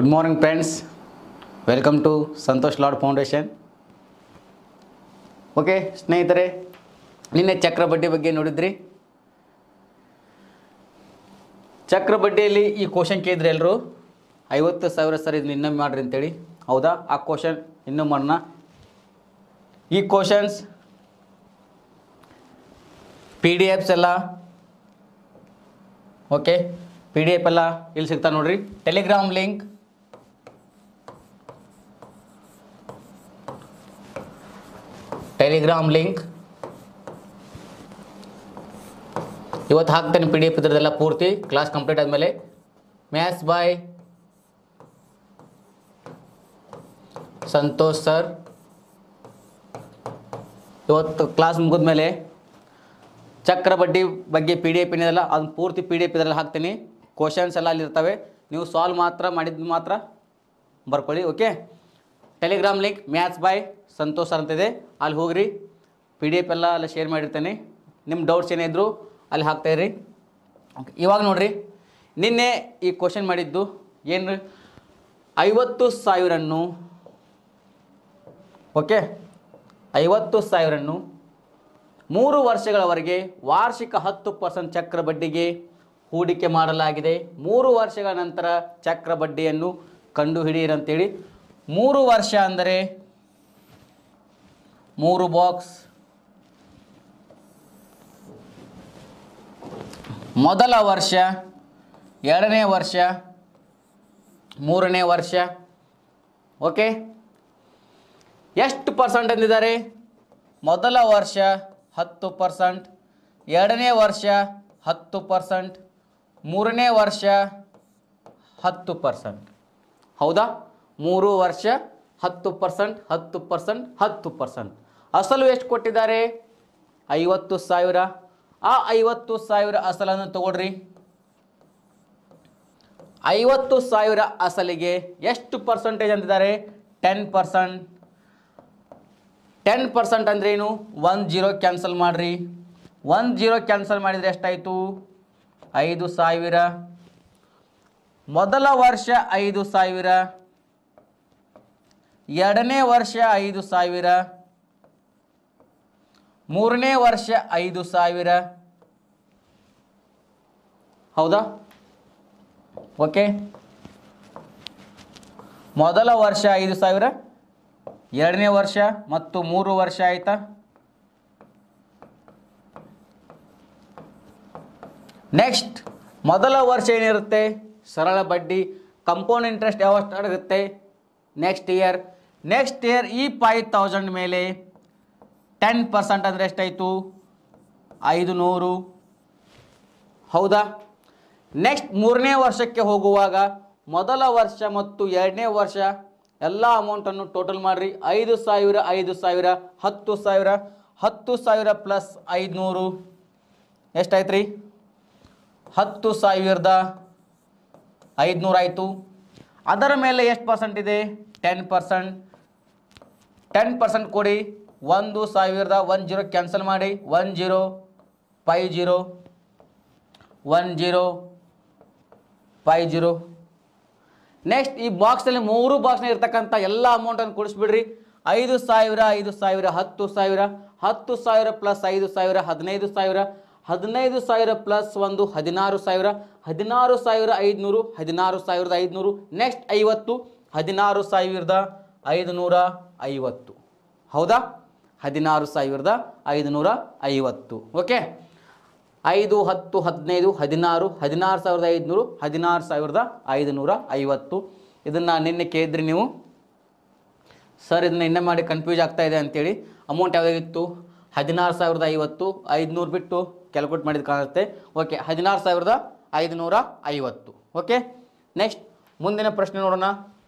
good morning friends welcome to Santosh Lad foundation okay ಸ್ನೇಹಿತರೆ ನಿನ್ನೆ ಚಕ್ರ ಬಡ್ಡಿ ಬಗ್ಗೆ ನೋಡಿದ್ರಿ ಚಕ್ರ ಬಡ್ಡಿಯಲ್ಲಿ ಈ ಕ್ವಶನ್ ಕೇಳಿದ್ರೆ ಎಲ್ಲರೂ ಐವತ್ತು ಸಾವಿರ ಸರ್ ಇದನ್ನ ಇನ್ನೊಮ್ಮೆ ಮಾಡ್ರಿ ಅಂತೇಳಿ ಹೌದಾ ಆ ಕ್ವಶನ್ ಇನ್ನೂ ಮಾಡೋಣ ಈ ಕ್ವಶನ್ಸ್ ಪಿ ಡಿ ಎಫ್ಸ್ ಎಲ್ಲ ಓಕೆ ಪಿ ಡಿ ಎಫ್ ಎಲ್ಲ ಇಲ್ಲಿ ಸಿಗ್ತಾ ನೋಡ್ರಿ ಟೆಲಿಗ್ರಾಮ್ ಲಿಂಕ್ ಟೆಲಿಗ್ರಾಮ್ ಲಿಂಕ್ ಇವತ್ತು ಹಾಕ್ತೇನೆ ಪಿ ಡಿ ಎಫ್ ಇದ್ರದ್ದೆಲ್ಲ ಪೂರ್ತಿ ಕ್ಲಾಸ್ ಕಂಪ್ಲೀಟ್ ಆದಮೇಲೆ ಮ್ಯಾಥ್ಸ್ ಬಾಯ್ ಸಂತೋಷ್ ಸರ್ ಇವತ್ತು ಕ್ಲಾಸ್ ಮುಗಿದ್ಮೇಲೆ ಚಕ್ರ ಬಡ್ಡಿ ಬಗ್ಗೆ ಪಿ ಡಿ ಎಫ್ ಏನಿದೆಲ್ಲ ಅದನ್ನ ಪೂರ್ತಿ ಪಿ ಡಿ ಎಫ್ ಇದರಲ್ಲಿ ಹಾಕ್ತೀನಿ ಕ್ವಶನ್ಸ್ ಎಲ್ಲ ಅಲ್ಲಿ ಇರ್ತವೆ ನೀವು ಸಾಲ್ವ್ ಮಾತ್ರ ಮಾಡಿದ್ದು ಮಾತ್ರ ಬರ್ಕೊಳ್ಳಿ okay Telegram link maths by Santosh sir ಅಂತಿದೆ ಅಲ್ಲಿ ಹೋಗ್ರಿ ಪಿ ಡಿ ಎಫ್ ಎಲ್ಲ ಅಲ್ಲಿ ಶೇರ್ ಮಾಡಿರ್ತೇನೆ ನಿಮ್ಮ ಡೌಟ್ಸ್ ಏನೇ ಇದ್ದರೂ ಅಲ್ಲಿ ಹಾಕ್ತಾಯಿರಿ ಓಕೆ ಇವಾಗ ನೋಡ್ರಿ ನಿನ್ನೆ ಈ ಕ್ವಶನ್ ಮಾಡಿದ್ದು ಏನು ಐವತ್ತು ಸಾವಿರನ್ನು ಓಕೆ ಐವತ್ತು ಸಾವಿರನ್ನು ಮೂರು ವರ್ಷಗಳವರೆಗೆ ವಾರ್ಷಿಕ ಹತ್ತು ಪರ್ಸೆಂಟ್ ಚಕ್ರ ಬಡ್ಡಿಗೆ ಹೂಡಿಕೆ ಮಾಡಲಾಗಿದೆ ಮೂರು ವರ್ಷಗಳ ನಂತರ ಚಕ್ರ ಬಡ್ಡಿಯನ್ನು ಕಂಡುಹಿಡಿಯಿರಿ ಅಂತೇಳಿ ಮೂರು ವರ್ಷ ಅಂದರೆ ಮೂರು ಬಾಕ್ಸ್ ಮೊದಲ ವರ್ಷ ಎರಡನೇ ವರ್ಷ ಮೂರನೇ ವರ್ಷ ಓಕೆ ಎಷ್ಟು ಪರ್ಸೆಂಟ್ ಅಂದಿದ್ದಾರೆ ಮೊದಲ ವರ್ಷ ಹತ್ತು ಪರ್ಸೆಂಟ್ ಎರಡನೇ ವರ್ಷ ಹತ್ತು ಪರ್ಸೆಂಟ್ ಮೂರನೇ ವರ್ಷ ಹತ್ತು ಪರ್ಸೆಂಟ್ ಹೌದಾ ಮೂರು ವರ್ಷ ಹತ್ತು ಪರ್ಸೆಂಟ್ ಹತ್ತು ಪರ್ಸೆಂಟ್ ಹತ್ತು ಪರ್ಸೆಂಟ್ ಅಸಲು ಎಷ್ಟು ಕೊಟ್ಟಿದ್ದಾರೆ ಐವತ್ತು ಸಾವಿರ ಆ ಐವತ್ತು ಸಾವಿರ ಅಸಲನ್ನು ತಗೊಳ್ರಿ ಐವತ್ತು ಸಾವಿರ ಅಸಲಿಗೆ ಎಷ್ಟು ಪರ್ಸೆಂಟೇಜ್ ಅಂತಿದ್ದಾರೆ ಟೆನ್ ಪರ್ಸೆಂಟ್ ಟೆನ್ ಪರ್ಸೆಂಟ್ ಅಂದ್ರೇನು ಒನ್ ಜೀರೋ ಕ್ಯಾನ್ಸಲ್ ಮಾಡಿರಿ ಒನ್ ಜೀರೋ ಕ್ಯಾನ್ಸಲ್ ಮಾಡಿದರೆ ಎಷ್ಟಾಯಿತು ಐದು ಸಾವಿರ ಮೊದಲ ವರ್ಷ ಐದು ಸಾವಿರ ಎರಡನೇ ವರ್ಷ ಐದು ಸಾವಿರ ಮೂರನೇ ವರ್ಷ ಐದು ಸಾವಿರ ಹೌದಾ ಓಕೆ ಮೊದಲ ವರ್ಷ ಐದು ಸಾವಿರ ಎರಡನೇ ವರ್ಷ ಮತ್ತು ಮೂರು ವರ್ಷ ಆಯಿತಾ ನೆಕ್ಸ್ಟ್ ಮೊದಲ ವರ್ಷ ಏನಿರುತ್ತೆ ಸರಳ ಬಡ್ಡಿ ಕಂಪೌಂಡ್ ಇಂಟ್ರೆಸ್ಟ್ ಯಾವಾಗ ಸ್ಟಾರ್ಟ್ ಆಗುತ್ತೆ ನೆಕ್ಸ್ಟ್ ಇಯರ್ ನೆಕ್ಸ್ಟ್ ಇಯರ್ ಈ ಫೈವ್ ತೌಸಂಡ್ ಮೇಲೆ ಟೆನ್ ಪರ್ಸೆಂಟ್ ಅಂದರೆ ಎಷ್ಟಾಯಿತು ಐದು ನೂರು ಹೌದಾ ನೆಕ್ಸ್ಟ್ ಮೂರನೇ ವರ್ಷಕ್ಕೆ ಹೋಗುವಾಗ ಮೊದಲ ವರ್ಷ ಮತ್ತು ಎರಡನೇ ವರ್ಷ ಎಲ್ಲ ಅಮೌಂಟನ್ನು ಟೋಟಲ್ ಮಾಡಿರಿ ಐದು ಸಾವಿರ ಐದು ಸಾವಿರ ಹತ್ತು ಸಾವಿರ ಹತ್ತು ಸಾವಿರ ಪ್ಲಸ್ ಐದುನೂರು ಎಷ್ಟಾಯ್ತು ರೀ ಹತ್ತು ಸಾವಿರದ ಐದುನೂರು ಆಯಿತು ಅದರ ಮೇಲೆ ಎಷ್ಟು ಪರ್ಸೆಂಟ್ ಇದೆ ಟೆನ್ ಪರ್ಸೆಂಟ್ ಟೆನ್ ಪರ್ಸೆಂಟ್ ಕೊಡಿ ಒಂದು ಸಾವಿರದ ಒನ್ ಜೀರೋ ಕ್ಯಾನ್ಸಲ್ ಮಾಡಿ one zero five zero one zero five zero next ಈ ಬಾಕ್ಸಲ್ಲಿ ಮೂರು ಬಾಕ್ಸ್ನ ಇರ್ತಕ್ಕಂಥ ಎಲ್ಲ ಅಮೌಂಟನ್ನು ಕೊಡಿಸ್ಬಿಡ್ರಿ ಐದು ಸಾವಿರ ಐದು ಸಾವಿರ ಹತ್ತು ಸಾವಿರ ಹತ್ತು ಸಾವಿರ ಪ್ಲಸ್ ಐದು ಸಾವಿರ ಹದಿನೈದು ಸಾವಿರ ಹದಿನೈದು ಸಾವಿರ ಪ್ಲಸ್ ಒಂದು ಹದಿನಾರು ಸಾವಿರ ಹದಿನಾರು ಸಾವಿರ ಐದುನೂರು ಹದಿನಾರು ಸಾವಿರದ ಐದುನೂರು ನೆಕ್ಸ್ಟ್ ಐವತ್ತು ಹದಿನಾರು ಸಾವಿರದ ಐದುನೂರ ಐವತ್ತು ಹೌದಾ ಹದಿನಾರು ಸಾವಿರದ ಐದುನೂರ ಐವತ್ತು ಓಕೆ ಐದು ಹತ್ತು ಹದಿನೈದು ಹದಿನಾರು ಹದಿನಾರು ಸಾವಿರದ ಐದುನೂರು ಹದಿನಾರು ಸಾವಿರದ ಐದುನೂರ ಐವತ್ತು ಇದನ್ನು ನಿನ್ನೆ ಕೇಳಿದ್ರಿ ನೀವು ಸರ್ ಇದನ್ನ ಇನ್ನೂ ಮಾಡಿ ಕನ್ಫ್ಯೂಸ್ ಆಗ್ತಾ ಇದೆ ಅಂತೇಳಿ ಅಮೌಂಟ್ ಯಾವುದಾಗಿತ್ತು ಹದಿನಾರು ಸಾವಿರದ ಐವತ್ತು ಐದುನೂರು ಬಿಟ್ಟು ಕ್ಯಾಲ್ಕುಲೇಟ್ ಮಾಡಿದ ಕಾಣುತ್ತೆ ಓಕೆ ಹದಿನಾರು ಸಾವಿರದ ಐದುನೂರ ಐವತ್ತು ಓಕೆ ನೆಕ್ಸ್ಟ್ ಮುಂದಿನ ಪ್ರಶ್ನೆ ನೋಡೋಣ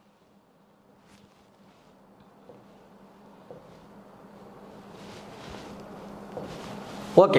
ಓಕೆ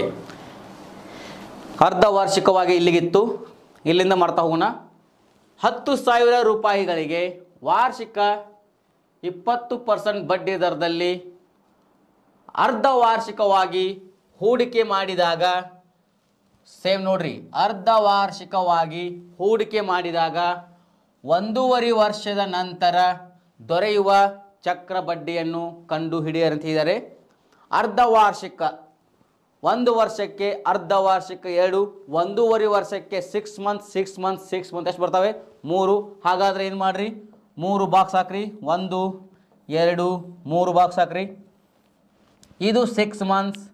ಅರ್ಧ ವಾರ್ಷಿಕವಾಗಿ ಇಲ್ಲಿಗಿತ್ತು ಇಲ್ಲಿಂದ ಮಾಡ್ತಾ ಹೋಗೋಣ ಹತ್ತು ಸಾವಿರ ರೂಪಾಯಿಗಳಿಗೆ ವಾರ್ಷಿಕ ಇಪ್ಪತ್ತು ಪರ್ಸೆಂಟ್ ಬಡ್ಡಿ ದರದಲ್ಲಿ ಅರ್ಧ ವಾರ್ಷಿಕವಾಗಿ ಹೂಡಿಕೆ ಮಾಡಿದಾಗ ಸೇಮ್ ನೋಡ್ರಿ ಅರ್ಧ ವಾರ್ಷಿಕವಾಗಿ ಹೂಡಿಕೆ ಮಾಡಿದಾಗ ಒಂದೂವರೆ ವರ್ಷದ ನಂತರ ದೊರೆಯುವ ಚಕ್ರ ಬಡ್ಡಿಯನ್ನು ಕಂಡು ಹಿಡಿಯಂತಿದ್ದಾರೆ ಅರ್ಧ ವಾರ್ಷಿಕ ಒಂದು ವರ್ಷಕ್ಕೆ ಅರ್ಧ ವಾರ್ಷಿಕ ಎರಡು ಒಂದೂವರೆ ವರ್ಷಕ್ಕೆ six month six month six month ಎಷ್ಟು ಬರ್ತವೆ ಮೂರು ಹಾಗಾದರೆ ಏನು ಮಾಡಿರಿ ಮೂರು ಬಾಕ್ಸ್ ಹಾಕ್ರಿ ಒಂದು ಎರಡು ಮೂರು ಬಾಕ್ಸ್ ಹಾಕ್ರಿ ಇದು ಸಿಕ್ಸ್ ಮಂತ್ಸ್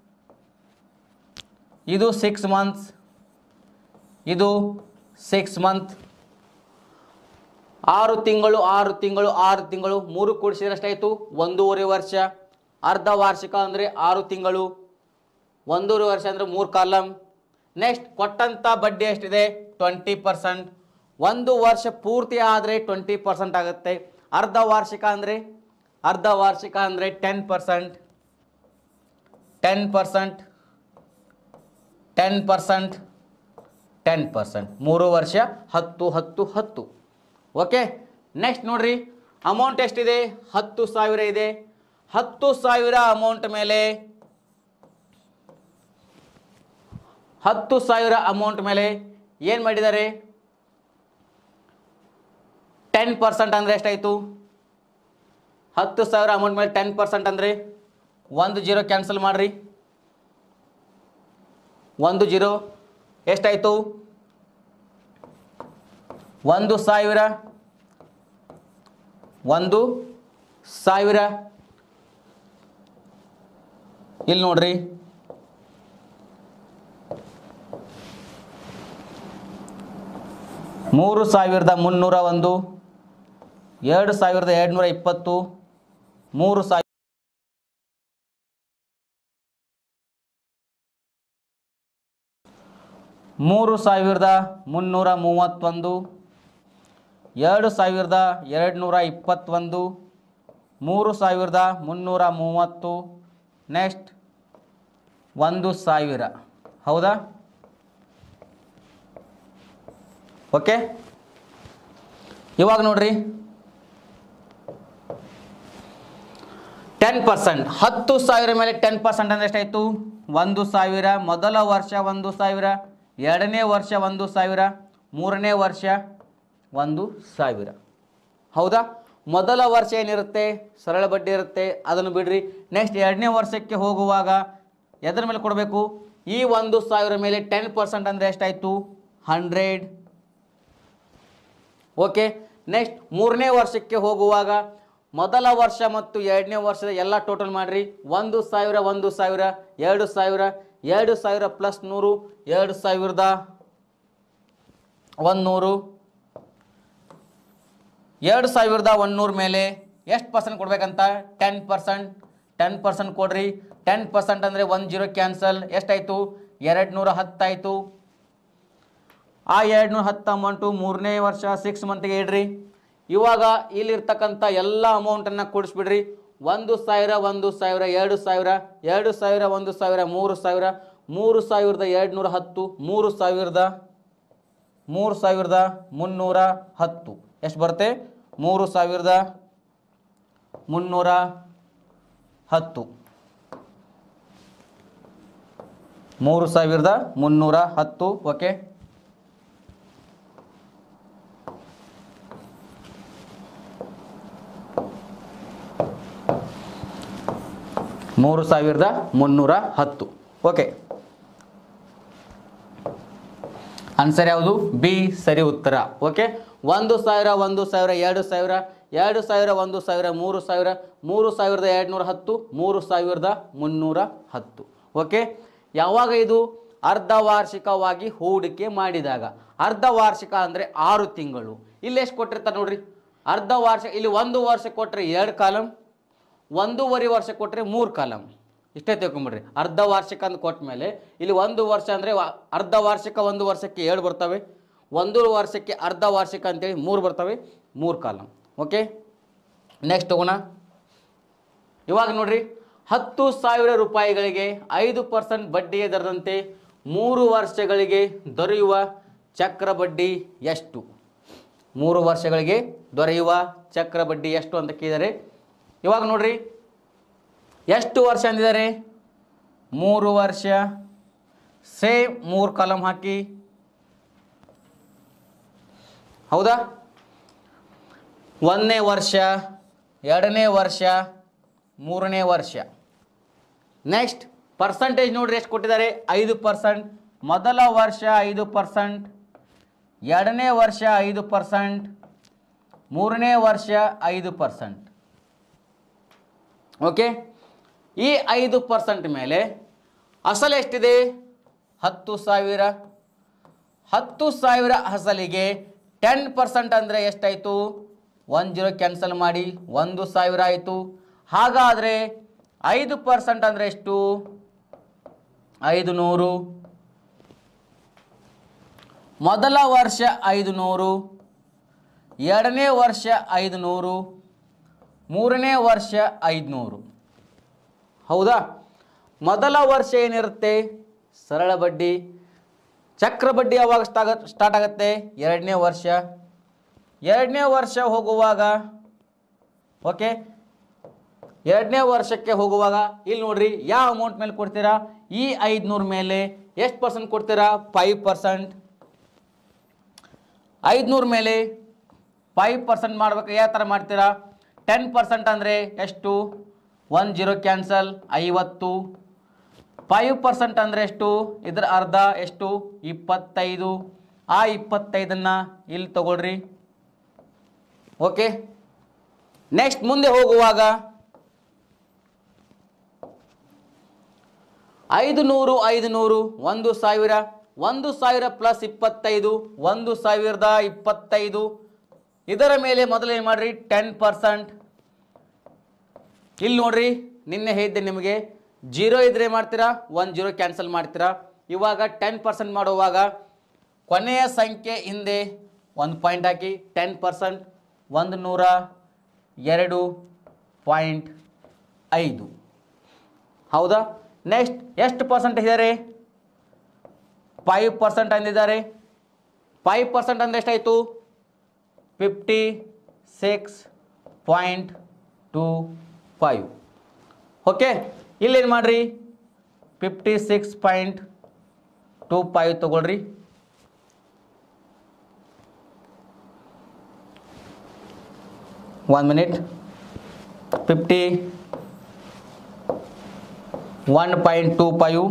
ಇದು ಸಿಕ್ಸ್ ಮಂತ್ಸ್ ಇದು ಸಿಕ್ಸ್ ಮಂತ್ ಆರು ತಿಂಗಳು ಆರು ತಿಂಗಳು ಆರು ತಿಂಗಳು ಮೂರು ಕೂಡಿಸಿದ್ರೆ ಎಷ್ಟಾಯಿತು ಒಂದೂವರೆ ವರ್ಷ ಅರ್ಧ ವಾರ್ಷಿಕ ಅಂದರೆ ಆರು ತಿಂಗಳು ಒಂದೂವರೆ ವರ್ಷ ಅಂದರೆ ಮೂರು ಕಾಲಮ್ ನೆಕ್ಸ್ಟ್ ಕೊಟ್ಟಂಥ ಬಡ್ಡಿ ಎಷ್ಟಿದೆ ಟ್ವೆಂಟಿ ಪರ್ಸೆಂಟ್ ಒಂದು ವರ್ಷ ಪೂರ್ತಿ ಆದರೆ ಟ್ವೆಂಟಿ ಪರ್ಸೆಂಟ್ ಆಗುತ್ತೆ ಅರ್ಧ ವಾರ್ಷಿಕ ಅಂದರೆ ಅರ್ಧ ವಾರ್ಷಿಕ ಅಂದರೆ ten percent ten percent ten percent ten percent ಮೂರು ವರ್ಷ ಹತ್ತು ಹತ್ತು ಹತ್ತು ಓಕೆ ನೆಕ್ಸ್ಟ್ ನೋಡ್ರಿ ಅಮೌಂಟ್ ಎಷ್ಟಿದೆ ಹತ್ತು ಸಾವಿರ ಇದೆ ಹತ್ತು ಸಾವಿರ ಅಮೌಂಟ್ ಮೇಲೆ ಹತ್ತು ಸಾವಿರ ಅಮೌಂಟ್ ಮೇಲೆ ಏನು ಮಾಡಿದ್ದಾರೆ ಟೆನ್ ಪರ್ಸೆಂಟ್ ಅಂದರೆ ಎಷ್ಟಾಯಿತು ಹತ್ತು ಸಾವಿರ ಅಮೌಂಟ್ ಮೇಲೆ ಟೆನ್ ಪರ್ಸೆಂಟ್ ಅಂದರೆ ಒಂದು ಜೀರೋ ಕ್ಯಾನ್ಸಲ್ ಮಾಡಿರಿ ಒಂದು ಜೀರೋ ಎಷ್ಟಾಯಿತು ಒಂದು ಸಾವಿರ ಒಂದು ಸಾವಿರ ಇಲ್ಲಿ ನೋಡ್ರಿ ಮೂರು ಸಾವಿರದ ಮುನ್ನೂರ ಒಂದು ಎರಡು ಸಾವಿರದ ಎರಡುನೂರ ಇಪ್ಪತ್ತು ಮೂರು ಸಾವಿರ ಮೂರು ಸಾವಿರದ ಮುನ್ನೂರ ಮೂವತ್ತೊಂದು ಎರಡು ಸಾವಿರದ ಎರಡುನೂರ ಇಪ್ಪತ್ತೊಂದು ಮೂರು ಸಾವಿರದ ಮುನ್ನೂರ ಮೂವತ್ತು ನೆಕ್ಸ್ಟ್ ಒಂದು ಸಾವಿರ ಹೌದಾ ಓಕೆ ಇವಾಗ ನೋಡ್ರಿ ಟೆನ್ ಪರ್ಸೆಂಟ್ ಹತ್ತು ಸಾವಿರ ಮೇಲೆ ಟೆನ್ ಪರ್ಸೆಂಟ್ ಅಂದ್ರೆ ಎಷ್ಟಾಯಿತು ಒಂದು ಸಾವಿರ ಮೊದಲ ವರ್ಷ ಒಂದು ಸಾವಿರ ಎರಡನೇ ವರ್ಷ ಒಂದು ಸಾವಿರ ಮೂರನೇ ವರ್ಷ ಒಂದು ಸಾವಿರ ಹೌದಾ ಮೊದಲ ವರ್ಷ ಏನಿರುತ್ತೆ ಸರಳ ಬಡ್ಡಿ ಇರುತ್ತೆ ಅದನ್ನು ಬಿಡ್ರಿ ನೆಕ್ಸ್ಟ್ ಎರಡನೇ ವರ್ಷಕ್ಕೆ ಹೋಗುವಾಗ ಎದರ ಮೇಲೆ ಕೊಡಬೇಕು ಈ ಒಂದು ಸಾವಿರ ಮೇಲೆ ಟೆನ್ ಪರ್ಸೆಂಟ್ ಅಂದರೆ ಎಷ್ಟಾಯಿತು ಹಂಡ್ರೆಡ್ ಓಕೆ ನೆಕ್ಸ್ಟ್ ಮೂರನೇ ವರ್ಷಕ್ಕೆ ಹೋಗುವಾಗ ಮೊದಲ ವರ್ಷ ಮತ್ತು ಎರಡನೇ ವರ್ಷದ ಎಲ್ಲ ಟೋಟಲ್ ಮಾಡಿರಿ ಒಂದು ಸಾವಿರ ಒಂದು ಸಾವಿರ ಎರಡು ಸಾವಿರ ಎರಡು ಸಾವಿರ ಪ್ಲಸ್ ನೂರು ಎರಡು ಸಾವಿರದ ಒಂದು ನೂರು ಎರಡು ಸಾವಿರದ ಒಂದುನೂರ ಮೇಲೆ ಎಷ್ಟು ಪರ್ಸೆಂಟ್ ಕೊಡ್ಬೇಕಂತ ಟೆನ್ ಪರ್ಸೆಂಟ್ ಟೆನ್ ಪರ್ಸೆಂಟ್ ಕೊಡ್ರಿ ಟೆನ್ ಪರ್ಸೆಂಟ್ ಅಂದರೆ ಒಂದು ಜೀರೋ ಕ್ಯಾನ್ಸಲ್ ಎಷ್ಟಾಯಿತು ಎರಡು ನೂರ ಹತ್ತಾಯಿತು ಆ ಎರಡು ನೂರ ಹತ್ತು ಅಮೌಂಟು ಮೂರನೇ ವರ್ಷ ಸಿಕ್ಸ್ ಮಂತ್ಗೆ ಇಡ್ರಿ ಇವಾಗ ಇಲ್ಲಿರ್ತಕ್ಕಂಥ ಎಲ್ಲ ಅಮೌಂಟನ್ನು ಕೂಡಿಸ್ಬಿಡ್ರಿ ಒಂದು ಸಾವಿರ ಒಂದು ಸಾವಿರ ಎರಡು ಸಾವಿರ ಎರಡು ಸಾವಿರ ಒಂದು ಸಾವಿರ ಮೂರು ಸಾವಿರ ಮೂರು ಸಾವಿರದ ಎರಡು ನೂರ ಹತ್ತು ಮೂರು ಸಾವಿರದ ಮೂರು ಸಾವಿರದ ಮುನ್ನೂರ ಹತ್ತು ಎಷ್ಟು ಬರುತ್ತೆ ಮೂರು ಸಾವಿರದ ಮುನ್ನೂರ ಹತ್ತು ಮೂರು ಸಾವಿರದ ಮುನ್ನೂರ ಹತ್ತು ಓಕೆ ಮೂರು ಸಾವಿರದ ಮುನ್ನೂರ ಹತ್ತು ಓಕೆ ಆನ್ಸರ್ ಯಾವುದು ಬಿ ಸರಿ ಉತ್ತರ ಓಕೆ ಒಂದು ಸಾವಿರ ಒಂದು ಸಾವಿರ ಎರಡು ಸಾವಿರ ಎರಡು ಸಾವಿರ ಒಂದು ಸಾವಿರ ಮೂರು ಸಾವಿರ ಮೂರು ಸಾವಿರದ ಎರಡುನೂರ ಹತ್ತು ಮೂರು ಸಾವಿರದ ಮುನ್ನೂರ ಹತ್ತು ಓಕೆ ಯಾವಾಗ ಇದು ಅರ್ಧ ವಾರ್ಷಿಕವಾಗಿ ಹೂಡಿಕೆ ಮಾಡಿದಾಗ ಅರ್ಧ ವಾರ್ಷಿಕ ಅಂದರೆ ಆರು ತಿಂಗಳು ಇಲ್ಲಿ ಎಷ್ಟು ಕೊಟ್ಟಿರ್ತಾರೆ ನೋಡ್ರಿ ಅರ್ಧ ವಾರ್ಷಿಕ ಇಲ್ಲಿ ಒಂದು ವರ್ಷ ಕೊಟ್ಟರೆ ಎರಡು ಕಾಲಮ್ ಒಂದೂವರೆ ವರ್ಷ ಕೊಟ್ಟರೆ ಮೂರು ಕಾಲಮ್ ಇಷ್ಟೇ ತಿಳ್ಕೊಂಬಿಡ್ರಿ ಅರ್ಧ ವಾರ್ಷಿಕ ಅಂತ ಕೊಟ್ಟ ಮೇಲೆ ಇಲ್ಲಿ ಒಂದು ವರ್ಷ ಅಂದರೆ ಅರ್ಧ ವಾರ್ಷಿಕ ಒಂದು ವರ್ಷಕ್ಕೆ ಏಳು ಬರ್ತವೆ ಒಂದು ವರ್ಷಕ್ಕೆ ಅರ್ಧ ವಾರ್ಷಿಕ ಅಂತೇಳಿ ಮೂರು ಬರ್ತವೆ ಮೂರು ಕಾಲಮ್ ಓಕೆ ನೆಕ್ಸ್ಟ್ ಹೋಗೋಣ ಇವಾಗ ನೋಡ್ರಿ ಹತ್ತು ಸಾವಿರ ರೂಪಾಯಿಗಳಿಗೆ ಐದು ಪರ್ಸೆಂಟ್ ಬಡ್ಡಿಯ ದರದಂತೆ ಮೂರು ವರ್ಷಗಳಿಗೆ ದೊರೆಯುವ ಚಕ್ರ ಬಡ್ಡಿ ಎಷ್ಟು ಮೂರು ವರ್ಷಗಳಿಗೆ ದೊರೆಯುವ ಚಕ್ರ ಬಡ್ಡಿ ಎಷ್ಟು ಅಂತ ಕೇಳಿದರೆ ಇವಾಗ ನೋಡ್ರಿ ಎಷ್ಟು ವರ್ಷ ಅಂದಿದ್ದಾರೆ ಮೂರು ವರ್ಷ ಸೇಮ್ ಮೂರು ಕಾಲಮ್ ಹಾಕಿ ಹೌದಾ ಒಂದನೇ ವರ್ಷ ಎರಡನೇ ವರ್ಷ ಮೂರನೇ ವರ್ಷ ನೆಕ್ಸ್ಟ್ ಪರ್ಸಂಟೇಜ್ ನೋಡ್ರಿ ಎಷ್ಟು ಕೊಟ್ಟಿದ್ದಾರೆ ಐದು ಪರ್ಸೆಂಟ್ ಮೊದಲ ವರ್ಷ ಐದು ಪರ್ಸೆಂಟ್ ಎರಡನೇ ವರ್ಷ ಐದು ಪರ್ಸೆಂಟ್ ಮೂರನೇ ವರ್ಷ ಐದು ಪರ್ಸೆಂಟ್ ಓಕೆ ಈ ಐದು ಪರ್ಸೆಂಟ್ ಮೇಲೆ ಅಸಲು ಎಷ್ಟಿದೆ ಹತ್ತು ಸಾವಿರ ಹತ್ತು ಸಾವಿರ ಅಸಲಿಗೆ ಟೆನ್ ಪರ್ಸೆಂಟ್ ಅಂದರೆ ಎಷ್ಟಾಯಿತು ಒನ್ ಜೀರೋ ಕ್ಯಾನ್ಸಲ್ ಮಾಡಿ ಒಂದು ಸಾವಿರ ಆಯಿತು ಹಾಗಾದರೆ ಐದು ಪರ್ಸೆಂಟ್ ಅಂದರೆ ಎಷ್ಟು ಐದು ನೂರು ಮೊದಲ ವರ್ಷ ಐದು ನೂರು ಎರಡನೇ ವರ್ಷ ಐದು ನೂರು ಮೂರನೇ ವರ್ಷ ಐದುನೂರು ಹೌದಾ ಮೊದಲ ವರ್ಷ ಏನಿರುತ್ತೆ ಸರಳ ಬಡ್ಡಿ ಚಕ್ರ ಬಡ್ಡಿ ಯಾವಾಗ ಸ್ಟಾಗ ಸ್ಟಾರ್ಟ್ ಆಗುತ್ತೆ ಎರಡನೇ ವರ್ಷ ಎರಡನೇ ವರ್ಷ ಹೋಗುವಾಗ ಓಕೆ ಎರಡನೇ ವರ್ಷಕ್ಕೆ ಹೋಗುವಾಗ ಇಲ್ಲಿ ನೋಡ್ರಿ ಯಾವ ಅಮೌಂಟ್ ಮೇಲೆ ಕೊಡ್ತೀರಾ ಈ ಐದುನೂರು ಮೇಲೆ ಎಷ್ಟು ಪರ್ಸೆಂಟ್ ಕೊಡ್ತೀರಾ ಫೈವ್ ಪರ್ಸೆಂಟ್ ಐದುನೂರು ಮೇಲೆ ಫೈವ್ ಪರ್ಸೆಂಟ್ ಮಾಡ್ಬೇಕು ಯಾವ ಥರ ಮಾಡ್ತೀರಾ ಟೆನ್ ಪರ್ಸೆಂಟ್ ಅಂದರೆ ಎಷ್ಟು ಒನ್ ಜೀರೋ ಕ್ಯಾನ್ಸಲ್ ಐವತ್ತು ಫೈವ್ ಪರ್ಸೆಂಟ್ ಅಂದರೆ ಎಷ್ಟು ಇದರ ಅರ್ಧ ಎಷ್ಟು ಇಪ್ಪತ್ತೈದು ಆ ಇಪ್ಪತ್ತೈದನ್ನು ಇಲ್ಲಿ ತಗೊಳ್ರಿ ಓಕೆ ನೆಕ್ಸ್ಟ್ ಮುಂದೆ ಹೋಗುವಾಗ ಐದು ನೂರು ಐದು ನೂರು ಒಂದು ಸಾವಿರ ಒಂದು ಸಾವಿರ ಪ್ಲಸ್ ಇಪ್ಪತ್ತೈದು ಒಂದು ಸಾವಿರದ ಇಪ್ಪತ್ತೈದು ಇದರ ಮೇಲೆ ಮೊದಲು ಏನು ಮಾಡ್ರಿ ಟೆನ್ ಪರ್ಸೆಂಟ್ ಇಲ್ಲಿ ನೋಡ್ರಿ ನಿನ್ನೆ ಹೇಳಿದ್ದೆ ನಿಮಗೆ ಜೀರೋ ಇದ್ರೆ ಮಾಡ್ತೀರಾ ಒನ್ ಜೀರೋ ಕ್ಯಾನ್ಸಲ್ ಮಾಡ್ತೀರಾ ಇವಾಗ ಟೆನ್ ಪರ್ಸೆಂಟ್ ಮಾಡುವಾಗ ಕೊನೆಯ ಸಂಖ್ಯೆ ಹಿಂದೆ ಒಂದು ಪಾಯಿಂಟ್ ಹಾಕಿ ಟೆನ್ ಪರ್ಸೆಂಟ್ ಒಂದು ನೂರ ಎರಡು ಪಾಯಿಂಟ್ ಐದು ಹೌದಾ ನೆಕ್ಸ್ಟ್ ಎಷ್ಟು ಪರ್ಸೆಂಟ್ ಇದ್ದಾರೆ ಫೈವ್ ಪರ್ಸೆಂಟ್ ಅಂದಿದ್ದಾರೆ ಫೈವ್ ಪರ್ಸೆಂಟ್ ಅಂದರೆ ಎಷ್ಟಾಯಿತು fifty six point two five okay ಇಲ್ಲೇನು ಮಾಡಿರಿ fifty six point two five ತೊಗೊಳ್ರಿ one minute fifty one point two five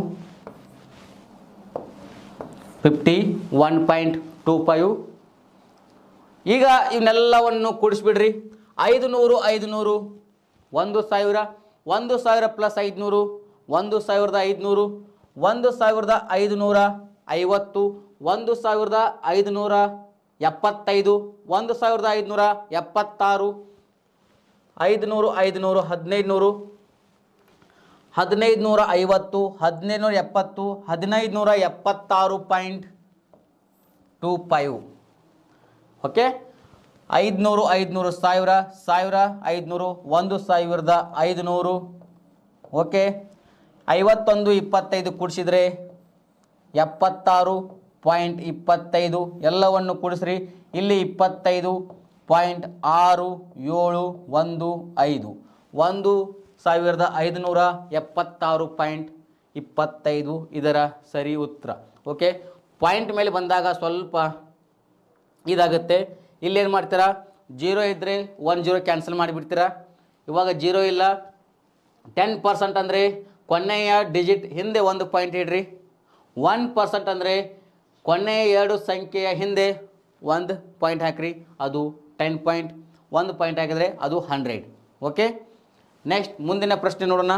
fifty one point two five ಈಗ ಇವನ್ನೆಲ್ಲವನ್ನು ಕೂಡಿಸ್ಬಿಡ್ರಿ ಐದು ನೂರು ಐದು ನೂರು ಒಂದು ಸಾವಿರ ಒಂದು ಸಾವಿರ ಪ್ಲಸ್ ಐದುನೂರು ಒಂದು ಸಾವಿರದ ಐದುನೂರು ಒಂದು ಸಾವಿರದ ಐದುನೂರ ಐವತ್ತು ಒಂದು ಸಾವಿರದ ಐದುನೂರ ಎಪ್ಪತ್ತೈದು ಒಂದು ಸಾವಿರದ ಐದುನೂರ ಎಪ್ಪತ್ತಾರು ಐದುನೂರು ಐದುನೂರು ಹದಿನೈದು ನೂರು ಹದಿನೈದು ನೂರ ಐವತ್ತು ಹದಿನೈದು ನೂರ ಎಪ್ಪತ್ತು ಹದಿನೈದು ನೂರ ಎಪ್ಪತ್ತಾರು ಪಾಯಿಂಟ್ ಟು ಫೈವ್ ಓಕೆ ಐದುನೂರು ಐದುನೂರು ಸಾವಿರ ಸಾವಿರ ಐದುನೂರು ಒಂದು ಸಾವಿರದ ಐದುನೂರು ಓಕೆ ಐವತ್ತೊಂದು ಇಪ್ಪತ್ತೈದು ಕೂಡಿಸಿದರೆ ಎಪ್ಪತ್ತಾರು ಪಾಯಿಂಟ್ ಇಪ್ಪತ್ತೈದು ಎಲ್ಲವನ್ನು ಕೂಡಿಸ್ರಿ ಇಲ್ಲಿ ಇಪ್ಪತ್ತೈದು ಪಾಯಿಂಟ್ ಆರು ಏಳು ಒಂದು ಐದು ಒಂದು ಸಾವಿರದ ಐದುನೂರ ಎಪ್ಪತ್ತಾರು ಪಾಯಿಂಟ್ ಇಪ್ಪತ್ತೈದು ಇದರ ಸರಿ ಉತ್ತರ ಓಕೆ ಪಾಯಿಂಟ್ ಮೇಲೆ ಬಂದಾಗ ಸ್ವಲ್ಪ ಇದಾಗುತ್ತೆ ಇಲ್ಲೇನು ಮಾಡ್ತೀರಾ ಜೀರೋ ಇದ್ದರೆ ಒನ್ ಜೀರೋ ಕ್ಯಾನ್ಸಲ್ ಮಾಡಿಬಿಡ್ತೀರಾ ಇವಾಗ ಜೀರೋ ಇಲ್ಲ ಟೆನ್ ಪರ್ಸೆಂಟ್ ಅಂದರೆ ಕೊನೆಯ ಡಿಜಿಟ್ ಹಿಂದೆ ಒಂದು ಪಾಯಿಂಟ್ ಇಡ್ರಿ ಒನ್ ಪರ್ಸೆಂಟ್ ಅಂದರೆ ಕೊನೆಯ ಎರಡು ಸಂಖ್ಯೆಯ ಹಿಂದೆ ಒಂದು ಪಾಯಿಂಟ್ ಹಾಕ್ರಿ ಅದು ಟೆನ್ ಪಾಯಿಂಟ್ ಒಂದು ಪಾಯಿಂಟ್ ಹಾಕಿದರೆ ಅದು ಹಂಡ್ರೆಡ್ ಓಕೆ ನೆಕ್ಸ್ಟ್ ಮುಂದಿನ ಪ್ರಶ್ನೆ ನೋಡೋಣ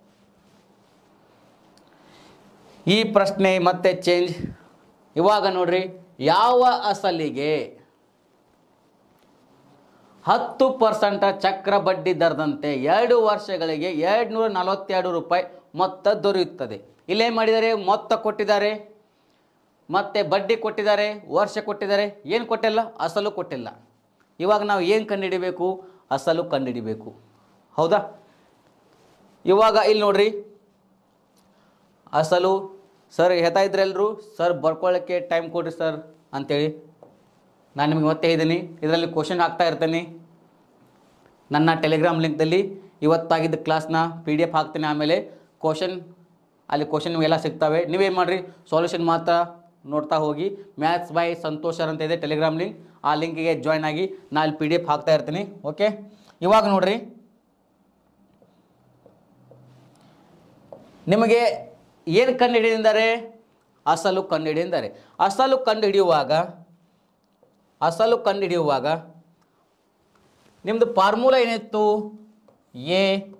ಈ ಪ್ರಶ್ನೆ ಮತ್ತೆ ಚೇಂಜ್ ಇವಾಗ ನೋಡ್ರಿ ಯಾವ ಅಸಲಿಗೆ ಹತ್ತು ಪರ್ಸೆಂಟ ಚಕ್ರ ಬಡ್ಡಿ ದರದಂತೆ ಎರಡು ವರ್ಷಗಳಿಗೆ ಎರಡು ನೂರ ನಲವತ್ತೆರಡು ರೂಪಾಯಿ ಮೊತ್ತ ದೊರೆಯುತ್ತದೆ ಇಲ್ಲೇನು ಮಾಡಿದ್ದಾರೆ ಮೊತ್ತ ಕೊಟ್ಟಿದ್ದಾರೆ ಮತ್ತೆ ಬಡ್ಡಿ ಕೊಟ್ಟಿದ್ದಾರೆ ವರ್ಷ ಕೊಟ್ಟಿದ್ದಾರೆ ಏನು ಕೊಟ್ಟಿಲ್ಲ ಅಸಲು ಕೊಟ್ಟಿಲ್ಲ ಇವಾಗ ನಾವು ಏನು ಕಂಡುಹಿಡಿಬೇಕು ಅಸಲು ಕಂಡುಹಿಡಿಬೇಕು ಹೌದಾ ಇವಾಗ ಇಲ್ಲಿ ನೋಡ್ರಿ ಅಸಲು ಸರ್ ಹೇಳ್ತಾ ಇದ್ರೆ ಎಲ್ಲರೂ ಸರ್ ಬರ್ಕೊಳ್ಳೋಕ್ಕೆ ಟೈಮ್ ಕೊಡ್ರಿ ಸರ್ ಅಂತೇಳಿ ನಾನು ನಿಮಗೆ ಮತ್ತೆ ಹೇಳಿದ್ದೀನಿ ಇದರಲ್ಲಿ ಕ್ವಶನ್ ಹಾಕ್ತಾ ಇರ್ತೀನಿ ನನ್ನ ಟೆಲಿಗ್ರಾಮ್ ಲಿಂಕ್ದಲ್ಲಿ ಇವತ್ತಾಗಿದ್ದ ಕ್ಲಾಸ್ನ ಪಿ ಡಿ ಎಫ್ ಹಾಕ್ತೀನಿ ಆಮೇಲೆ ಕ್ವಶನ್ ಅಲ್ಲಿ ಕ್ವಶನ್ ಎಲ್ಲ ಸಿಗ್ತವೆ ನೀವೇನು ಮಾಡಿರಿ ಸಾಲ್ಯೂಷನ್ ಮಾತ್ರ ನೋಡ್ತಾ ಹೋಗಿ ಮ್ಯಾಥ್ಸ್ ಬೈ ಸಂತೋಷರ್ ಅಂತ ಇದೆ ಟೆಲಿಗ್ರಾಮ್ ಲಿಂಕ್ ಆ ಲಿಂಕಿಗೆ ಜಾಯ್ನ್ ಆಗಿ ನಾ ಅಲ್ಲಿ ಪಿ ಡಿ ಎಫ್ ಹಾಕ್ತಾ ಇರ್ತೀನಿ ಓಕೆ ಇವಾಗ ನೋಡ್ರಿ ನಿಮಗೆ ಏನು ಕಂಡುಹಿಡಿದಿದ್ದಾರೆ ಅಸಲು ಕಂಡುಹಿಡಿದಿದ್ದಾರೆ ಅಸಲು ಕಂಡುಹಿಡಿಯುವಾಗ ಅಸಲು ಕಂಡುಹಿಡಿಯುವಾಗ ನಿಮ್ಮದು ಫಾರ್ಮುಲಾ ಏನಿತ್ತು A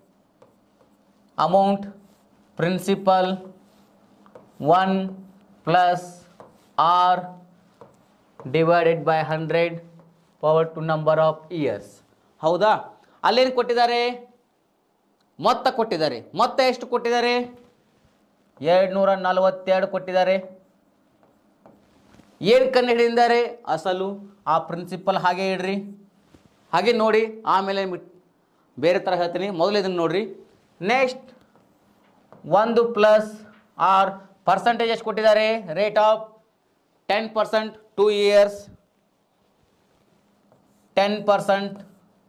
amount principal one plus R divided by hundred power to number of years ಹೌದಾ ಅಲ್ಲೇನು ಕೊಟ್ಟಿದ್ದಾರೆ ಮೊತ್ತ ಕೊಟ್ಟಿದ್ದಾರೆ ಮೊತ್ತ ಎಷ್ಟು ಕೊಟ್ಟಿದ್ದಾರೆ ಎರಡು ನೂರ ನಲವತ್ತೆರಡು ಕೊಟ್ಟಿದ್ದಾರೆ ಏನು ಕಂಡು ಹಿಡಿದಿದ್ದಾರೆ ಅಸಲು ಆ ಪ್ರಿನ್ಸಿಪಲ್ ಹಾಗೆ ಇಡ್ರಿ ಹಾಗೆ ನೋಡಿ ಆಮೇಲೆ ಮಿಟ್- ಬೇರೆ ಥರ ಹೇಳ್ತೀನಿ ಮೊದಲು ಇದನ್ನು ನೋಡ್ರಿ ನೆಕ್ಸ್ಟ್ ಒಂದು ಪ್ಲಸ್ ಆರ್ ಪರ್ಸಂಟೇಜ್ ಎಷ್ಟು ಕೊಟ್ಟಿದ್ದಾರೆ rate of ten percent two years ten percent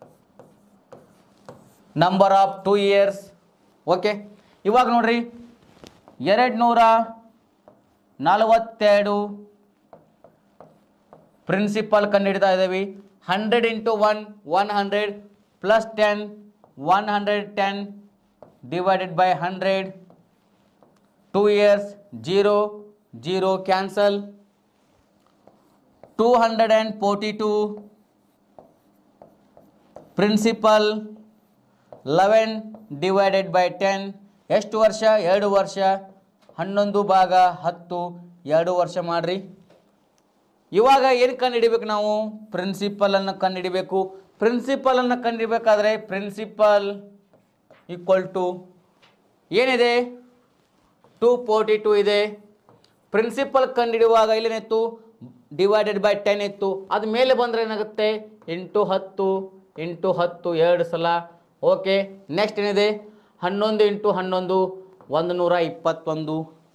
number of two years okay ಇವಾಗ ನೋಡ್ರಿ ಎರಡು ನೂರ ನಲವತ್ತೆರಡು ಪ್ರಿನ್ಸಿಪಲ್ ಕಂಡುಹಿಡ್ತಾ ಇದ್ದೀವಿ hundred into one one hundred plus ten one hundred ten divided by hundred two years zero zero cancel two hundred and forty two principal eleven divided by ten ಎಷ್ಟು ವರ್ಷ ಎರಡು ವರ್ಷ ಹನ್ನೊಂದು ಭಾಗ ಹತ್ತು ಎರಡು ವರ್ಷ ಮಾಡಿರಿ ಇವಾಗ ಏನು ಕಂಡುಹಿಡಿಬೇಕು ನಾವು ಪ್ರಿನ್ಸಿಪಲನ್ನು ಕಂಡುಹಿಡಿಬೇಕು ಪ್ರಿನ್ಸಿಪಲನ್ನು ಕಂಡುಹಿಡಬೇಕಾದ್ರೆ ಪ್ರಿನ್ಸಿಪಲ್ ಈಕ್ವಲ್ ಟು ಏನಿದೆ ಟು ಫೋರ್ಟಿ ಟು ಇದೆ ಪ್ರಿನ್ಸಿಪಲ್ ಕಂಡುಹಿಡಿಯುವಾಗ ಇಲ್ಲೇನಿತ್ತು ಡಿವೈಡೆಡ್ ಬೈ ಟೆನ್ ಇತ್ತು ಅದು ಮೇಲೆ ಬಂದರೆ ಏನಾಗುತ್ತೆ ಇಂಟು ಹತ್ತು ಇಂಟು ಹತ್ತು ಎರಡು ಸಲ ಓಕೆ ನೆಕ್ಸ್ಟ್ ಏನಿದೆ ಹನ್ನೊಂದು ಇಂಟು ಹನ್ನೊಂದು ಒಂದು ನೂರ ಇಪ್ಪತ್ತೊಂದು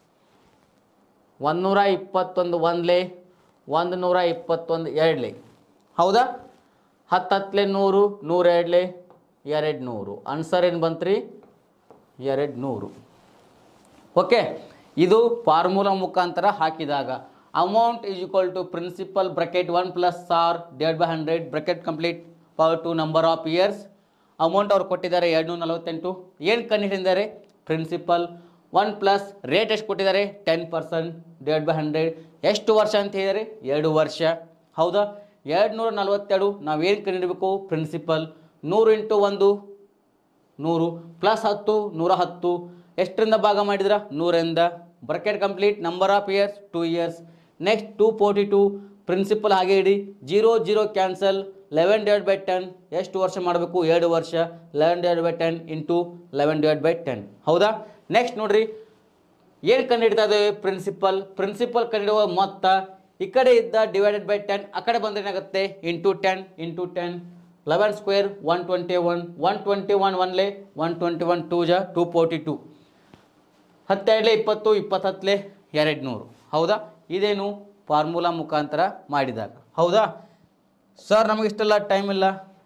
ಒಂದುನೂರ ಇಪ್ಪತ್ತೊಂದು ಒಂದ್ಲೆ ಒಂದು ನೂರ ಇಪ್ಪತ್ತೊಂದು ಎರಡ್ಲೆ ಹೌದಾ ಹತ್ತು ಹತ್ತಲೆ ನೂರು ನೂರೆರಡ್ಲೆ ಎರಡು ನೂರು ಆನ್ಸರ್ ಏನು ಬಂತ್ರಿ ಎರಡು ನೂರು ಓಕೆ ಇದು ಫಾರ್ಮುಲಾ ಮುಖಾಂತರ ಹಾಕಿದಾಗ amount is equal to principal bracket one plus R divide by hundred bracket complete power to number of years amount ಅವ್ರು ಕೊಟ್ಟಿದ್ದಾರೆ ಎರಡು ನಲವತ್ತೆಂಟು ಏನು ಕಂಡುಹಿಡಿದ್ದಾರೆ ಪ್ರಿನ್ಸಿಪಲ್ ಒನ್ ಪ್ಲಸ್ ರೇಟ್ ಎಷ್ಟು ಕೊಟ್ಟಿದ್ದಾರೆ ten percent divide by hundred ಎಷ್ಟು ವರ್ಷ ಅಂತ ಹೇಳಿದ್ದಾರೆ ಎರಡು ವರ್ಷ ಹೌದಾ ಎರಡು ನೂರ ನಲವತ್ತೆರಡು ನಾವೇನು ಕಂಡುಹಿಡಬೇಕು ಪ್ರಿನ್ಸಿಪಲ್ ನೂರು ಇಂಟು ಒಂದು ನೂರು ಪ್ಲಸ್ ಹತ್ತು ನೂರ ಹತ್ತು ಎಷ್ಟರಿಂದ ಭಾಗ ಮಾಡಿದ್ರ ನೂರಿಂದ bracket complete number of years two years next two forty two principal ಹಾಗೆ ಇಡಿ zero zero cancel eleven divide by ten ಎಷ್ಟು ವರ್ಷ ಮಾಡಬೇಕು ಎರಡು ವರ್ಷ eleven divide by ten into eleven divide by ten ಹೌದಾ ನೆಕ್ಸ್ಟ್ ನೋಡ್ರಿ ಏನು ಕಂಡುಹಿಡ್ತಾ ಇದ್ದೇವೆ ಪ್ರಿನ್ಸಿಪಲ್ ಪ್ರಿನ್ಸಿಪಲ್ ಕಂಡುಹಿಡುವ ಮೊತ್ತ ಈ ಕಡೆ ಇದ್ದ ಡಿವೈಡೆಡ್ ಬೈ ಟೆನ್ ಆ ಕಡೆ ಬಂದ್ರೆ ಏನಾಗುತ್ತೆ into ten into ten eleven square one twenty one one twenty one ಒನ್ಲೆ ಒನ್ ಟ್ವೆಂಟಿ ಒನ್ ಟೂ ಜಾ ಟೂ ಫೋರ್ಟಿ ಟು ಹತ್ತೆರಡಲೆ ಇಪ್ಪತ್ತು ಇಪ್ಪತ್ತತ್ಲೆ ಎರಡು ನೂರು ಹೌದಾ ಇದೇನು ಫಾರ್ಮುಲಾ ಮುಖಾಂತರ ಮಾಡಿದಾಗ ಹೌದಾ ಸರ್ ನಮಗೆ ಇಷ್ಟೆಲ್ಲ ಟೈಮ್ ಇಲ್ಲ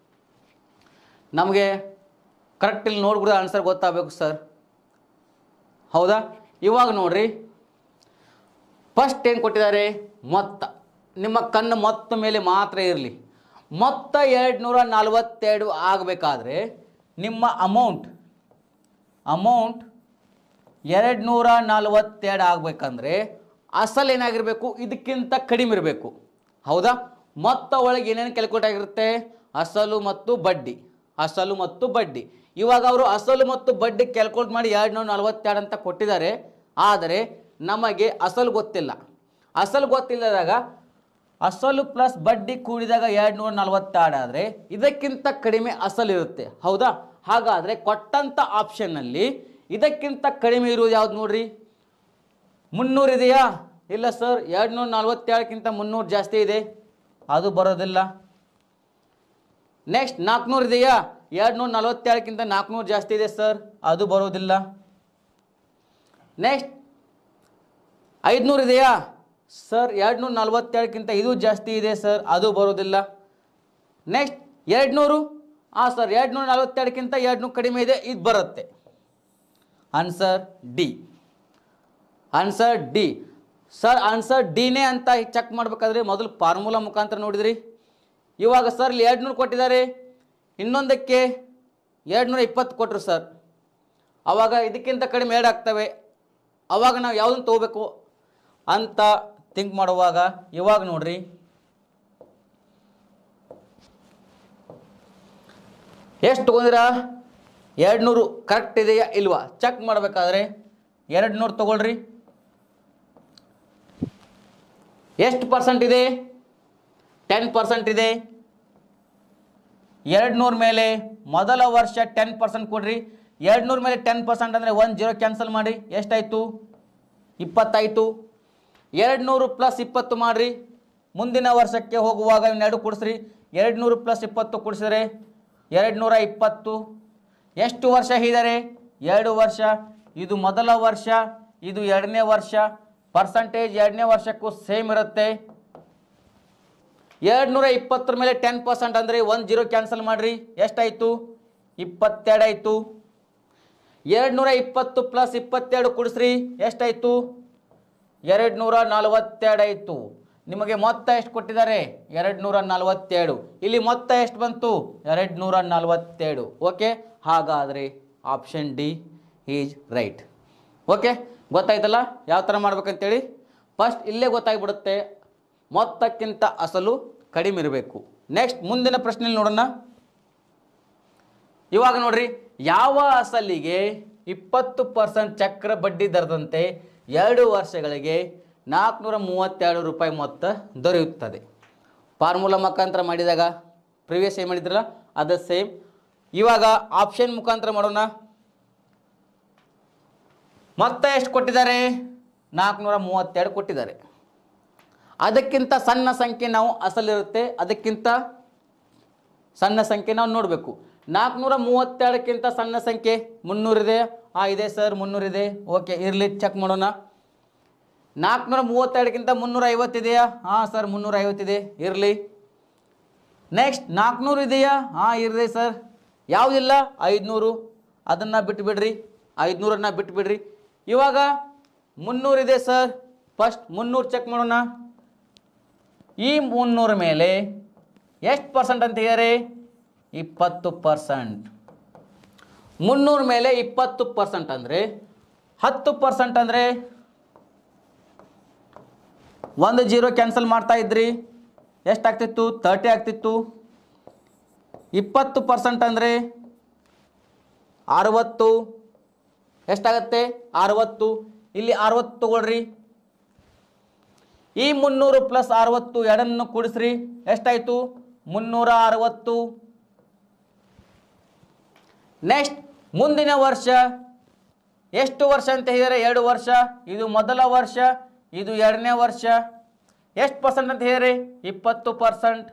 ನಮಗೆ ಕರೆಕ್ಟ್ ಇಲ್ಲಿ ನೋಡ್ಬಿಟ್ಟು ಆನ್ಸರ್ ಗೊತ್ತಾಗಬೇಕು ಸರ್ ಹೌದಾ ಇವಾಗ ನೋಡ್ರಿ ಫಸ್ಟ್ ಏನು ಕೊಟ್ಟಿದ್ದಾರೆ ಮೊತ್ತ ನಿಮ್ಮ ಕಣ್ಣು ಮೊತ್ತ ಮೇಲೆ ಮಾತ್ರ ಇರಲಿ ಮೊತ್ತ ಎರಡು ನೂರ ನಲವತ್ತೆರಡು ಆಗಬೇಕಾದ್ರೆ ನಿಮ್ಮ ಅಮೌಂಟ್ ಅಮೌಂಟ್ ಎರಡು ನೂರ ನಲವತ್ತೆರಡು ಆಗಬೇಕಂದ್ರೆ ಅಸಲ್ ಏನಾಗಿರಬೇಕು ಇದಕ್ಕಿಂತ ಕಡಿಮೆ ಇರಬೇಕು ಹೌದಾ ಮೊತ್ತ ಒಳಗೆ ಏನೇನು ಕ್ಯಾಲ್ಕುಲೇಟ್ ಆಗಿರುತ್ತೆ ಅಸಲು ಮತ್ತು ಬಡ್ಡಿ ಅಸಲು ಮತ್ತು ಬಡ್ಡಿ ಇವಾಗ ಅವರು ಅಸಲು ಮತ್ತು ಬಡ್ಡಿ ಕ್ಯಾಲ್ಕುಲೇಟ್ ಮಾಡಿ ಎರಡು ನೂರ ನಲವತ್ತೆರಡು ಅಂತ ಕೊಟ್ಟಿದ್ದಾರೆ ಆದರೆ ನಮಗೆ ಅಸಲು ಗೊತ್ತಿಲ್ಲ ಅಸಲು ಗೊತ್ತಿಲ್ಲದಾಗ ಅಸಲು ಪ್ಲಸ್ ಬಡ್ಡಿ ಕೂಡಿದಾಗ ಎರಡು ನೂರ ನಲವತ್ತೆರಡು ಆದರೆ ಇದಕ್ಕಿಂತ ಕಡಿಮೆ ಅಸಲು ಇರುತ್ತೆ ಹೌದಾ ಹಾಗಾದರೆ ಕೊಟ್ಟಂಥ ಆಪ್ಷನ್ನಲ್ಲಿ ಇದಕ್ಕಿಂತ ಕಡಿಮೆ ಇರುವುದು ಯಾವ್ದು ನೋಡ್ರಿ ಮುನ್ನೂರು ಇದೆಯಾ ಇಲ್ಲ ಸರ್ ಎರಡು ನೂರ ನಲ್ವತ್ತೇಳಕ್ಕಿಂತ ಮುನ್ನೂರು ಜಾಸ್ತಿ ಇದೆ ಅದು ಬರೋದಿಲ್ಲ ನೆಕ್ಸ್ಟ್ ನಾಲ್ಕುನೂರು ಇದೆಯಾ ಎರಡು ನೂರ ನಲ್ವತ್ತೇಳಕ್ಕಿಂತ ನಾಲ್ಕುನೂರು ಜಾಸ್ತಿ ಇದೆ ಸರ್ ಅದು ಬರೋದಿಲ್ಲ ನೆಕ್ಸ್ಟ್ ಐದುನೂರು ಇದೆಯಾ ಸರ್ ಎರಡು ನೂರ ನಲ್ವತ್ತೇಳಕ್ಕಿಂತ ಇದು ಜಾಸ್ತಿ ಇದೆ ಸರ್ ಅದು ಬರೋದಿಲ್ಲ ನೆಕ್ಸ್ಟ್ ಎರಡು ನೂರು ಹಾಂ ಸರ್ ಎರಡು ನೂರ ನಲ್ವತ್ತೆರಡಕ್ಕಿಂತ ಎರಡು ನೂರು ಕಡಿಮೆ ಇದೆ ಇದು ಬರುತ್ತೆ answer D answer D sir answer ಡಿನೇ ಅಂತ ಚೆಕ್ ಮಾಡಬೇಕಾದ್ರೆ ಮೊದಲು ಫಾರ್ಮುಲಾ ಮುಖಾಂತರ ನೋಡಿದ್ರಿ ಇವಾಗ ಸರ್ ಇಲ್ಲಿ ಎರಡು ನೂರು ಕೊಟ್ಟಿದ್ದಾರೆ ಇನ್ನೊಂದಕ್ಕೆ ಎರಡು ನೂರ ಇಪ್ಪತ್ತು ಕೊಟ್ಟರು ಸರ್ ಅವಾಗ ಇದಕ್ಕಿಂತ ಕಡಿಮೆ ಎರಡು ಆಗ್ತವೆ ಅವಾಗ ನಾವು ಯಾವುದನ್ನು ತೊಗೋಬೇಕು ಅಂತ ಥಿಂಕ್ ಮಾಡುವಾಗ ಇವಾಗ ನೋಡ್ರಿ ಎಷ್ಟು ತೊಗೊಂಡಿರಾ ಎರಡು ನೂರು ಕರೆಕ್ಟ್ ಇದೆಯಾ ಇಲ್ವಾ ಚೆಕ್ ಮಾಡಬೇಕಾದ್ರೆ ಎರಡು ನೂರು ತೊಗೊಳ್ರಿ ಎಷ್ಟು ಪರ್ಸೆಂಟ್ ಇದೆ ಟೆನ್ ಪರ್ಸೆಂಟ್ ಇದೆ ಎರಡು ನೂರ ಮೇಲೆ ಮೊದಲ ವರ್ಷ ಟೆನ್ ಪರ್ಸೆಂಟ್ ಕೊಡ್ರಿ ಎರಡು ನೂರ ಮೇಲೆ ಟೆನ್ ಪರ್ಸೆಂಟ್ ಅಂದರೆ ಒಂದು ಜೀರೋ ಕ್ಯಾನ್ಸಲ್ ಮಾಡಿ ಎಷ್ಟಾಯಿತು ಇಪ್ಪತ್ತಾಯಿತು ಎರಡು ನೂರು ಪ್ಲಸ್ ಇಪ್ಪತ್ತು ಮಾಡಿರಿ ಮುಂದಿನ ವರ್ಷಕ್ಕೆ ಹೋಗುವಾಗ ಇನ್ನೆರಡು ಕೊಡಿಸ್ರಿ ಎರಡು ನೂರು ಪ್ಲಸ್ ಇಪ್ಪತ್ತು ಕೊಡಿಸಿದ್ರೆ ಎರಡು ನೂರ ಇಪ್ಪತ್ತು ಎಷ್ಟು ವರ್ಷ ಇದ್ದಾರೆ ಎರಡು ವರ್ಷ ಇದು ಮೊದಲ ವರ್ಷ ಇದು ಎರಡನೇ ವರ್ಷ ಪರ್ಸಂಟೇಜ್ ಎರಡನೇ ವರ್ಷಕ್ಕೂ ಸೇಮ್ ಇರುತ್ತೆ ಎರಡು ನೂರ ಇಪ್ಪತ್ತರ ಮೇಲೆ ಟೆನ್ ಪರ್ಸೆಂಟ್ ಅಂದರೆ ಒಂದು ಜೀರೋ ಕ್ಯಾನ್ಸಲ್ ಮಾಡಿರಿ ಎಷ್ಟಾಯಿತು ಇಪ್ಪತ್ತೆರಡು ಆಯಿತು ಎರಡು ನೂರ ಇಪ್ಪತ್ತು ಪ್ಲಸ್ ಇಪ್ಪತ್ತೆರಡು ಕುಡಿಸ್ರಿ ಎಷ್ಟಾಯಿತು ಎರಡು ನೂರ ನಲವತ್ತೆರಡು ಆಯಿತು ನಿಮಗೆ ಮೊತ್ತ ಎಷ್ಟು ಕೊಟ್ಟಿದ್ದಾರೆ ಎರಡು ನೂರ ನಲವತ್ತೆರಡು ಇಲ್ಲಿ ಮೊತ್ತ ಎಷ್ಟು ಬಂತು ಎರಡು ನೂರ ನಲವತ್ತೆರಡು ಓಕೆ ಹಾಗಾದರೆ option D is right okay ಗೊತ್ತಾಯ್ತಲ್ಲ ಯಾವ ಥರ ಮಾಡ್ಬೇಕಂತೇಳಿ ಫಸ್ಟ್ ಇಲ್ಲೇ ಗೊತ್ತಾಗ್ಬಿಡುತ್ತೆ ಮೊತ್ತಕ್ಕಿಂತ ಅಸಲು ಕಡಿಮೆ ಇರಬೇಕು ನೆಕ್ಸ್ಟ್ ಮುಂದಿನ ಪ್ರಶ್ನೆಯಲ್ಲಿ ನೋಡೋಣ ಇವಾಗ ನೋಡ್ರಿ ಯಾವ ಅಸಲಿಗೆ ಇಪ್ಪತ್ತು ಪರ್ಸೆಂಟ್ ಚಕ್ರ ಬಡ್ಡಿ ದರದಂತೆ ಎರಡು ವರ್ಷಗಳಿಗೆ ನಾಲ್ಕುನೂರ ಮೂವತ್ತೆರಡು ರೂಪಾಯಿ ಮೊತ್ತ ದೊರೆಯುತ್ತದೆ ಫಾರ್ಮುಲಾ ಮುಖಾಂತರ ಮಾಡಿದಾಗ ಪ್ರಿವಿಯಸ್ ಏನು ಮಾಡಿದ್ರಲ್ಲ ಅದು ಸೇಮ್ ಇವಾಗ ಆಪ್ಷನ್ ಮುಖಾಂತರ ಮಾಡೋಣ ಮೊತ್ತ ಎಷ್ಟು ಕೊಟ್ಟಿದ್ದಾರೆ ನಾಲ್ಕುನೂರ ಮೂವತ್ತೆರಡು ಕೊಟ್ಟಿದ್ದಾರೆ ಅದಕ್ಕಿಂತ ಸಣ್ಣ ಸಂಖ್ಯೆ ನಾವು ಅಸಲಿರುತ್ತೆ ಅದಕ್ಕಿಂತ ಸಣ್ಣ ಸಂಖ್ಯೆ ನಾವು ನೋಡಬೇಕು ನಾಲ್ಕುನೂರ ಮೂವತ್ತೆರಡಕ್ಕಿಂತ ಸಣ್ಣ ಸಂಖ್ಯೆ ಮುನ್ನೂರಿದೆ ಹಾಂ ಇದೆ ಸರ್ ಮುನ್ನೂರಿದೆ ಓಕೆ ಇರಲಿ ಚೆಕ್ ಮಾಡೋಣ ನಾಲ್ಕುನೂರ ಮೂವತ್ತೆರಡಕ್ಕಿಂತ ಮುನ್ನೂರ ಐವತ್ತಿದೆಯಾ ಹಾಂ ಸರ್ ಮುನ್ನೂರ ಐವತ್ತಿದೆ ಇರಲಿ ನೆಕ್ಸ್ಟ್ ನಾಲ್ಕುನೂರು ಇದೆಯಾ ಹಾಂ ಇರಲಿ ಸರ್ ಯಾವುದಿಲ್ಲ ಐದುನೂರು ಅದನ್ನು ಬಿಟ್ಟುಬಿಡ್ರಿ ಐದುನೂರನ್ನು ಬಿಟ್ಟುಬಿಡ್ರಿ ಇವಾಗ ಮುನ್ನೂರಿದೆ ಸರ್ ಫಸ್ಟ್ ಮುನ್ನೂರು ಚೆಕ್ ಮಾಡೋಣ ಈ ಮುನ್ನೂರ ಮೇಲೆ ಎಷ್ಟು ಪರ್ಸೆಂಟ್ ಅಂತ ಹೇಳಿದರೆ ಇಪ್ಪತ್ತು ಪರ್ಸೆಂಟ್ ಮುನ್ನೂರ ಮೇಲೆ ಇಪ್ಪತ್ತು ಪರ್ಸೆಂಟ್ ಅಂದರೆ ಹತ್ತು ಪರ್ಸೆಂಟ್ ಅಂದರೆ ಒಂದು ಜೀರೋ ಕ್ಯಾನ್ಸಲ್ ಮಾಡ್ತಾ ಇದ್ರಿ ಎಷ್ಟಾಗ್ತಿತ್ತು ತರ್ಟಿ ಆಗ್ತಿತ್ತು ಇಪ್ಪತ್ತು ಪರ್ಸೆಂಟ್ ಅಂದರೆ ಅರವತ್ತು ಎಷ್ಟಾಗತ್ತೆ ಅರವತ್ತು ಇಲ್ಲಿ ಅರವತ್ತು ತಗೊಳ್ರಿ ಈ ಮುನ್ನೂರು ಪ್ಲಸ್ ಅರವತ್ತು ಎರಡನ್ನು ಕೂಡಿಸ್ರಿ ಎಷ್ಟಾಯಿತು ಮುನ್ನೂರ ಅರವತ್ತು ನೆಕ್ಸ್ಟ್ ಮುಂದಿನ ವರ್ಷ ಎಷ್ಟು ವರ್ಷ ಅಂತ ಹೇಳಿದರೆ ಎರಡು ವರ್ಷ ಇದು ಮೊದಲ ವರ್ಷ ಇದು ಎರಡನೇ ವರ್ಷ ಎಷ್ಟು ಪರ್ಸೆಂಟ್ ಅಂತ ಹೇಳಿರಿ ಇಪ್ಪತ್ತು ಪರ್ಸೆಂಟ್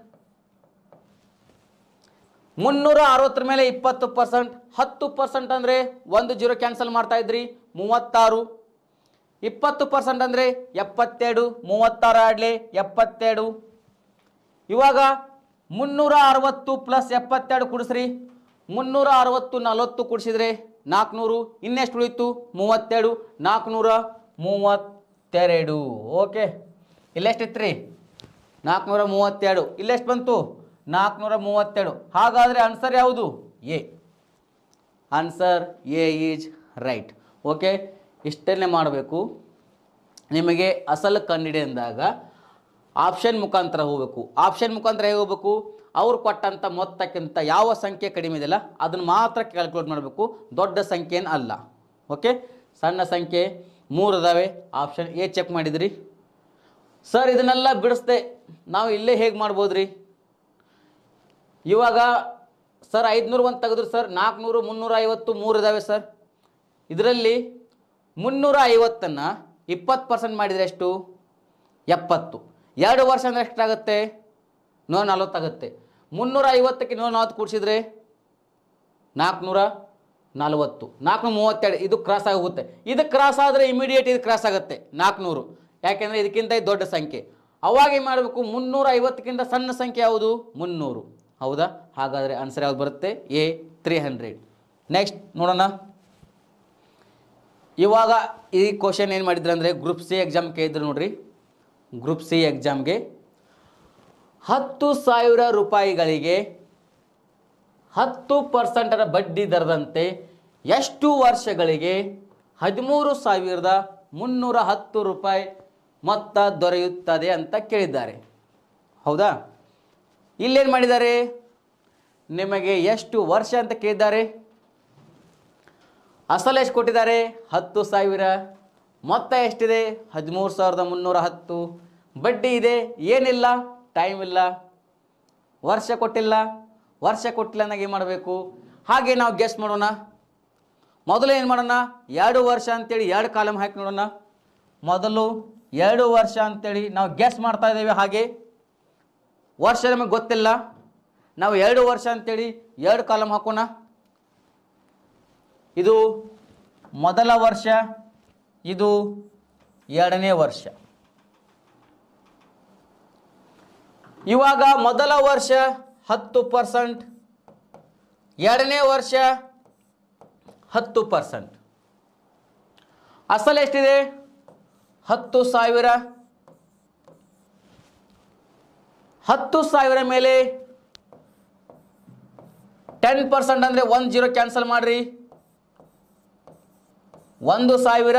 ಮುನ್ನೂರ ಅರವತ್ತರ ಮೇಲೆ ಇಪ್ಪತ್ತು ಪರ್ಸೆಂಟ್ ಹತ್ತು ಪರ್ಸೆಂಟ್ ಅಂದರೆ ಒಂದು ಜೀರೋ ಕ್ಯಾನ್ಸಲ್ ಮಾಡ್ತಾ ಇದ್ರಿ ಮೂವತ್ತಾರು ಇಪ್ಪತ್ತು ಪರ್ಸೆಂಟ್ ಅಂದರೆ ಎಪ್ಪತ್ತೆರಡು ಮೂವತ್ತಾರು ಆಡಲಿ ಎಪ್ಪತ್ತೆರಡು ಇವಾಗ ಮುನ್ನೂರ ಅರವತ್ತು ಪ್ಲಸ್ ಎಪ್ಪತ್ತೆರಡು ಕುಡಿಸ್ರಿ ಮುನ್ನೂರ ಅರವತ್ತು ನಲವತ್ತು ಕುಡಿಸಿದ್ರೆ ನಾಲ್ಕುನೂರು ಇನ್ನೆಷ್ಟು ಉಳಿತು ಮೂವತ್ತೆರಡು ನಾಲ್ಕುನೂರ ಮೂವತ್ತೆರಡು ಓಕೆ ಇಲ್ಲೆಷ್ಟಿತ್ತು ರೀ ನಾಲ್ಕುನೂರ ಮೂವತ್ತೆರಡು ಇಲ್ಲೆಷ್ಟು ಬಂತು ನಾಲ್ಕುನೂರ ಮೂವತ್ತೆರಡು ಹಾಗಾದರೆ ಆನ್ಸರ್ ಯಾವುದು A answer A is right okay ಇಷ್ಟನ್ನೇ ಮಾಡಬೇಕು ನಿಮಗೆ ಅಸಲು ಕಂಡಿಡೆ ಅಂದಾಗ ಆಪ್ಷನ್ ಮುಖಾಂತರ ಹೋಗಬೇಕು ಆಪ್ಷನ್ ಮುಖಾಂತರ ಹೇಗೆ ಹೋಗ್ಬೇಕು ಅವ್ರು ಕೊಟ್ಟಂಥ ಮೊತ್ತಕ್ಕಿಂತ ಯಾವ ಸಂಖ್ಯೆ ಕಡಿಮೆ ಇದೆಯಲ್ಲ ಅದನ್ನು ಮಾತ್ರ ಕ್ಯಾಲ್ಕುಲೇಟ್ ಮಾಡಬೇಕು ದೊಡ್ಡ ಸಂಖ್ಯೆಯನ್ನು ಅಲ್ಲ ಓಕೆ ಸಣ್ಣ ಸಂಖ್ಯೆ ಮೂರು ಇದಾವೆ ಆಪ್ಷನ್ ಎ ಚೆಕ್ ಮಾಡಿದ್ರಿ ಸರ್ ಇದನ್ನೆಲ್ಲ ಬಿಡಿಸ್ದೆ ನಾವು ಇಲ್ಲೇ ಹೇಗೆ ಮಾಡ್ಬೋದು ರೀ ಇವಾಗ ಸರ್ ಐದುನೂರು ಒಂದು ತೆಗೆದ್ರು ಸರ್ ನಾಲ್ಕುನೂರು ಮುನ್ನೂರ ಐವತ್ತು ಮೂರು ಇದ್ದಾವೆ ಸರ್ ಇದರಲ್ಲಿ ಮುನ್ನೂರ ಐವತ್ತನ್ನು ಇಪ್ಪತ್ತು ಪರ್ಸೆಂಟ್ ಮಾಡಿದರೆ ಎಷ್ಟು ಎಪ್ಪತ್ತು ಎರಡು ವರ್ಷ ಅಂದರೆ ಎಷ್ಟಾಗುತ್ತೆ ನೂರ ನಲ್ವತ್ತಾಗುತ್ತೆ ಮುನ್ನೂರ ಐವತ್ತಕ್ಕೆ ನೂರ ನಲ್ವತ್ತು ಕೂಡಿಸಿದ್ರೆ ನಾಲ್ಕುನೂರ ನಲವತ್ತು ನಾಲ್ಕುನೂರ ಮೂವತ್ತೆರಡು ಇದು ಕ್ರಾಸ್ ಆಗುತ್ತೆ ಇದು ಕ್ರಾಸ್ ಆದರೆ ಇಮಿಡಿಯೇಟ್ ಇದು ಕ್ರಾಸ್ ಆಗುತ್ತೆ ನಾಲ್ಕುನೂರು ಯಾಕೆಂದರೆ ಇದಕ್ಕಿಂತ ಇದು ದೊಡ್ಡ ಸಂಖ್ಯೆ ಅವಾಗ ಏನು ಮಾಡಬೇಕು ಮುನ್ನೂರ ಐವತ್ತಕ್ಕಿಂತ ಸಣ್ಣ ಸಂಖ್ಯೆ ಯಾವುದು ಮುನ್ನೂರು ಹೌದಾ ಹಾಗಾದರೆ ಆನ್ಸರ್ ಯಾವ್ದು ಬರುತ್ತೆ ಎ ತ್ರೀ ಹಂಡ್ರೆಡ್ ನೆಕ್ಸ್ಟ್ ನೋಡೋಣ ಇವಾಗ ಈ ಕ್ವಶನ್ ಏನು ಮಾಡಿದ್ರು ಅಂದರೆ ಗ್ರೂಪ್ ಸಿ ಎಕ್ಸಾಮ್ ಕೇಳಿದ್ರು ನೋಡ್ರಿ ಗ್ರೂಪ್ ಸಿ ಎಕ್ಸಾಮ್ಗೆ ಹತ್ತು ಸಾವಿರ ರೂಪಾಯಿಗಳಿಗೆ ಹತ್ತು ಪರ್ಸೆಂಟರ ಬಡ್ಡಿ ದರದಂತೆ ಎಷ್ಟು ವರ್ಷಗಳಿಗೆ ಹದಿಮೂರು ಸಾವಿರದ ಮುನ್ನೂರ ಹತ್ತು ರೂಪಾಯಿ ಮೊತ್ತ ದೊರೆಯುತ್ತದೆ ಅಂತ ಕೇಳಿದ್ದಾರೆ ಹೌದಾ ಇಲ್ಲೇನು ಮಾಡಿದ್ದಾರೆ ನಿಮಗೆ ಎಷ್ಟು ವರ್ಷ ಅಂತ ಕೇಳಿದ್ದಾರೆ ಅಸಲು ಎಷ್ಟು ಕೊಟ್ಟಿದ್ದಾರೆ ಹತ್ತು ಸಾವಿರ ಮೊತ್ತ ಎಷ್ಟಿದೆ ಹದಿಮೂರು ಸಾವಿರದ ಮುನ್ನೂರ ಹತ್ತು ಬಡ್ಡಿ ಇದೆ ಏನಿಲ್ಲ ಟೈಮ್ ಇಲ್ಲ ವರ್ಷ ಕೊಟ್ಟಿಲ್ಲ ವರ್ಷ ಕೊಟ್ಟಿಲ್ಲ ಅಂದಾಗ ಏನು ಮಾಡಬೇಕು ಹಾಗೆ ನಾವು ಗೆಸ್ ಮಾಡೋಣ ಮೊದಲು ಏನು ಮಾಡೋಣ ಎರಡು ವರ್ಷ ಅಂತೇಳಿ ಎರಡು ಕಾಲಮ್ ಹಾಕಿ ನೋಡೋಣ ಮೊದಲು ಎರಡು ವರ್ಷ ಅಂತೇಳಿ ನಾವು ಗೆಸ್ ಮಾಡ್ತಾ ಇದ್ದೇವೆ ಹಾಗೆ ವರ್ಷ ನಮಗೆ ಗೊತ್ತಿಲ್ಲ ನಾವು ಎರಡು ವರ್ಷ ಅಂತೇಳಿ ಎರಡು ಕಾಲಮ್ ಹಾಕೋಣ ಇದು ಮೊದಲ ವರ್ಷ ಇದು ಎರಡನೇ ವರ್ಷ ಇವಾಗ ಮೊದಲ ವರ್ಷ ಹತ್ತು ಪರ್ಸೆಂಟ್ ಎರಡನೇ ವರ್ಷ ಹತ್ತು ಪರ್ಸೆಂಟ್ ಅಸಲು ಎಷ್ಟಿದೆ ಹತ್ತು ಸಾವಿರ ಹತ್ತು ಸಾವಿರ ಮೇಲೆ ಟೆನ್ ಪರ್ಸೆಂಟ್ ಅಂದರೆ ಒಂದು ಜೀರೋ ಕ್ಯಾನ್ಸಲ್ ಮಾಡಿರಿ ಒಂದು ಸಾವಿರ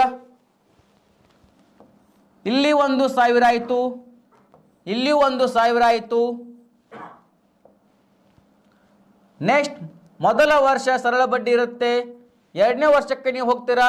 ಇಲ್ಲಿ ಒಂದು ಸಾವಿರ ಆಯಿತು ಇಲ್ಲಿ ಒಂದು ಸಾವಿರ ಆಯಿತು ನೆಕ್ಸ್ಟ್ ಮೊದಲ ವರ್ಷ ಸರಳ ಬಡ್ಡಿ ಇರುತ್ತೆ ಎರಡನೇ ವರ್ಷಕ್ಕೆ ನೀವು ಹೋಗ್ತೀರಾ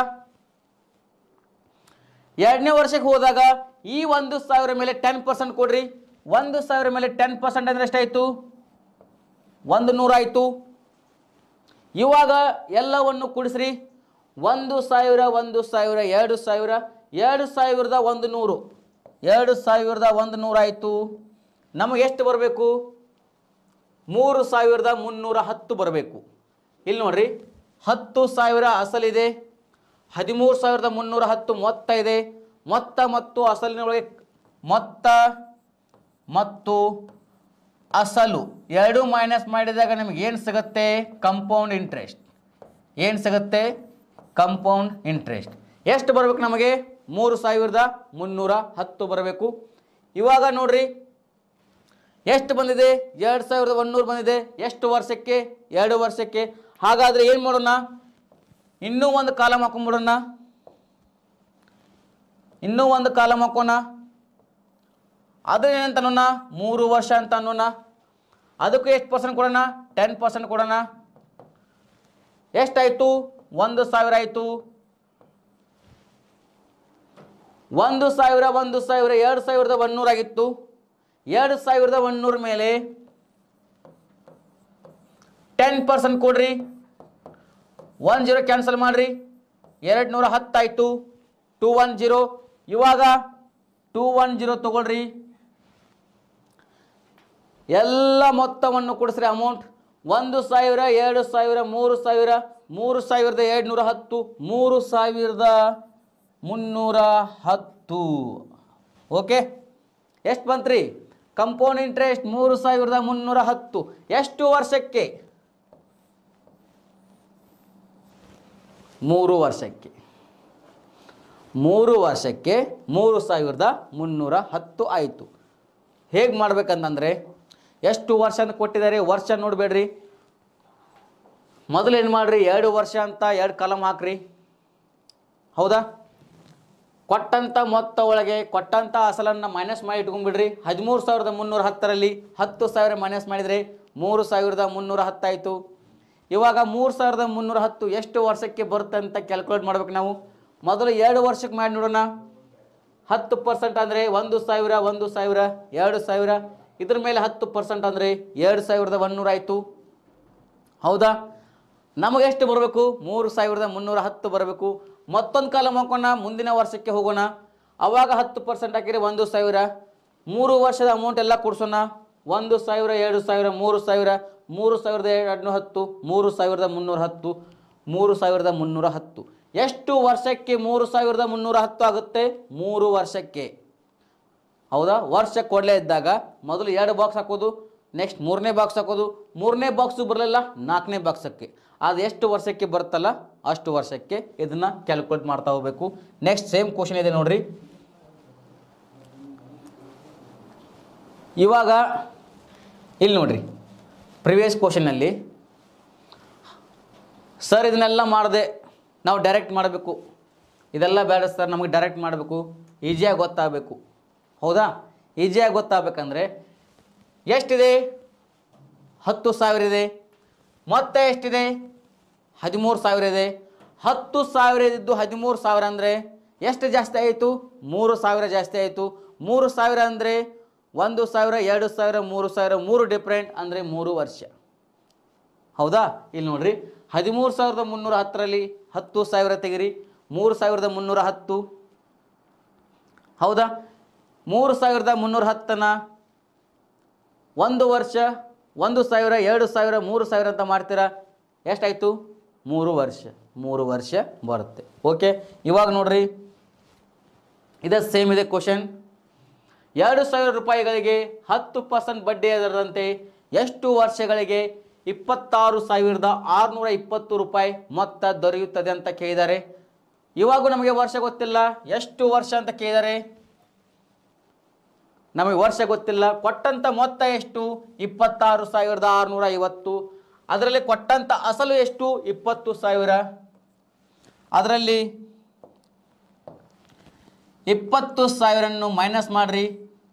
ಎರಡನೇ ವರ್ಷಕ್ಕೆ ಹೋದಾಗ ಈ ಒಂದು ಸಾವಿರ ಮೇಲೆ ಟೆನ್ ಪರ್ಸೆಂಟ್ ಕೊಡ್ರಿ ಒಂದು ಸಾವಿರ ಮೇಲೆ ಟೆನ್ ಪರ್ಸೆಂಟ್ ಅಂದರೆ ಎಷ್ಟಾಯಿತು ಒಂದು ನೂರಾಯಿತು ಇವಾಗ ಎಲ್ಲವನ್ನು ಕೂಡಿಸ್ರಿ ಒಂದು ಸಾವಿರ ಒಂದು ಸಾವಿರ ಎರಡು ಸಾವಿರ ಎರಡು ಸಾವಿರದ ಒಂದು ನೂರು ಎರಡು ಸಾವಿರದ ಒಂದು ನೂರಾಯಿತು ನಮಗೆ ಎಷ್ಟು ಬರಬೇಕು ಮೂರು ಸಾವಿರದ ಮುನ್ನೂರ ಹತ್ತು ಬರಬೇಕು ಇಲ್ಲಿ ನೋಡ್ರಿ ಹತ್ತು ಸಾವಿರ ಅಸಲಿದೆ ಹದಿಮೂರು ಸಾವಿರದ ಮುನ್ನೂರ ಹತ್ತು ಮೊತ್ತ ಇದೆ ಮೊತ್ತ ಮತ್ತು ಅಸಲಿನೊಳಗೆ ಮೊತ್ತ ಮತ್ತು ಅಸಲು ಎರಡು ಮೈನಸ್ ಮಾಡಿದಾಗ ನಮಗೆ ಏನು ಸಿಗುತ್ತೆ ಕಂಪೌಂಡ್ ಇಂಟ್ರೆಸ್ಟ್ ಏನು ಸಿಗುತ್ತೆ ಕಂಪೌಂಡ್ ಇಂಟ್ರೆಸ್ಟ್ ಎಷ್ಟು ಬರಬೇಕು ನಮಗೆ ಮೂರು ಸಾವಿರದ ಮುನ್ನೂರ ಹತ್ತು ಬರಬೇಕು ಇವಾಗ ನೋಡ್ರಿ ಎಷ್ಟು ಬಂದಿದೆ ಎರಡು ಸಾವಿರದ ಒಂದೂರು ಬಂದಿದೆ ಎಷ್ಟು ವರ್ಷಕ್ಕೆ ಎರಡು ವರ್ಷಕ್ಕೆ ಹಾಗಾದರೆ ಏನು ಮಾಡೋಣ ಇನ್ನೂ ಒಂದು ಕಾಲಮ್ ಹಾಕೊಂಡ್ಬಿಡೋಣ ಇನ್ನೂ ಒಂದು ಕಾಲಮ್ ಹಾಕೋಣ ಅದು ಏನಂತ ಅನ್ನೋಣ ಮೂರು ವರ್ಷ ಅಂತ ಅನ್ನೋಣ ಅದಕ್ಕೂ ಎಷ್ಟು ಪರ್ಸೆಂಟ್ ಕೊಡೋಣ ಟೆನ್ ಪರ್ಸೆಂಟ್ ಕೊಡೋಣ ಎಷ್ಟಾಯಿತು ಒಂದು ಸಾವಿರ ಆಯಿತು ಒಂದು ಸಾವಿರ ಒಂದು ಸಾವಿರ ಎರಡು ಸಾವಿರದ ಒಂದೂರಾಗಿತ್ತು ಎರಡು ಸಾವಿರದ ಒಂದೂರ ಮೇಲೆ ಟೆನ್ ಪರ್ಸೆಂಟ್ ಕೊಡ್ರಿ ಒನ್ ಜೀರೋ ಕ್ಯಾನ್ಸಲ್ ಮಾಡಿರಿ ಎರಡು ನೂರ ಹತ್ತಾಯಿತು ಟೂ ಒನ್ ಜೀರೋ ಇವಾಗ ಟೂ ಒನ್ ಜೀರೋ ತಗೊಳ್ರಿ ಎಲ್ಲ ಮೊತ್ತವನ್ನು ಕೊಡಿಸ್ರಿ ಅಮೌಂಟ್ ಒಂದು ಸಾವಿರ ಎರಡು ಸಾವಿರ ಮೂರು ಸಾವಿರ ಮೂರು ಸಾವಿರದ ಎರಡು ನೂರ ಹತ್ತು ಮೂರು ಸಾವಿರದ ಮುನ್ನೂರ ಹತ್ತು ಓಕೆ ಎಷ್ಟು ಬಂತ್ರಿ ಕಂಪೌಂಡ್ ಇಂಟ್ರೆಸ್ಟ್ ಮೂರು ಸಾವಿರದ ಮುನ್ನೂರ ಹತ್ತು ಎಷ್ಟು ವರ್ಷಕ್ಕೆ ಮೂರು ವರ್ಷಕ್ಕೆ ಮೂರು ವರ್ಷಕ್ಕೆ ಮೂರು ಸಾವಿರದ ಮುನ್ನೂರ ಹತ್ತು ಆಯಿತು ಹೇಗೆ ಮಾಡ್ಬೇಕಂತಂದರೆ ಎಷ್ಟು ವರ್ಷ ಅಂತ ಕೊಟ್ಟಿದ್ದಾರೆ ವರ್ಷ ನೋಡಬೇಡ್ರಿ ಮೊದಲು ಏನು ಮಾಡ್ರಿ ಎರಡು ವರ್ಷ ಅಂತ ಎರಡು ಕಲಮ್ ಹಾಕ್ರಿ ಹೌದಾ ಕೊಟ್ಟಂಥ ಮೊತ್ತ ಒಳಗೆ ಕೊಟ್ಟಂಥ ಅಸಲನ್ನು ಮೈನಸ್ ಮಾಡಿ ಇಟ್ಕೊಂಡ್ಬಿಡ್ರಿ ಹದಿಮೂರು ಸಾವಿರದ ಮುನ್ನೂರ ಹತ್ತರಲ್ಲಿ ಹತ್ತು ಸಾವಿರ ಮೈನಸ್ ಮಾಡಿದರೆ ಮೂರು ಸಾವಿರದ ಮುನ್ನೂರ ಹತ್ತಾಯಿತು ಇವಾಗ ಮೂರು ಸಾವಿರದ ಮುನ್ನೂರ ಹತ್ತು ಎಷ್ಟು ವರ್ಷಕ್ಕೆ ಬರುತ್ತೆ ಅಂತ ಕ್ಯಾಲ್ಕುಲೇಟ್ ಮಾಡ್ಬೇಕು ನಾವು ಮೊದಲು ಎರಡು ವರ್ಷಕ್ಕೆ ಮಾಡಿ ನೋಡೋಣ ಹತ್ತು ಪರ್ಸೆಂಟ್ ಅಂದರೆ ಒಂದು ಸಾವಿರ ಒಂದು ಸಾವಿರ ಎರಡು ಸಾವಿರ ಇದ್ರ ಮೇಲೆ ಹತ್ತು ಪರ್ಸೆಂಟ್ ಅಂದರೆ ಎರಡು ಸಾವಿರದ ಒಂದೂರ ಆಯಿತು ಹೌದಾ ನಮಗೆ ಎಷ್ಟು ಬರಬೇಕು ಮೂರು ಸಾವಿರದ ಮುನ್ನೂರ ಹತ್ತು ಬರಬೇಕು ಮತ್ತೊಂದು ಕಾಲ ಹಾಕೋಣ ಮುಂದಿನ ವರ್ಷಕ್ಕೆ ಹೋಗೋಣ ಅವಾಗ ಹತ್ತು ಪರ್ಸೆಂಟ್ ಹಾಕಿರಿ ಒಂದು ಸಾವಿರ ಮೂರು ವರ್ಷದ ಅಮೌಂಟ್ ಎಲ್ಲ ಕೊಡ್ಸೋಣ ಒಂದು ಸಾವಿರ ಎರಡು ಸಾವಿರ ಮೂರು ಸಾವಿರ ಮೂರು ಸಾವಿರದ ಎರಡು ಹತ್ತು ಮೂರು ಸಾವಿರದ ಮುನ್ನೂರ ಹತ್ತು ಮೂರು ಸಾವಿರದ ಮುನ್ನೂರ ಹತ್ತು ಎಷ್ಟು ವರ್ಷಕ್ಕೆ ಮೂರು ಸಾವಿರದ ಮುನ್ನೂರ ಹತ್ತು ಆಗುತ್ತೆ ಮೂರು ವರ್ಷಕ್ಕೆ ಹೌದಾ ವರ್ಷ ಕೊಡಲೇ ಇದ್ದಾಗ ಮೊದಲು ಎರಡು ಬಾಕ್ಸ್ ಹಾಕೋದು ನೆಕ್ಸ್ಟ್ ಮೂರನೇ ಬಾಕ್ಸ್ ಹಾಕೋದು ಮೂರನೇ ಬಾಕ್ಸು ಬರಲಿಲ್ಲ ನಾಲ್ಕನೇ ಬಾಕ್ಸಕ್ಕೆ ಅದು ಎಷ್ಟು ವರ್ಷಕ್ಕೆ ಬರುತ್ತಲ್ಲ ಅಷ್ಟು ವರ್ಷಕ್ಕೆ ಇದನ್ನು ಕ್ಯಾಲ್ಕುಲೇಟ್ ಮಾಡ್ತಾ ಹೋಗಬೇಕು ನೆಕ್ಸ್ಟ್ ಸೇಮ್ ಕ್ವಶನ್ ಇದೆ ನೋಡ್ರಿ ಇವಾಗ ಇಲ್ಲಿ ನೋಡ್ರಿ ಪ್ರಿವಿಯಸ್ ಕ್ವಶನಲ್ಲಿ ಸರ್ ಇದನ್ನೆಲ್ಲ ಮಾಡಿದೆ ನಾವು ಡೈರೆಕ್ಟ್ ಮಾಡಬೇಕು ಇದೆಲ್ಲ ಬೇಡ ಸರ್ ನಮಗೆ ಡೈರೆಕ್ಟ್ ಮಾಡಬೇಕು ಈಸಿಯಾಗಿ ಗೊತ್ತಾಗಬೇಕು ಹೌದಾ ಈಸಿಯಾಗಿ ಗೊತ್ತಾಗಬೇಕಂದ್ರೆ ಎಷ್ಟಿದೆ ಹತ್ತು ಸಾವಿರ ಇದೆ ಮೊತ್ತ ಎಷ್ಟಿದೆ ಹದಿಮೂರು ಸಾವಿರ ಇದೆ ಹತ್ತು ಸಾವಿರ ಇದ್ದು ಹದಿಮೂರು ಸಾವಿರ ಅಂದರೆ ಎಷ್ಟು ಜಾಸ್ತಿ ಆಯಿತು ಮೂರು ಸಾವಿರ ಜಾಸ್ತಿ ಆಯಿತು ಮೂರು ಸಾವಿರ ಅಂದರೆ ಒಂದು ಸಾವಿರ ಎರಡು ಸಾವಿರ ಮೂರು ಸಾವಿರ ಮೂರು ಡಿಫ್ರೆಂಟ್ ಅಂದರೆ ಮೂರು ವರ್ಷ ಹೌದಾ ಇಲ್ಲಿ ನೋಡ್ರಿ ಹದಿಮೂರು ಸಾವಿರದ ಮುನ್ನೂರ ಹತ್ತರಲ್ಲಿ ಹತ್ತು ಸಾವಿರ ತೆಗಿರಿ ಮೂರು ಸಾವಿರದ ಮುನ್ನೂರ ಹತ್ತು ಹೌದಾ ಮೂರು ಸಾವಿರದ ಮುನ್ನೂರ ಹತ್ತನ ಒಂದು ವರ್ಷ ಒಂದು ಸಾವಿರ ಎರಡು ಸಾವಿರ ಮೂರು ಸಾವಿರ ಅಂತ ಮಾಡ್ತೀರಾ ಎಷ್ಟಾಯಿತು ಮೂರು ವರ್ಷ ಮೂರು ವರ್ಷ ಬರುತ್ತೆ ಓಕೆ ಇವಾಗ ನೋಡ್ರಿ ಇದೇ ಸೇಮ್ ಇದೆ ಕ್ವಶನ್ ಎರಡು ಸಾವಿರ ರೂಪಾಯಿಗಳಿಗೆ ಹತ್ತು ಪರ್ಸೆಂಟ್ ಬಡ್ಡಿ ಅದರಂತೆ ಎಷ್ಟು ವರ್ಷಗಳಿಗೆ ಇಪ್ಪತ್ತಾರು ಸಾವಿರದ ಆರುನೂರ ಇಪ್ಪತ್ತು ರೂಪಾಯಿ ಮೊತ್ತ ದೊರೆಯುತ್ತದೆ ಅಂತ ಕೇಳಿದ್ದಾರೆ ಇವಾಗೂ ನಮಗೆ ವರ್ಷ ಗೊತ್ತಿಲ್ಲ ಎಷ್ಟು ವರ್ಷ ಅಂತ ಕೇಳಿದ್ದಾರೆ ನಮಗೆ ವರ್ಷ ಗೊತ್ತಿಲ್ಲ ಕೊಟ್ಟಂತ ಮೊತ್ತ ಎಷ್ಟು ಇಪ್ಪತ್ತಾರು ಸಾವಿರದ ಆರುನೂರ ಐವತ್ತು ಅದರಲ್ಲಿ ಕೊಟ್ಟಂತ ಅಸಲು ಎಷ್ಟು ಇಪ್ಪತ್ತು ಸಾವಿರ ಅದರಲ್ಲಿ ಇಪ್ಪತ್ತು ಸಾವಿರನ್ನು ಮೈನಸ್ ಮಾಡ್ರಿ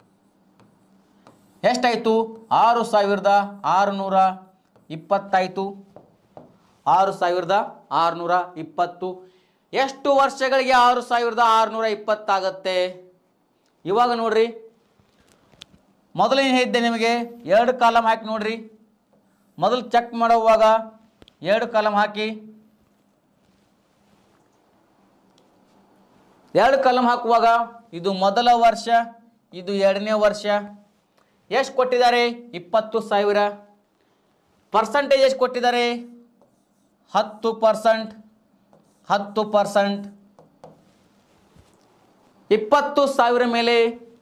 ಎಷ್ಟಾಯಿತು ಆರು ಸಾವಿರದ ಆರುನೂರ ಇಪ್ಪತ್ತಾಯಿತು ಆರು ಸಾವಿರದ ಆರುನೂರ ಇಪ್ಪತ್ತು ಎಷ್ಟು ವರ್ಷಗಳಿಗೆ ಆರು ಸಾವಿರದ ಆರುನೂರ ಇಪ್ಪತ್ತಾಗತ್ತೆ ಇವಾಗ ನೋಡ್ರಿ ಮೊದಲು ಏನು ಹೇಳಿದ್ದೆ ನಿಮಗೆ ಎರಡು ಕಾಲಮ್ ಹಾಕಿ ನೋಡ್ರಿ ಮೊದಲು ಚೆಕ್ ಮಾಡುವಾಗ ಎರಡು ಕಾಲಮ್ ಹಾಕಿ ಎರಡು ಕಾಲಮ್ ಹಾಕುವಾಗ ಇದು ಮೊದಲ ವರ್ಷ ಇದು ಎರಡನೇ ವರ್ಷ ಎಷ್ಟು ಕೊಟ್ಟಿದ್ದಾರೆ ಇಪ್ಪತ್ತು ಸಾವಿರ ಪರ್ಸಂಟೇಜ್ ಎಷ್ಟು ಕೊಟ್ಟಿದ್ದಾರೆ ಹತ್ತು ಪರ್ಸೆಂಟ್ ಹತ್ತು ಪರ್ಸೆಂಟ್ ಇಪ್ಪತ್ತು ಸಾವಿರ ಮೇಲೆ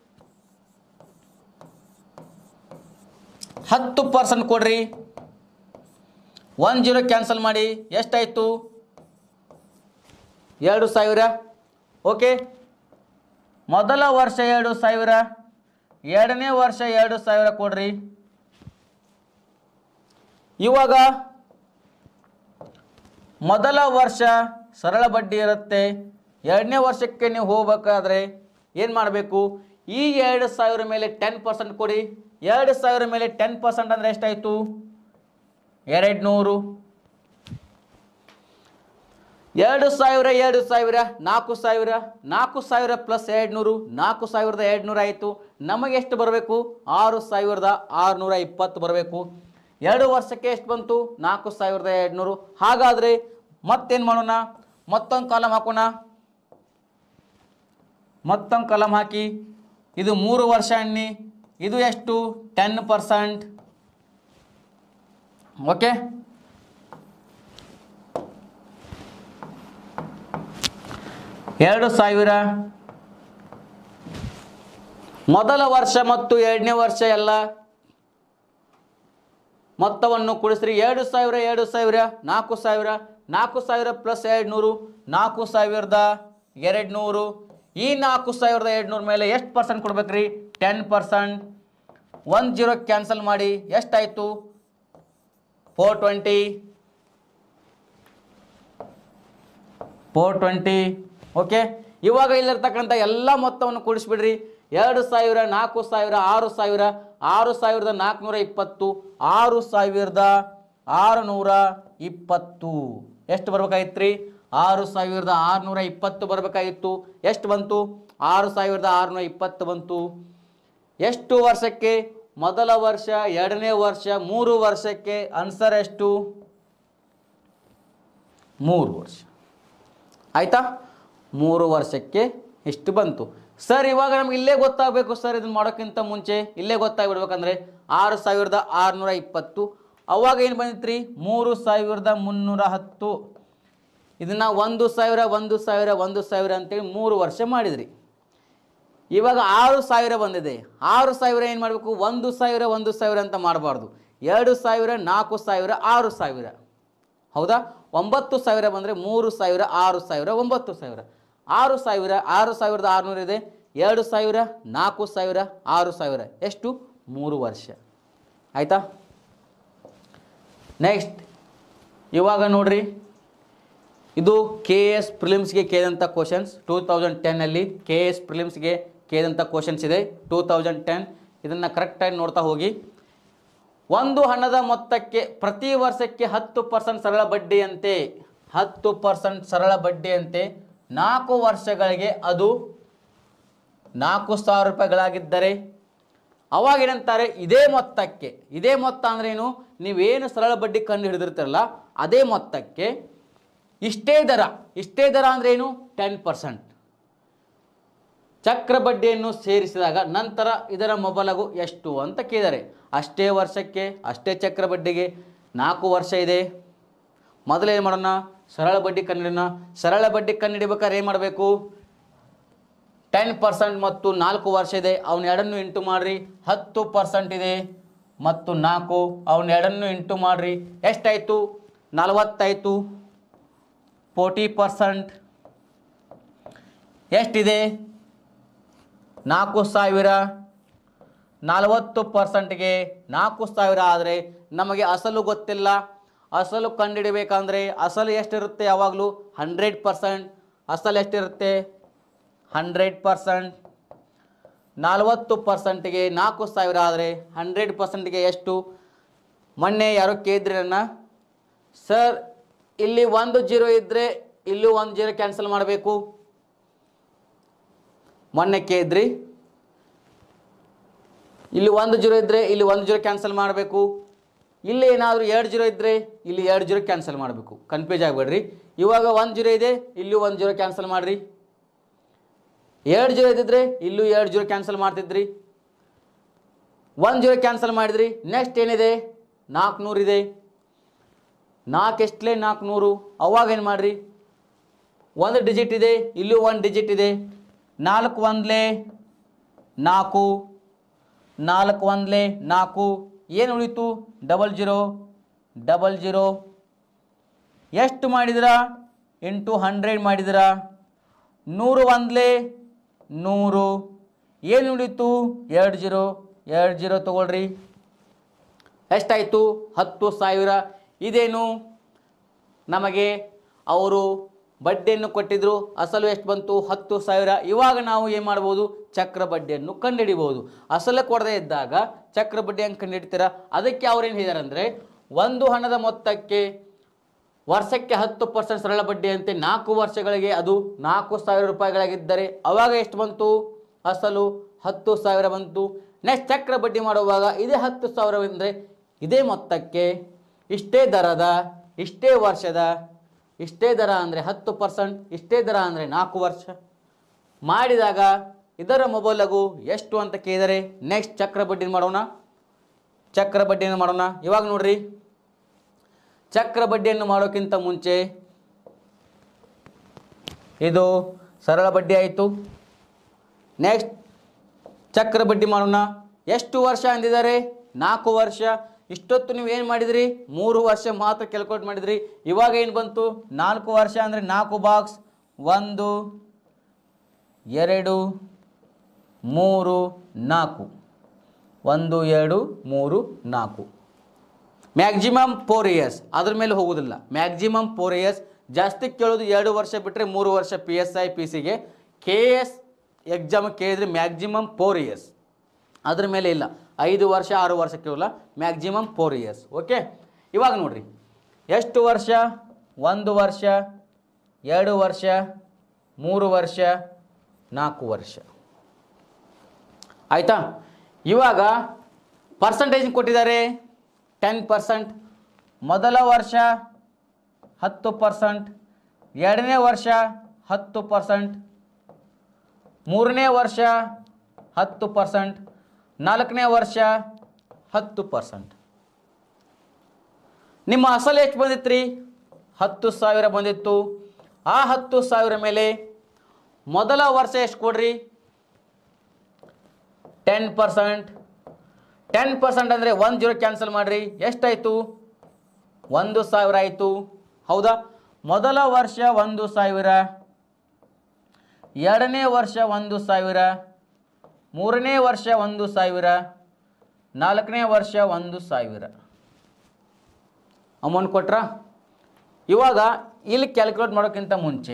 ಹತ್ತು ಪರ್ಸೆಂಟ್ ಕೊಡ್ರಿ ಒನ್ ಜೀರೋ ಕ್ಯಾನ್ಸಲ್ ಮಾಡಿ ಎಷ್ಟಾಯಿತು ಎರಡು ಸಾವಿರ ಓಕೆ ಮೊದಲ ವರ್ಷ ಎರಡು ಸಾವಿರ ಎರಡನೇ ವರ್ಷ ಎರಡು ಸಾವಿರ ಕೊಡ್ರಿ ಇವಾಗ ಮೊದಲ ವರ್ಷ ಸರಳ ಬಡ್ಡಿ ಇರುತ್ತೆ ಎರಡನೇ ವರ್ಷಕ್ಕೆ ನೀವು ಹೋಗ್ಬೇಕಾದ್ರೆ ಏನು ಮಾಡಬೇಕು ಈ ಎರಡು ಸಾವಿರ ಮೇಲೆ ಟೆನ್ ಪರ್ಸೆಂಟ್ ಕೊಡಿ ಎರಡು ಸಾವಿರ ಮೇಲೆ ಟೆನ್ ಪರ್ಸೆಂಟ್ ಅಂದರೆ ಎಷ್ಟಾಯಿತು ಎರಡು ನೂರು ಎರಡು ಸಾವಿರ ಎರಡು ಸಾವಿರ ನಾಲ್ಕು ಸಾವಿರ ನಾಲ್ಕು ಸಾವಿರ ಪ್ಲಸ್ ಎರಡು ನೂರು ನಾಲ್ಕು ಸಾವಿರದ ಎರಡು ನೂರ ಆಯಿತು ನಮಗೆ ಎಷ್ಟು ಬರಬೇಕು ಆರು ಸಾವಿರದ ಆರುನೂರ ಇಪ್ಪತ್ತು ಬರಬೇಕು ಎರಡು ವರ್ಷಕ್ಕೆ ಎಷ್ಟು ಬಂತು ನಾಲ್ಕು ಸಾವಿರದ ಎರಡು ನೂರು ಹಾಗಾದರೆ ಮತ್ತೇನು ಮಾಡೋಣ ಮತ್ತೊಂದು ಕಾಲಮ್ ಹಾಕೋಣ ಮತ್ತೊಂದು ಕಾಲಮ್ ಹಾಕಿ ಇದು ಮೂರು ವರ್ಷ ಎಣ್ಣಿ ಇದು ಎಷ್ಟು ಟೆನ್ ಪರ್ಸೆಂಟ್ ಓಕೆ ಎರಡು ಸಾವಿರ ಮೊದಲ ವರ್ಷ ಮತ್ತು ಎರಡನೇ ವರ್ಷ ಎಲ್ಲ ಮೊತ್ತವನ್ನು ಕೂಡಿಸ್ರಿ ಎರಡು ಸಾವಿರ ಎರಡು ಸಾವಿರ ನಾಲ್ಕು ಸಾವಿರ ನಾಲ್ಕು ಸಾವಿರ ಪ್ಲಸ್ ಎರಡು ನೂರು ನಾಲ್ಕು ಸಾವಿರದ ಎರಡು ನೂರು ಈ ನಾಲ್ಕು ಸಾವಿರದ ಎರಡು ನೂರು ಮೇಲೆ ಎಷ್ಟು ಪರ್ಸೆಂಟ್ ಕೊಡ್ಬೇಕ್ರಿ ten percent one zero cancel ಮಾಡಿ ಎಷ್ಟಾಯಿತು four twenty four twenty okay ಇವಾಗ ಇಲ್ಲಿರ್ತಕ್ಕಂಥ ಎಲ್ಲ ಮೊತ್ತವನ್ನು ಕೂಡಿಸ್ಬಿಡ್ರಿ ಎರಡು ಸಾವಿರ ನಾಲ್ಕು ಸಾವಿರ ಆರು ಸಾವಿರ ಆರು ಸಾವಿರದ ನಾಲ್ಕುನೂರ ಇಪ್ಪತ್ತು ಆರು ಸಾವಿರದ ಆರುನೂರ ಇಪ್ಪತ್ತು ಎಷ್ಟು ಬರ್ಬೇಕಾಗಿತ್ತು ರೀ ಆರು ಸಾವಿರದ ಆರುನೂರ ಇಪ್ಪತ್ತು ಬರಬೇಕಾಗಿತ್ತು ಎಷ್ಟು ಬಂತು ಆರು ಸಾವಿರದ ಆರುನೂರ ಇಪ್ಪತ್ತು ಬಂತು ಎಷ್ಟು ವರ್ಷಕ್ಕೆ ಮೊದಲ ವರ್ಷ ಎರಡನೇ ವರ್ಷ ಮೂರು ವರ್ಷಕ್ಕೆ ಆನ್ಸರ್ ಎಷ್ಟು ಮೂರು ವರ್ಷ ಆಯ್ತಾ ಮೂರು ವರ್ಷಕ್ಕೆ ಇಷ್ಟು ಬಂತು ಸರ್ ಇವಾಗ ನಮ್ಗೆ ಇಲ್ಲೇ ಗೊತ್ತಾಗಬೇಕು ಸರ್ ಇದನ್ನ ಮಾಡೋಕ್ಕಿಂತ ಮುಂಚೆ ಇಲ್ಲೇ ಗೊತ್ತಾಗ್ಬಿಡ್ಬೇಕಂದ್ರೆ ಆರು ಸಾವಿರದ ಆರುನೂರ ಇಪ್ಪತ್ತು ಅವಾಗ ಏನು ಬಂದಿತ್ರಿ ಮೂರು ಸಾವಿರದ ಮುನ್ನೂರ ಹತ್ತು ಇದನ್ನು ಒಂದು ಸಾವಿರ ಒಂದು ಸಾವಿರ ಒಂದು ಸಾವಿರ ಅಂತೇಳಿ ಮೂರು ವರ್ಷ ಮಾಡಿದ್ರಿ ಇವಾಗ ಆರು ಸಾವಿರ ಬಂದಿದೆ ಆರು ಸಾವಿರ ಏನು ಮಾಡಬೇಕು ಒಂದು ಸಾವಿರ ಒಂದು ಸಾವಿರ ಅಂತ ಮಾಡಬಾರ್ದು ಎರಡು ಸಾವಿರ ನಾಲ್ಕು ಸಾವಿರ ಆರು ಸಾವಿರ ಹೌದಾ ಒಂಬತ್ತು ಸಾವಿರ ಬಂದರೆ ಮೂರು ಸಾವಿರ ಆರು ಸಾವಿರ ಒಂಬತ್ತು ಸಾವಿರ ಆರು ಸಾವಿರ ಆರು ಸಾವಿರದ ಆರುನೂರು ಇದೆ ಎರಡು ಸಾವಿರ ನಾಲ್ಕು ಸಾವಿರ ಆರು ಸಾವಿರ ಎಷ್ಟು ಮೂರು ವರ್ಷ ಆಯಿತಾ ನೆಕ್ಸ್ಟ್ ಇವಾಗ ನೋಡ್ರಿ ಇದು ಕೆ ಎಸ್ ಪ್ರಿಲಿಮ್ಸ್ಗೆ ಕೇಳಿದಂಥ ಕ್ವಶನ್ಸ್ ಟೂ ತೌಸಂಡ್ ಟೆನ್ನಲ್ಲಿ ಕೆ ಎಸ್ ಪ್ರಿಲಿಮ್ಸ್ಗೆ ಕೇಳಿದಂಥ ಕ್ವಶನ್ಸ್ ಇದೆ ಟೂ ತೌಸಂಡ್ ಟೆನ್ ಇದನ್ನು ಕರೆಕ್ಟಾಗಿ ನೋಡ್ತಾ ಹೋಗಿ ಒಂದು ಹಣದ ಮೊತ್ತಕ್ಕೆ ಪ್ರತಿ ವರ್ಷಕ್ಕೆ ಹತ್ತು ಪರ್ಸೆಂಟ್ ಸರಳ ಬಡ್ಡಿಯಂತೆ ಹತ್ತು ಪರ್ಸೆಂಟ್ ಸರಳ ಬಡ್ಡಿಯಂತೆ ನಾಲ್ಕು ವರ್ಷಗಳಿಗೆ ಅದು ನಾಲ್ಕು ಸಾವಿರ ರೂಪಾಯಿಗಳಾಗಿದ್ದರೆ ಅವಾಗ ಏನಂತಾರೆ ಇದೇ ಮೊತ್ತಕ್ಕೆ ಇದೇ ಮೊತ್ತ ಅಂದ್ರೇನು ನೀವೇನು ಸರಳ ಬಡ್ಡಿ ಕಂಡು ಹಿಡಿದಿರ್ತೀರಲ್ಲ ಅದೇ ಮೊತ್ತಕ್ಕೆ ಇಷ್ಟೇ ದರ ಇಷ್ಟೇ ದರ ಅಂದ್ರೇನು ಟೆನ್ ಪರ್ಸೆಂಟ್ ಚಕ್ರ ಬಡ್ಡಿಯನ್ನು ಸೇರಿಸಿದಾಗ ನಂತರ ಇದರ ಮೊಬಲಗು ಎಷ್ಟು ಅಂತ ಕೇಳಿದ್ದಾರೆ ಅಷ್ಟೇ ವರ್ಷಕ್ಕೆ ಅಷ್ಟೇ ಚಕ್ರ ಬಡ್ಡಿಗೆ ನಾಲ್ಕು ವರ್ಷ ಇದೆ ಮೊದಲು ಏನು ಮಾಡೋಣ ಸರಳ ಬಡ್ಡಿ ಕಂಡಿಡೋಣ ಸರಳ ಬಡ್ಡಿ ಕಂಡುಹಿಡಿಬೇಕಾದ್ರೆ ಏನು ಮಾಡಬೇಕು ಟೆನ್ ಪರ್ಸೆಂಟ್ ಮತ್ತು ನಾಲ್ಕು ವರ್ಷ ಇದೆ ಅವನ ಎರಡನ್ನು ಇಂಟು ಮಾಡಿರಿ ಹತ್ತು ಪರ್ಸೆಂಟ್ ಇದೆ ಮತ್ತು ನಾಲ್ಕು ಅವನ ಎರಡನ್ನು ಇಂಟು ಮಾಡಿರಿ ಎಷ್ಟಾಯಿತು ನಲವತ್ತಾಯಿತು ಫೋರ್ಟಿ ಪರ್ಸೆಂಟ್ ಎಷ್ಟಿದೆ ನಾಲ್ಕು ಸಾವಿರ ನಲವತ್ತು ಪರ್ಸೆಂಟ್ಗೆ ನಾಲ್ಕು ಸಾವಿರ ಆದರೆ ನಮಗೆ ಅಸಲು ಗೊತ್ತಿಲ್ಲ ಅಸಲು ಕಂಡುಹಿಡಿಬೇಕಂದ್ರೆ ಅಸಲು ಎಷ್ಟಿರುತ್ತೆ ಯಾವಾಗಲೂ ಹಂಡ್ರೆಡ್ ಪರ್ಸೆಂಟ್ ಅಸಲು ಎಷ್ಟಿರುತ್ತೆ ಹಂಡ್ರೆಡ್ ಪರ್ಸೆಂಟ್ ನಲವತ್ತು ಪರ್ಸೆಂಟ್ಗೆ ನಾಲ್ಕು ಸಾವಿರ ಆದರೆ ಹಂಡ್ರೆಡ್ ಪರ್ಸೆಂಟ್ಗೆ ಎಷ್ಟು ಮೊನ್ನೆ ಯಾರೋ ಕೇಳಿದ್ರಿ ನನ್ನ ಸರ್ ಇಲ್ಲಿ ಒಂದು ಜೀರೋ ಇದ್ದರೆ ಇಲ್ಲೂ ಒಂದು ಜೀರೋ ಕ್ಯಾನ್ಸಲ್ ಮಾಡಬೇಕು ಮೊನ್ನೆ ಕೇಳಿದ್ರಿ ಇಲ್ಲಿ ಒಂದು ಜೀರೋ ಇದ್ದರೆ ಇಲ್ಲಿ ಒಂದು ಜೀರೋ ಕ್ಯಾನ್ಸಲ್ ಮಾಡಬೇಕು ಇಲ್ಲಿ ಏನಾದರೂ ಎರಡು ಜೀರೋ ಇದ್ದರೆ ಇಲ್ಲಿ ಎರಡು ಜೀರೋ ಕ್ಯಾನ್ಸಲ್ ಮಾಡಬೇಕು ಕನ್ಫ್ಯೂಸ್ ಆಗಬೇಡ್ರಿ ಇವಾಗ ಒಂದು ಜೀರೋ ಇದೆ ಇಲ್ಲೂ ಒಂದು ಜೀರೋ ಕ್ಯಾನ್ಸಲ್ ಮಾಡಿರಿ ಎರಡು ಜೀರೋ ಇದ್ದಿದ್ರೆ ಇಲ್ಲೂ ಎರಡು ಜೀರೋ ಕ್ಯಾನ್ಸಲ್ ಮಾಡ್ತಿದ್ರಿ ಒಂದು ಜೀರೋ ಕ್ಯಾನ್ಸಲ್ ಮಾಡಿದ್ರಿ ನೆಕ್ಸ್ಟ್ ಏನಿದೆ ನಾಲ್ಕುನೂರು ಇದೆ ನಾಲ್ಕು ಎಷ್ಟಲೇ ನಾಲ್ಕುನೂರು ಅವಾಗ ಏನು ಮಾಡಿರಿ ಒಂದು ಡಿಜಿಟ್ ಇದೆ ಇಲ್ಲೂ ಒಂದು ಡಿಜಿಟ್ ಇದೆ ನಾಲ್ಕು ಒಂದ್ಲೆ ನಾಲ್ಕು ನಾಲ್ಕು ಒಂದ್ಲೆ ನಾಲ್ಕು ಏನು ಉಳಿತು ಡಬಲ್ ಜೀರೋ ಡಬಲ್ ಜೀರೋ ಎಷ್ಟು ಮಾಡಿದ್ರ ಇಂಟು ಹಂಡ್ರೆಡ್ ಮಾಡಿದ್ರ ನೂರು ಒಂದ್ಲೆ ನೂರು ಏನು ಉಳಿತು ಎರಡು ಜೀರೋ ಎರಡು ಜೀರೋ ತಗೊಳ್ರಿ ಎಷ್ಟಾಯಿತು ಹತ್ತು ಸಾವಿರ ಇದೇನು ನಮಗೆ ಅವರು ಬಡ್ಡಿಯನ್ನು ಕೊಟ್ಟಿದ್ರು ಅಸಲು ಎಷ್ಟು ಬಂತು ಹತ್ತು ಸಾವಿರ ಇವಾಗ ನಾವು ಏನು ಮಾಡ್ಬೋದು ಚಕ್ರ ಬಡ್ಡಿಯನ್ನು ಕಂಡುಹಿಡಿಬೋದು ಅಸಲು ಕೊಡದೇ ಇದ್ದಾಗ ಚಕ್ರ ಬಡ್ಡಿ ಹೆಂಗೆ ಕಂಡುಹಿಡ್ತೀರಾ ಅದಕ್ಕೆ ಅವ್ರು ಏನು ಹೇಳಿದಾರೆ ಅಂದರೆ ಒಂದು ಹಣದ ಮೊತ್ತಕ್ಕೆ ವರ್ಷಕ್ಕೆ ಹತ್ತು ಪರ್ಸೆಂಟ್ ಸರಳ ಬಡ್ಡಿ ಅಂತೆ ನಾಲ್ಕು ವರ್ಷಗಳಿಗೆ ಅದು ನಾಲ್ಕು ಸಾವಿರ ರೂಪಾಯಿಗಳಾಗಿದ್ದರೆ ಅವಾಗ ಎಷ್ಟು ಬಂತು ಅಸಲು ಹತ್ತು ಸಾವಿರ ಬಂತು ನೆಕ್ಸ್ಟ್ ಚಕ್ರ ಬಡ್ಡಿ ಮಾಡುವಾಗ ಇದೇ ಹತ್ತು ಸಾವಿರ ಅಂದರೆ ಇದೇ ಮೊತ್ತಕ್ಕೆ ಇಷ್ಟೇ ದರದ ಇಷ್ಟೇ ವರ್ಷದ ಇಷ್ಟೇ ದರ ಅಂದರೆ ಹತ್ತು ಪರ್ಸೆಂಟ್ ಇಷ್ಟೇ ದರ ಅಂದರೆ ನಾಲ್ಕು ವರ್ಷ ಮಾಡಿದಾಗ ಇದರ ಮೊಬೈಲಗು ಎಷ್ಟು ಅಂತ ಕೇಳಿದರೆ ನೆಕ್ಸ್ಟ್ ಚಕ್ರ ಬಡ್ಡಿ ಮಾಡೋಣ ಚಕ್ರ ಬಡ್ಡಿಯನ್ನು ಮಾಡೋಣ ಇವಾಗ ನೋಡ್ರಿ ಚಕ್ರ ಬಡ್ಡಿಯನ್ನು ಮಾಡೋಕ್ಕಿಂತ ಮುಂಚೆ ಇದು ಸರಳ ಬಡ್ಡಿ ಆಯಿತು ನೆಕ್ಸ್ಟ್ ಚಕ್ರ ಬಡ್ಡಿ ಮಾಡೋಣ ಎಷ್ಟು ವರ್ಷ ಅಂದಿದ್ದಾರೆ ನಾಲ್ಕು ವರ್ಷ ಇಷ್ಟೊತ್ತು ನೀವು ಏನು ಮಾಡಿದ್ರಿ ಮೂರು ವರ್ಷ ಮಾತ್ರ ಕ್ಯಾಲ್ಕುಲೇಟ್ ಮಾಡಿದ್ರಿ ಇವಾಗ ಏನು ಬಂತು ನಾಲ್ಕು ವರ್ಷ ಅಂದರೆ ನಾಲ್ಕು ಬಾಕ್ಸ್ ಒಂದು ಎರಡು ಮೂರು ನಾಲ್ಕು ಒಂದು ಎರಡು ಮೂರು ನಾಲ್ಕು ಮ್ಯಾಕ್ಸಿಮಮ್ ಫೋರ್ ಇಯರ್ಸ್ ಅದ್ರ ಮೇಲೆ ಹೋಗೋದಿಲ್ಲ ಮ್ಯಾಕ್ಸಿಮಮ್ ಫೋರ್ ಇಯರ್ಸ್ ಜಾಸ್ತಿ ಕೇಳೋದು ಎರಡು ವರ್ಷ ಬಿಟ್ಟರೆ ಮೂರು ವರ್ಷ ಪಿ ಎಸ್ ಐ ಪಿ ಸಿಗೆ ಕೆ ಎಸ್ ಎಕ್ಸಾಮ್ ಕೇಳಿದರೆ ಮ್ಯಾಕ್ಸಿಮಮ್ ಫೋರ್ ಇಯರ್ಸ್ ಅದ್ರ ಮೇಲೆ ಇಲ್ಲ ಐದು ವರ್ಷ ಆರು ವರ್ಷ ಕೇಳಲ್ಲ ಮ್ಯಾಕ್ಸಿಮಮ್ ಫೋರ್ ಇಯರ್ಸ್ ಓಕೆ ಇವಾಗ ನೋಡ್ರಿ ಎಷ್ಟು ವರ್ಷ ಒಂದು ವರ್ಷ ಎರಡು ವರ್ಷ ಮೂರು ವರ್ಷ ನಾಲ್ಕು ವರ್ಷ ಆಯಿತಾ ಇವಾಗ ಪರ್ಸಂಟೇಜ್ ಕೊಟ್ಟಿದ್ದಾರೆ ಟೆನ್ ಪರ್ಸೆಂಟ್ ಮೊದಲ ವರ್ಷ ಹತ್ತು ಪರ್ಸೆಂಟ್ ಎರಡನೇ ವರ್ಷ ಹತ್ತು ಪರ್ಸೆಂಟ್ ಮೂರನೇ ವರ್ಷ ಹತ್ತು ಪರ್ಸೆಂಟ್ ನಾಲ್ಕನೇ ವರ್ಷ ಹತ್ತು ಪರ್ಸೆಂಟ್ ನಿಮ್ಮ ಅಸಲು ಎಷ್ಟು ಬಂದಿತ್ತು ರೀ ಹತ್ತು ಸಾವಿರ ಬಂದಿತ್ತು ಆ ಹತ್ತು ಸಾವಿರ ಮೇಲೆ ಮೊದಲ ವರ್ಷ ಎಷ್ಟು ಕೊಡ್ರಿ ಟೆನ್ ಪರ್ಸೆಂಟ್ ಟೆನ್ ಪರ್ಸೆಂಟ್ ಅಂದರೆ ಒಂದು ಜೀರೋ ಕ್ಯಾನ್ಸಲ್ ಮಾಡಿರಿ ಎಷ್ಟಾಯಿತು ಒಂದು ಸಾವಿರ ಆಯಿತು ಹೌದಾ ಮೊದಲ ವರ್ಷ ಒಂದು ಸಾವಿರ ಎರಡನೇ ವರ್ಷ ಒಂದು ಸಾವಿರ ಮೂರನೇ ವರ್ಷ ಒಂದು ಸಾವಿರ ನಾಲ್ಕನೇ ವರ್ಷ ಒಂದು ಸಾವಿರ ಅಮೌಂಟ್ ಕೊಟ್ರ ಇವಾಗ ಇಲ್ಲಿ ಕ್ಯಾಲ್ಕುಲೇಟ್ ಮಾಡೋಕ್ಕಿಂತ ಮುಂಚೆ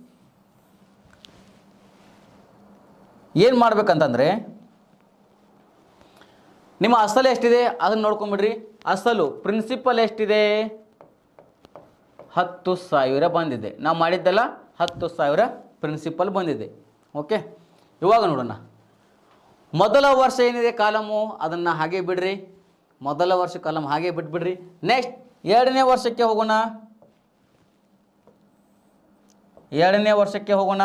ಏನು ಮಾಡ್ಬೇಕಂತಂದರೆ ನಿಮ್ಮ ಅಸಲು ಎಷ್ಟಿದೆ ಅದನ್ನು ನೋಡ್ಕೊಂಬಿಡ್ರಿ ಅಸಲು ಪ್ರಿನ್ಸಿಪಲ್ ಎಷ್ಟಿದೆ ಹತ್ತು ಸಾವಿರ ಬಂದಿದೆ ನಾವು ಮಾಡಿದ್ದೆಲ್ಲ ಹತ್ತು ಸಾವಿರ ಪ್ರಿನ್ಸಿಪಲ್ ಬಂದಿದೆ ಓಕೆ ಇವಾಗ ನೋಡೋಣ ಮೊದಲ ವರ್ಷ ಏನಿದೆ ಕಾಲಮು ಅದನ್ನು ಹಾಗೆ ಬಿಡ್ರಿ ಮೊದಲ ವರ್ಷ ಕಾಲಮ್ ಹಾಗೆ ಬಿಟ್ಬಿಡ್ರಿ ನೆಕ್ಸ್ಟ್ ಎರಡನೇ ವರ್ಷಕ್ಕೆ ಹೋಗೋಣ ಎರಡನೇ ವರ್ಷಕ್ಕೆ ಹೋಗೋಣ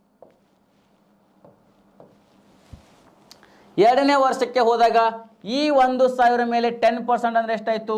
ಎರಡನೇ ವರ್ಷಕ್ಕೆ ಹೋದಾಗ ಈ ಒಂದು ಸಾವಿರ ಮೇಲೆ ಟೆನ್ ಪರ್ಸೆಂಟ್ ಅಂದರೆ ಎಷ್ಟಾಯಿತು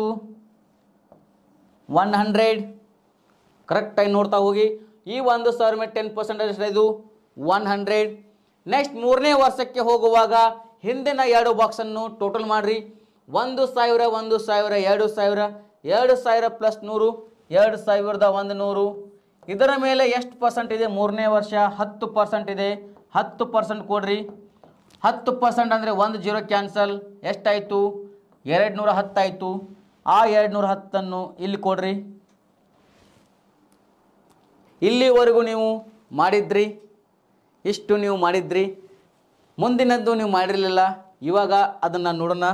ಒನ್ ಹಂಡ್ರೆಡ್ ಕರೆಕ್ಟಾಗಿ ನೋಡ್ತಾ ಹೋಗಿ ಈ ಒಂದು ಸಾವಿರ ಮೇಲೆ ಟೆನ್ ಪರ್ಸೆಂಟ್ ಎಷ್ಟಾಯಿತು ಒನ್ ಹಂಡ್ರೆಡ್ ನೆಕ್ಸ್ಟ್ ಮೂರನೇ ವರ್ಷಕ್ಕೆ ಹೋಗುವಾಗ ಹಿಂದಿನ ಎರಡು ಬಾಕ್ಸನ್ನು ಟೋಟಲ್ ಮಾಡಿರಿ ಒಂದು ಸಾವಿರ ಒಂದು ಸಾವಿರ ಎರಡು ಸಾವಿರ ಎರಡು ಸಾವಿರ ಪ್ಲಸ್ ನೂರು ಎರಡು ಸಾವಿರದ ಒಂದು ನೂರು ಇದರ ಮೇಲೆ ಎಷ್ಟು ಪರ್ಸೆಂಟ್ ಇದೆ ಮೂರನೇ ವರ್ಷ ಹತ್ತು ಪರ್ಸೆಂಟ್ ಇದೆ ಹತ್ತು ಪರ್ಸೆಂಟ್ ಕೊಡ್ರಿ ಹತ್ತು ಪರ್ಸೆಂಟ್ ಅಂದರೆ ಒಂದು ಜೀರೋ ಕ್ಯಾನ್ಸಲ್ ಎಷ್ಟಾಯಿತು ಎರಡು ನೂರ ಹತ್ತಾಯಿತು ಆ ಎರಡು ನೂರ ಹತ್ತನ್ನು ಇಲ್ಲಿ ಕೊಡ್ರಿ ಇಲ್ಲಿವರೆಗೂ ನೀವು ಮಾಡಿದ್ರಿ ಇಷ್ಟು ನೀವು ಮಾಡಿದ್ರಿ ಮುಂದಿನದ್ದು ನೀವು ಮಾಡಿರಲಿಲ್ಲ ಇವಾಗ ಅದನ್ನು ನೋಡೋಣ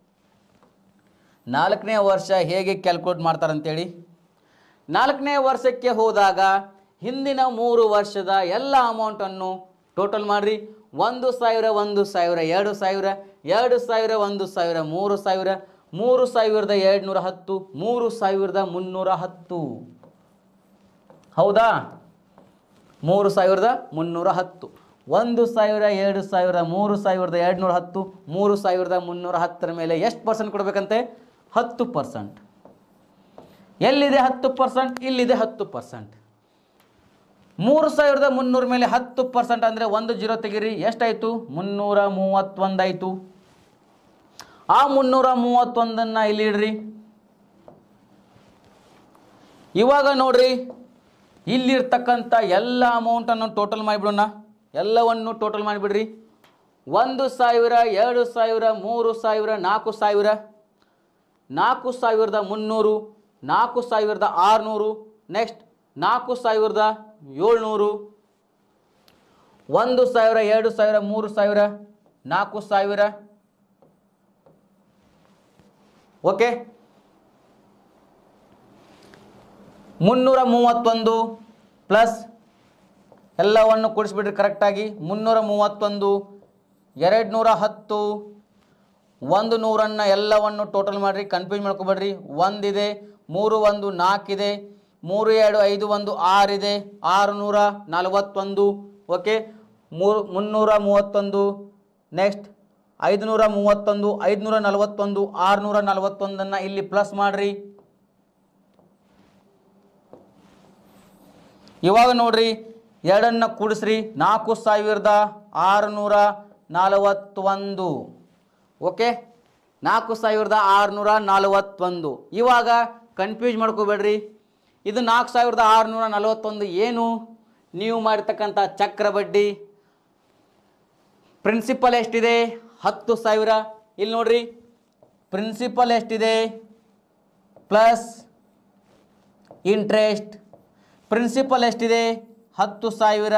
ನಾಲ್ಕನೇ ವರ್ಷ ಹೇಗೆ ಕ್ಯಾಲ್ಕುಲೇಟ್ ಮಾಡ್ತಾರಂತೇಳಿ ನಾಲ್ಕನೇ ವರ್ಷಕ್ಕೆ ಹೋದಾಗ ಹಿಂದಿನ ಮೂರು ವರ್ಷದ ಎಲ್ಲ ಅಮೌಂಟನ್ನು ಟೋಟಲ್ ಮಾಡಿರಿ ಒಂದು ಸಾವಿರ ಒಂದು ಸಾವಿರ ಎರಡು ಸಾವಿರ ಎರಡು ಸಾವಿರ ಒಂದು ಸಾವಿರ ಮೂರು ಸಾವಿರ ಮೂರು ಸಾವಿರದ ಎರಡು ನೂರ ಹತ್ತು ಮೂರು ಸಾವಿರದ ಮುನ್ನೂರ ಹತ್ತು ಹೌದಾ ಮೂರು ಸಾವಿರದ ಮುನ್ನೂರ ಹತ್ತು ಒಂದು ಸಾವಿರ ಎರಡು ಸಾವಿರ ಮೂರು ಸಾವಿರದ ಎರಡು ನೂರ ಹತ್ತು ಮೂರು ಸಾವಿರದ ಮುನ್ನೂರ ಹತ್ತರ ಮೇಲೆ ಎಷ್ಟು ಪರ್ಸೆಂಟ್ ಕೊಡಬೇಕಂತೆ ಹತ್ತು ಪರ್ಸೆಂಟ್ ಎಲ್ಲಿದೆ ಹತ್ತು ಪರ್ಸೆಂಟ್ ಇಲ್ಲಿದೆ ಹತ್ತು ಪರ್ಸೆಂಟ್ ಮೂರು ಸಾವಿರದ ಮುನ್ನೂರ ಮೇಲೆ ಹತ್ತು ಪರ್ಸೆಂಟ್ ಅಂದರೆ ಒಂದು ಜೀರೋ ತೆಗೀರಿ ಎಷ್ಟಾಯಿತು ಮುನ್ನೂರ ಮೂವತ್ತೊಂದಾಯಿತು ಆ ಮುನ್ನೂರ ಮೂವತ್ತೊಂದನ್ನು ಇಲ್ಲಿ ಇಡ್ರಿ ಇವಾಗ ನೋಡ್ರಿ ಇಲ್ಲಿರ್ತಕ್ಕಂಥ ಎಲ್ಲ ಅಮೌಂಟನ್ನು ಟೋಟಲ್ ಮಾಡಿಬಿಡೋಣ ಎಲ್ಲವನ್ನು ಟೋಟಲ್ ಮಾಡಿಬಿಡ್ರಿ ಒಂದು ಸಾವಿರ ಎರಡು ಸಾವಿರ ಮೂರು ಸಾವಿರ ನಾಲ್ಕು ಸಾವಿರ ನಾಲ್ಕು ಸಾವಿರದ ಮುನ್ನೂರು ನಾಲ್ಕು ಸಾವಿರದ ಆರುನೂರು ನೆಕ್ಸ್ಟ್ ನಾಲ್ಕು ಸಾವಿರದ ಏಳ್ನೂರು ಒಂದು ಸಾವಿರ ಎರಡು ಸಾವಿರ ಮೂರು ಸಾವಿರ ನಾಲ್ಕು ಸಾವಿರ ಓಕೆ ಮುನ್ನೂರ ಮೂವತ್ತೊಂದು ಪ್ಲಸ್ ಎಲ್ಲವನ್ನು ಕೂಡಿಸ್ಬಿಡ್ರಿ ಕರೆಕ್ಟಾಗಿ ಮುನ್ನೂರ ಮೂವತ್ತೊಂದು ಎರಡು ನೂರ ಹತ್ತು ಒಂದು ನೂರನ್ನು ಎಲ್ಲವನ್ನು ಟೋಟಲ್ ಮಾಡಿರಿ ಕನ್ಫ್ಯೂಸ್ ಮಾಡ್ಕೊಬೇಡ್ರಿ ಒಂದಿದೆ ಮೂರು ಒಂದು ನಾಲ್ಕಿದೆ ಮೂರು ಎರಡು ಐದು ಒಂದು ಆರಿದೆ ಆರು ನೂರ ನಲವತ್ತೊಂದು ಓಕೆ ಮೂರು ಮುನ್ನೂರ ಮೂವತ್ತೊಂದು ನೆಕ್ಸ್ಟ್ ಐದುನೂರ ಮೂವತ್ತೊಂದು ಐದುನೂರ ನಲವತ್ತೊಂದು ಆರುನೂರ ನಲವತ್ತೊಂದನ್ನು ಇಲ್ಲಿ ಪ್ಲಸ್ ಮಾಡಿರಿ ಇವಾಗ ನೋಡ್ರಿ ಎರಡನ್ನ ಕೂಡಿಸ್ರಿ ನಾಲ್ಕು ಸಾವಿರದ ಆರುನೂರ ನಲವತ್ತೊಂದು ಓಕೆ ನಾಲ್ಕು ಸಾವಿರದ ಆರುನೂರ ನಲವತ್ತೊಂದು ಇವಾಗ ಕನ್ಫ್ಯೂಸ್ ಮಾಡ್ಕೋಬೇಡ್ರಿ ಇದು ನಾಲ್ಕು ಸಾವಿರದ ಆರುನೂರ ನಲವತ್ತೊಂದು ಏನು ನೀವು ಮಾಡಿರ್ತಕ್ಕಂಥ ಚಕ್ರ ಬಡ್ಡಿ ಪ್ರಿನ್ಸಿಪಲ್ ಎಷ್ಟಿದೆ ಹತ್ತು ಸಾವಿರ ಇಲ್ಲಿ ನೋಡ್ರಿ ಪ್ರಿನ್ಸಿಪಲ್ ಎಷ್ಟಿದೆ ಪ್ಲಸ್ ಇಂಟ್ರೆಸ್ಟ್ ಪ್ರಿನ್ಸಿಪಲ್ ಎಷ್ಟಿದೆ ಹತ್ತು ಸಾವಿರ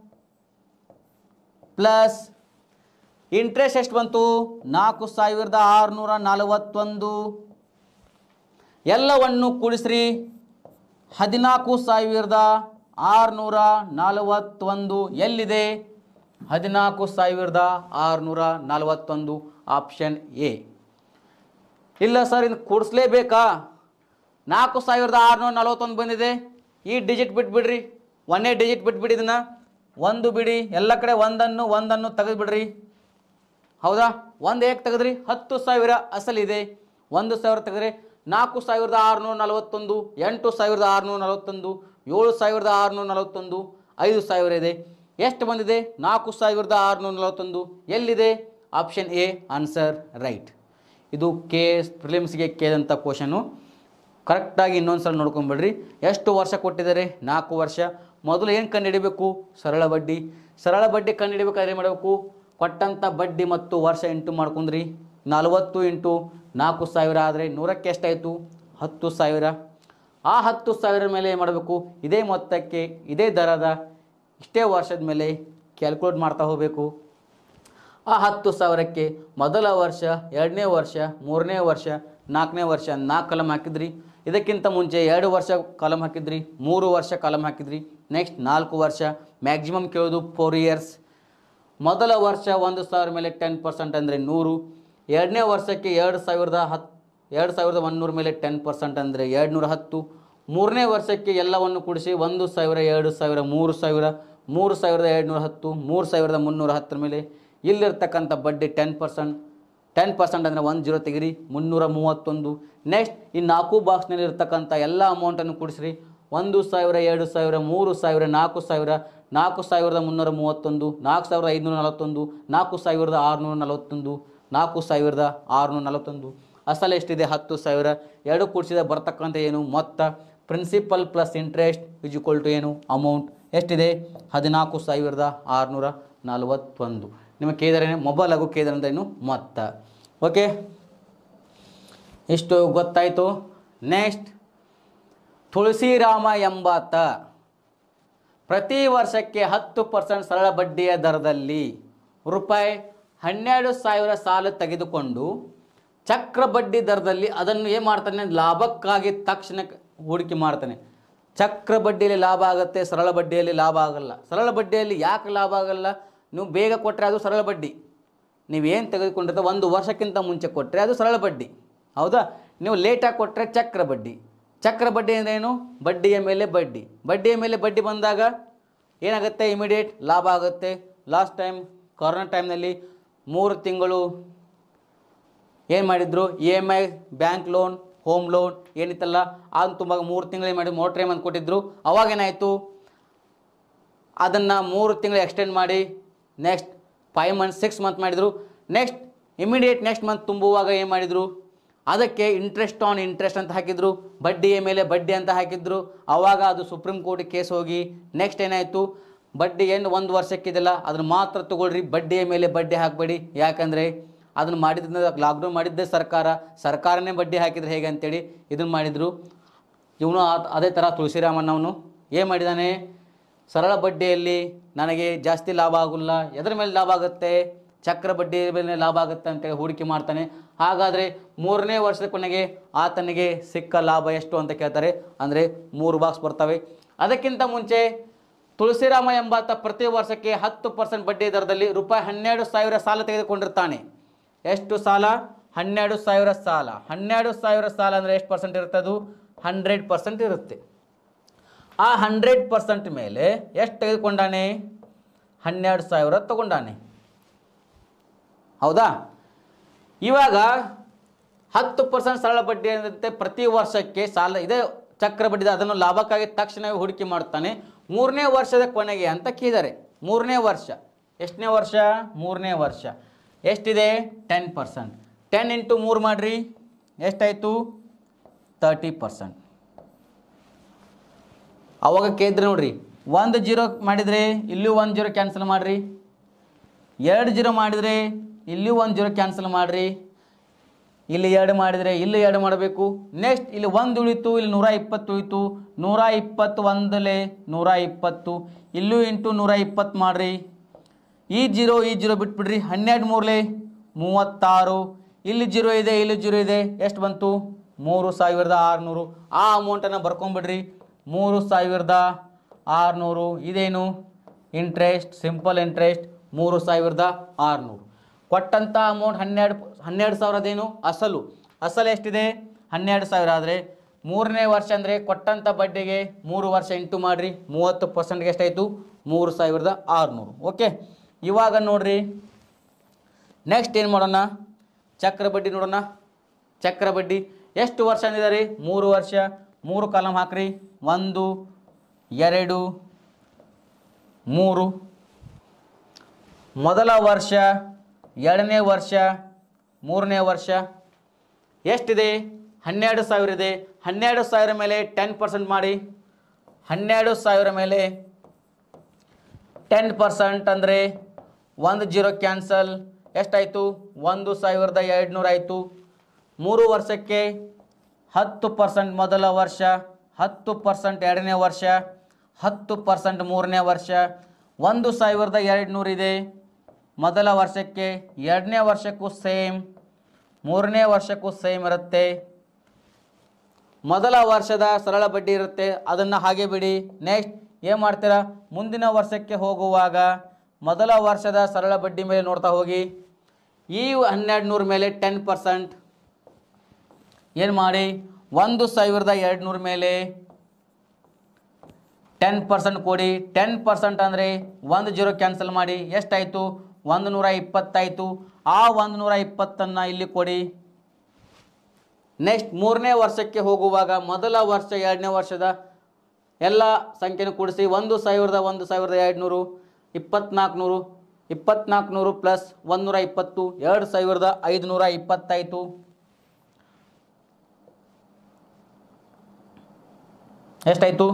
ಪ್ಲಸ್ ಇಂಟ್ರೆಸ್ಟ್ ಎಷ್ಟು ಬಂತು ನಾಲ್ಕು ಸಾವಿರದ ಆರುನೂರ ನಲವತ್ತೊಂದು ಎಲ್ಲವನ್ನು ಕೂಡಿಸ್ರಿ ಹದಿನಾಲ್ಕು ಸಾವಿರದ ಆರುನೂರ ನಲವತ್ತೊಂದು ಎಲ್ಲಿದೆ ಹದಿನಾಲ್ಕು ಸಾವಿರದ ಆರುನೂರ ನಲವತ್ತೊಂದು ಆಪ್ಷನ್ ಎ ಇಲ್ಲ ಸರ್ ಇನ್ನು ಕೂಡಿಸ್ಲೇಬೇಕಾ ನಾಲ್ಕು ಸಾವಿರದ ಆರುನೂರ ನಲವತ್ತೊಂದು ಬಂದಿದೆ ಈ ಡಿಜಿಟ್ ಬಿಟ್ಬಿಡ್ರಿ ಒಂದೇ ಡಿಜಿಟ್ ಬಿಟ್ಬಿಡಿ ಇದನ್ನ ಒಂದು ಬಿಡಿ ಎಲ್ಲ ಕಡೆ ಒಂದನ್ನು ಒಂದನ್ನು ತೆಗೆದುಬಿಡ್ರಿ ಹೌದಾ ಒಂದು ಏಕೆ ತೆಗೆದ್ರಿ ಹತ್ತು ಸಾವಿರ ಅಸಲಿದೆ ಒಂದು ಸಾವಿರ ತೆಗೆದ್ರೆ ನಾಲ್ಕು ಸಾವಿರದ ಆರುನೂರ ನಲವತ್ತೊಂದು ಎಂಟು ಸಾವಿರದ ಆರುನೂರ ನಲವತ್ತೊಂದು ಏಳು ಸಾವಿರದ ಆರುನೂರ ನಲವತ್ತೊಂದು ಐದು ಸಾವಿರ ಇದೆ ಎಷ್ಟು ಬಂದಿದೆ ನಾಲ್ಕು ಸಾವಿರದ ಆರುನೂರ ನಲವತ್ತೊಂದು ಎಲ್ಲಿದೆ ಆಪ್ಷನ್ ಎ ಆನ್ಸರ್ ರೈಟ್ ಇದು ಕೆ ಪ್ರಿಲಿಮ್ಸ್ಗೆ ಕೇಳಿದಂಥ ಕ್ವಶನು ಕರೆಕ್ಟಾಗಿ ಇನ್ನೊಂದು ಸಲ ನೋಡ್ಕೊಂಬಿಡ್ರಿ ಎಷ್ಟು ವರ್ಷ ಕೊಟ್ಟಿದ್ದಾರೆ ನಾಲ್ಕು ವರ್ಷ ಮೊದಲು ಏನು ಕಂಡುಹಿಡಿಬೇಕು ಸರಳ ಬಡ್ಡಿ ಸರಳ ಬಡ್ಡಿ ಕಂಡುಹಿಡಿಬೇಕಾದ್ರೆ ಏನು ಮಾಡಬೇಕು ಕೊಟ್ಟಂಥ ಬಡ್ಡಿ ಮತ್ತು ವರ್ಷ ಇಂಟು ಮಾಡ್ಕೊಂಡ್ರಿ ನಲವತ್ತು ಇಂಟು ನಾಲ್ಕು ಸಾವಿರ ಆದರೆ ನೂರಕ್ಕೆ ಎಷ್ಟಾಯಿತು ಹತ್ತು ಸಾವಿರ ಆ ಹತ್ತು ಸಾವಿರ ಮೇಲೆ ಏನು ಮಾಡಬೇಕು ಇದೇ ಮೊತ್ತಕ್ಕೆ ಇದೇ ದರದ ಇಷ್ಟೇ ವರ್ಷದ ಮೇಲೆ ಕ್ಯಾಲ್ಕುಲೇಟ್ ಮಾಡ್ತಾ ಹೋಗಬೇಕು ಆ ಹತ್ತು ಸಾವಿರಕ್ಕೆ ಮೊದಲ ವರ್ಷ ಎರಡನೇ ವರ್ಷ ಮೂರನೇ ವರ್ಷ ನಾಲ್ಕನೇ ವರ್ಷ ನಾಲ್ಕು ಕಲಮ್ ಹಾಕಿದ್ರಿ ಇದಕ್ಕಿಂತ ಮುಂಚೆ ಎರಡು ವರ್ಷ ಕಾಲಮ್ ಹಾಕಿದ್ರಿ ಮೂರು ವರ್ಷ ಕಾಲಮ್ ಹಾಕಿದ್ರಿ ನೆಕ್ಸ್ಟ್ ನಾಲ್ಕು ವರ್ಷ ಮ್ಯಾಕ್ಸಿಮಮ್ ಕೇಳೋದು ಫೋರ್ ಇಯರ್ಸ್ ಮೊದಲ ವರ್ಷ ಒಂದು ಸಾವಿರ ಮೇಲೆ ಟೆನ್ ಪರ್ಸೆಂಟ್ ಅಂದರೆ ನೂರು ಎರಡನೇ ವರ್ಷಕ್ಕೆ ಎರಡು ಸಾವಿರದ ಹತ್ತು ಎರಡು ಸಾವಿರದ ಒಂದುನೂರ ಮೇಲೆ ಟೆನ್ ಪರ್ಸೆಂಟ್ ಅಂದರೆ ಎರಡು ನೂರ ಹತ್ತು ಮೂರನೇ ವರ್ಷಕ್ಕೆ ಎಲ್ಲವನ್ನು ಕೂಡಿಸಿ ಒಂದು ಸಾವಿರ ಎರಡು ಸಾವಿರ ಮೂರು ಸಾವಿರ ಮೂರು ಸಾವಿರದ ಎರಡು ನೂರ ಹತ್ತು ಮೂರು ಸಾವಿರದ ಮುನ್ನೂರ ಹತ್ತರ ಮೇಲೆ ಇಲ್ಲಿರ್ತಕ್ಕಂಥ ಬಡ್ಡಿ ಟೆನ್ ಪರ್ಸೆಂಟ್ ಟೆನ್ ಪರ್ಸೆಂಟ್ ಅಂದರೆ ಒಂದು ಜೀರೋ ತೆಗಿರಿ ಮುನ್ನೂರ ಮೂವತ್ತೊಂದು ನೆಕ್ಸ್ಟ್ ಈ ನಾಲ್ಕು ಬಾಕ್ಸ್ನಲ್ಲಿ ಇರ್ತಕ್ಕಂಥ ಎಲ್ಲ ಅಮೌಂಟನ್ನು ಕೂಡಿಸ್ರಿ ಒಂದು ಸಾವಿರ ಎರಡು ಸಾವಿರ ಮೂರು ಸಾವಿರ ನಾಲ್ಕು ಸಾವಿರ ನಾಲ್ಕು ಸಾವಿರದ ಮುನ್ನೂರ ಮೂವತ್ತೊಂದು ನಾಲ್ಕು ಸಾವಿರದ ಐದುನೂರ ನಲವತ್ತೊಂದು ನಾಲ್ಕು ಸಾವಿರದ ಆರುನೂರ ನಲವತ್ತೊಂದು ನಾಲ್ಕು ಸಾವಿರದ ಆರುನೂರ ನಲವತ್ತೊಂದು ಅಸಲು ಎಷ್ಟಿದೆ ಹತ್ತು ಸಾವಿರ ಎರಡು ಕೂಡಿಸಿದ ಬರ್ತಕ್ಕಂಥ ಏನು ಮೊತ್ತ principal plus interest is equal to ಏನು ಅಮೌಂಟ್ ಎಷ್ಟಿದೆ ಹದಿನಾಲ್ಕು ಸಾವಿರದ ಆರುನೂರ ನಲವತ್ತೊಂದು ನಿಮಗೆ ಕೇಳಿದರೆ ಮೊಬೈಲ್ ಹಾಗೂ ಕೇಳಿದರೆ ಅಂದ್ರೆ ಏನು ಮೊತ್ತ ಓಕೆ ಇಷ್ಟು ಗೊತ್ತಾಯಿತು ನೆಕ್ಸ್ಟ್ ತುಳಸಿರಾಮ ಎಂಬಾತ ಪ್ರತಿ ವರ್ಷಕ್ಕೆ ಹತ್ತು ಪರ್ಸೆಂಟ್ ಸರಳ ಬಡ್ಡಿಯ ದರದಲ್ಲಿ ರೂಪಾಯಿ ಹನ್ನೆರಡು ಸಾವಿರ ಸಾಲ ತೆಗೆದುಕೊಂಡು ಚಕ್ರ ಬಡ್ಡಿ ದರದಲ್ಲಿ ಅದನ್ನು ಏನು ಮಾಡ್ತಾನೆ ಲಾಭಕ್ಕಾಗಿ ತಕ್ಷಣ ಹೂಡಿಕೆ ಮಾಡ್ತಾನೆ ಚಕ್ರ ಬಡ್ಡಿಯಲ್ಲಿ ಲಾಭ ಆಗುತ್ತೆ ಸರಳ ಬಡ್ಡಿಯಲ್ಲಿ ಲಾಭ ಆಗಲ್ಲ ಸರಳ ಬಡ್ಡಿಯಲ್ಲಿ ಯಾಕೆ ಲಾಭ ಆಗಲ್ಲ ನೀವು ಬೇಗ ಕೊಟ್ಟರೆ ಅದು ಸರಳ ಬಡ್ಡಿ ನೀವೇನು ತೆಗೆದುಕೊಂಡಿರ್ತ ಒಂದು ವರ್ಷಕ್ಕಿಂತ ಮುಂಚೆ ಕೊಟ್ಟರೆ ಅದು ಸರಳ ಬಡ್ಡಿ ಹೌದಾ ನೀವು ಲೇಟಾಗಿ ಕೊಟ್ಟರೆ ಚಕ್ರ ಬಡ್ಡಿ ಚಕ್ರ ಬಡ್ಡಿ ಅಂದ್ರೇನು ಬಡ್ಡಿಯ ಮೇಲೆ ಬಡ್ಡಿ ಬಡ್ಡಿಯ ಮೇಲೆ ಬಡ್ಡಿ ಬಂದಾಗ ಏನಾಗುತ್ತೆ ಇಮಿಡಿಯೇಟ್ ಲಾಭ ಆಗುತ್ತೆ ಲಾಸ್ಟ್ ಟೈಮ್ ಕೊರೋನಾ ಟೈಮ್ನಲ್ಲಿ ಮೂರು ತಿಂಗಳು ಏನು ಮಾಡಿದ್ರು E M I bank loan home loan ಏನಿತ್ತಲ್ಲ ಅದು ತುಂಬ ಮೂರು ತಿಂಗಳು ಮಾಡಿ ಮೋಟ್ರೇಮ್ ಅಂತ ಕೊಟ್ಟಿದ್ರು ಅವಾಗೇನಾಯಿತು ಅದನ್ನು ಮೂರು ತಿಂಗಳು ಎಕ್ಸ್ಟೆಂಡ್ ಮಾಡಿ next five month six month ಮಾಡಿದರು ನೆಕ್ಸ್ಟ್ ಇಮಿಡಿಯೇಟ್ ನೆಕ್ಸ್ಟ್ ಮಂತ್ ತುಂಬುವಾಗ ಏನು ಮಾಡಿದರು ಅದಕ್ಕೆ ಇಂಟ್ರೆಸ್ಟ್ ಆನ್ ಇಂಟ್ರೆಸ್ಟ್ ಅಂತ ಹಾಕಿದ್ರು ಬಡ್ಡಿಯ ಮೇಲೆ ಬಡ್ಡಿ ಅಂತ ಹಾಕಿದ್ರು ಆವಾಗ ಅದು ಸುಪ್ರೀಂ ಕೋರ್ಟ್ ಕೇಸ್ ಹೋಗಿ ನೆಕ್ಸ್ಟ್ ಏನಾಯಿತು ಬಡ್ಡಿ ಏನು ಒಂದು ವರ್ಷಕ್ಕಿದೆಲ್ಲ ಅದನ್ನು ಮಾತ್ರ ತಗೊಳ್ರಿ ಬಡ್ಡಿಯ ಮೇಲೆ ಬಡ್ಡಿ ಹಾಕಬೇಡಿ ಯಾಕಂದರೆ ಅದನ್ನು ಮಾಡಿದ್ರಿಂದ ಲಾಕ್ಡೌನ್ ಮಾಡಿದ್ದೇ ಸರ್ಕಾರ ಸರ್ಕಾರನೇ ಬಡ್ಡಿ ಹಾಕಿದ್ರೆ ಹೇಗೆ ಅಂತೇಳಿ ಇದನ್ನು ಮಾಡಿದರು ಇವನು ಆ- ಅದೇ ಥರ ತುಳಸಿರಾಮಣ್ಣವನು ಏನು ಮಾಡಿದ್ದಾನೆ ಸರಳ ಬಡ್ಡಿಯಲ್ಲಿ ನನಗೆ ಜಾಸ್ತಿ ಲಾಭ ಆಗೋಲ್ಲ ಎದರ ಮೇಲೆ ಲಾಭ ಆಗುತ್ತೆ ಚಕ್ರ ಬಡ್ಡಿ ಮೇಲೆ ಲಾಭ ಆಗುತ್ತೆ ಅಂತೇಳಿ ಹೂಡಿಕೆ ಮಾಡ್ತಾನೆ ಹಾಗಾದರೆ ಮೂರನೇ ವರ್ಷದ ಕೊನೆಗೆ ಆತನಿಗೆ ಸಿಕ್ಕ ಲಾಭ ಎಷ್ಟು ಅಂತ ಕೇಳ್ತಾರೆ ಅಂದರೆ ಮೂರು ಬಾಕ್ಸ್ ಬರ್ತವೆ ಅದಕ್ಕಿಂತ ಮುಂಚೆ ತುಳಸಿರಾಮ ಎಂಬಾತ ಪ್ರತಿ ವರ್ಷಕ್ಕೆ ಹತ್ತು ಪರ್ಸೆಂಟ್ ಬಡ್ಡಿ ದರದಲ್ಲಿ ರೂಪಾಯಿ ಹನ್ನೆರಡು ಸಾವಿರ ಸಾಲ ತೆಗೆದುಕೊಂಡಿರ್ತಾನೆ ಎಷ್ಟು ಸಾಲ ಹನ್ನೆರಡು ಸಾವಿರ ಸಾಲ ಹನ್ನೆರಡು ಸಾವಿರ ಸಾಲ ಅಂದರೆ ಎಷ್ಟು ಪರ್ಸೆಂಟ್ ಇರುತ್ತೆ ಅದು ಹಂಡ್ರೆಡ್ ಪರ್ಸೆಂಟ್ ಇರುತ್ತೆ ಆ ಹಂಡ್ರೆಡ್ ಪರ್ಸೆಂಟ್ ಮೇಲೆ ಎಷ್ಟು ತೆಗೆದುಕೊಂಡಾನೆ ಹನ್ನೆರಡು ಸಾವಿರ ತಗೊಂಡಾನೆ ಹೌದಾ ಇವಾಗ ಹತ್ತು ಪರ್ಸೆಂಟ್ ಸರಳ ಬಡ್ಡಿ ಏನಂತೆ ಪ್ರತಿ ವರ್ಷಕ್ಕೆ ಸಾಲ ಇದೇ ಚಕ್ರ ಬಡ್ಡಿ ಅದನ್ನು ಲಾಭಕ್ಕಾಗಿ ತಕ್ಷಣವೇ ಹೂಡಿಕೆ ಮಾಡ್ತಾನೆ ಮೂರನೇ ವರ್ಷದ ಕೊನೆಗೆ ಅಂತ ಕೇಳಿದ್ದಾರೆ ಮೂರನೇ ವರ್ಷ ಎಷ್ಟನೇ ವರ್ಷ ಮೂರನೇ ವರ್ಷ ಎಷ್ಟಿದೆ ಟೆನ್ ಪರ್ಸೆಂಟ್ ಟೆನ್ ಇಂಟು ಮೂರು ಮಾಡಿರಿ ಎಷ್ಟಾಯಿತು ತರ್ಟಿ ಪರ್ಸೆಂಟ್ ಅವಾಗ ಕೇಳಿದ್ರೆ ನೋಡ್ರಿ ಒಂದು ಜೀರೋ ಮಾಡಿದರೆ ಇಲ್ಲೂ ಒಂದು ಜೀರೋ ಕ್ಯಾನ್ಸಲ್ ಮಾಡಿರಿ ಎರಡು ಜೀರೋ ಮಾಡಿದರೆ ಇಲ್ಲಿ ಒಂದು ಜೀರೋ ಕ್ಯಾನ್ಸಲ್ ಮಾಡಿರಿ ಇಲ್ಲಿ ಎರಡು ಮಾಡಿದರೆ ಇಲ್ಲಿ ಎರಡು ಮಾಡಬೇಕು ನೆಕ್ಸ್ಟ್ ಇಲ್ಲಿ ಒಂದು ಉಳಿತು ಇಲ್ಲಿ ನೂರ ಇಪ್ಪತ್ತು ಉಳಿತು ನೂರ ಇಪ್ಪತ್ತು ಒಂದಲೇ ನೂರ ಇಪ್ಪತ್ತು ಇಲ್ಲೂ ಇಂಟು ನೂರ ಇಪ್ಪತ್ತು ಮಾಡಿರಿ ಈ ಜೀರೋ ಈ ಜೀರೋ ಬಿಟ್ಬಿಡ್ರಿ ಹನ್ನೆರಡು ಮೂರಲೆ ಮೂವತ್ತಾರು ಇಲ್ಲಿ ಜೀರೋ ಇದೆ ಇಲ್ಲಿ ಜೀರೋ ಇದೆ ಎಷ್ಟು ಬಂತು ಮೂರು ಸಾವಿರದ ಆರುನೂರು ಆ ಅಮೌಂಟನ್ನು ಬರ್ಕೊಂಬಿಡ್ರಿ ಮೂರು ಸಾವಿರದ ಆರುನೂರು ಇದೇನು ಇಂಟ್ರೆಸ್ಟ್ ಸಿಂಪಲ್ ಇಂಟ್ರೆಸ್ಟ್ ಮೂರು ಸಾವಿರದ ಆರುನೂರು ಕೊಟ್ಟಂಥ ಅಮೌಂಟ್ ಹನ್ನೆರಡು ಹನ್ನೆರಡು ಸಾವಿರದೇನು ಅಸಲು ಅಸಲು ಎಷ್ಟಿದೆ ಹನ್ನೆರಡು ಸಾವಿರ ಆದರೆ ಮೂರನೇ ವರ್ಷ ಅಂದರೆ ಕೊಟ್ಟಂಥ ಬಡ್ಡಿಗೆ ಮೂರು ವರ್ಷ ಇಂಟು ಮಾಡಿರಿ ಮೂವತ್ತು ಪರ್ಸೆಂಟ್ಗೆ ಎಷ್ಟಾಯಿತು ಮೂರು ಸಾವಿರದ ಆರುನೂರು ಓಕೆ ಇವಾಗ ನೋಡ್ರಿ ನೆಕ್ಸ್ಟ್ ಏನು ಮಾಡೋಣ ಚಕ್ರ ಬಡ್ಡಿ ನೋಡೋಣ ಚಕ್ರ ಬಡ್ಡಿ ಎಷ್ಟು ವರ್ಷ ಅಂದಿದ್ದಾರೆ ಮೂರು ವರ್ಷ ಮೂರು ಕಾಲಮ್ ಹಾಕ್ರಿ ಒಂದು ಎರಡು ಮೂರು ಮೊದಲ ವರ್ಷ ಎರಡನೇ ವರ್ಷ ಮೂರನೇ ವರ್ಷ ಎಷ್ಟಿದೆ ಹನ್ನೆರಡು ಸಾವಿರ ಇದೆ ಹನ್ನೆರಡು ಸಾವಿರ ಮೇಲೆ ಟೆನ್ ಪರ್ಸೆಂಟ್ ಮಾಡಿ ಹನ್ನೆರಡು ಸಾವಿರ ಮೇಲೆ ಟೆನ್ ಪರ್ಸೆಂಟ್ ಅಂದರೆ ಒಂದು ಜೀರೋ ಕ್ಯಾನ್ಸಲ್ ಎಷ್ಟಾಯಿತು ಒಂದು ಸಾವಿರದ ಎರಡುನೂರ ಆಯಿತು ಮೂರು ವರ್ಷಕ್ಕೆ ಹತ್ತು ಪರ್ಸೆಂಟ್ ಮೊದಲ ವರ್ಷ ಹತ್ತು ಪರ್ಸೆಂಟ್ ಎರಡನೇ ವರ್ಷ ಹತ್ತು ಪರ್ಸೆಂಟ್ ಮೂರನೇ ವರ್ಷ ಒಂದು ಸಾವಿರದ ಎರಡುನೂರಿದೆ ಮೊದಲ ವರ್ಷಕ್ಕೆ ಎರಡನೇ ವರ್ಷಕ್ಕೂ ಸೇಮ್ ಮೂರನೇ ವರ್ಷಕ್ಕೂ ಸೇಮ್ ಇರುತ್ತೆ ಮೊದಲ ವರ್ಷದ ಸರಳ ಬಡ್ಡಿ ಇರುತ್ತೆ ಅದನ್ನು ಹಾಗೆ ಬಿಡಿ ನೆಕ್ಸ್ಟ್ ಏನು ಮಾಡ್ತೀರಾ ಮುಂದಿನ ವರ್ಷಕ್ಕೆ ಹೋಗುವಾಗ ಮೊದಲ ವರ್ಷದ ಸರಳ ಬಡ್ಡಿ ಮೇಲೆ ನೋಡ್ತಾ ಹೋಗಿ ಈ ಹನ್ನೆರಡು ನೂರ ಮೇಲೆ ಟೆನ್ ಪರ್ಸೆಂಟ್ ಏನು ಮಾಡಿ ಒಂದು ಸಾವಿರದ ಎರಡು ನೂರ ಮೇಲೆ ಟೆನ್ ಪರ್ಸೆಂಟ್ ಕೊಡಿ ಟೆನ್ ಪರ್ಸೆಂಟ್ ಅಂದರೆ ಒಂದು ಜೀರೋ ಕ್ಯಾನ್ಸಲ್ ಮಾಡಿ ಎಷ್ಟಾಯಿತು ಒಂದು ನೂರ ಇಪ್ಪತ್ತಾಯಿತು ಆ ಒಂದು ನೂರ ಇಪ್ಪತ್ತನ್ನು ಇಲ್ಲಿ ಕೊಡಿ ನೆಕ್ಸ್ಟ್ ಮೂರನೇ ವರ್ಷಕ್ಕೆ ಹೋಗುವಾಗ ಮೊದಲ ವರ್ಷ ಎರಡನೇ ವರ್ಷದ ಎಲ್ಲ ಸಂಖ್ಯೆನ ಕೂಡಿಸಿ ಒಂದು ಸಾವಿರದ ಒಂದು ಸಾವಿರದ ಎರಡುನೂರು ಇಪ್ಪತ್ನಾಲ್ಕು ನೂರು ಇಪ್ಪತ್ನಾಲ್ಕು ನೂರು ಪ್ಲಸ್ ಒಂದುನೂರ ಇಪ್ಪತ್ತು ಎರಡು ಸಾವಿರದ ಐದುನೂರ ಇಪ್ಪತ್ತಾಯಿತು ಎಷ್ಟಾಯಿತು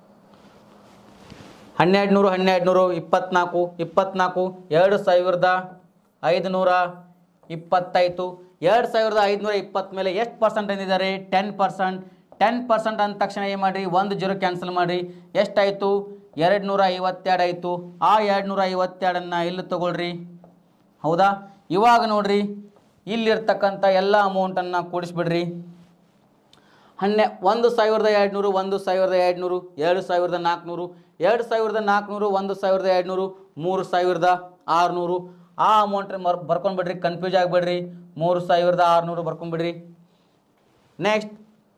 ಹನ್ನೆರಡು ನೂರು ಹನ್ನೆರಡು ನೂರು ಇಪ್ಪತ್ನಾಲ್ಕು ಇಪ್ಪತ್ನಾಲ್ಕು ಎರಡು ಸಾವಿರದ ಐದುನೂರ ಇಪ್ಪತ್ತಾಯಿತು ಎರಡು ಸಾವಿರದ ಐದುನೂರ ಇಪ್ಪತ್ತ ಮೇಲೆ ಎಷ್ಟು ಪರ್ಸೆಂಟ್ ಅಂದಿದ್ದಾರೆ ಟೆನ್ ಪರ್ಸೆಂಟ್ ಟೆನ್ ಪರ್ಸೆಂಟ್ ಅಂದ ತಕ್ಷಣ ಏನು ಮಾಡಿರಿ ಒಂದು ಜೀರೋ ಕ್ಯಾನ್ಸಲ್ ಮಾಡಿರಿ ಎಷ್ಟಾಯಿತು ಎರಡು ನೂರ ಐವತ್ತೆರಡು ಆಯಿತು ಆ ಎರಡು ನೂರ ಐವತ್ತೆರಡನ್ನು ಇಲ್ಲಿ ತಗೊಳ್ರಿ ಹೌದಾ ಇವಾಗ ನೋಡ್ರಿ ಇಲ್ಲಿರ್ತಕ್ಕಂಥ ಎಲ್ಲ ಅಮೌಂಟನ್ನು ಕೂಡಿಸ್ಬಿಡ್ರಿ ಹನ್ನೆ ಒಂದು ಸಾವಿರದ ಎರಡುನೂರು ಒಂದು ಸಾವಿರದ ಎರಡುನೂರು ಎರಡು ಸಾವಿರದ ನಾಲ್ಕುನೂರು ಎರಡು ಸಾವಿರದ ನಾಲ್ಕುನೂರು ಒಂದು ಸಾವಿರದ ಎರಡುನೂರು ಮೂರು ಸಾವಿರದ ಆರುನೂರು ಆ ಅಮೌಂಟ್ ಮರ್ ಬರ್ಕೊಂಡ್ಬಿಡ್ರಿ ಕನ್ಫ್ಯೂಸ್ ಆಗಿಬಿಡ್ರಿ ಮೂರು ಸಾವಿರದ ಆರುನೂರು ಬರ್ಕೊಂಡ್ಬಿಡ್ರಿ ನೆಕ್ಸ್ಟ್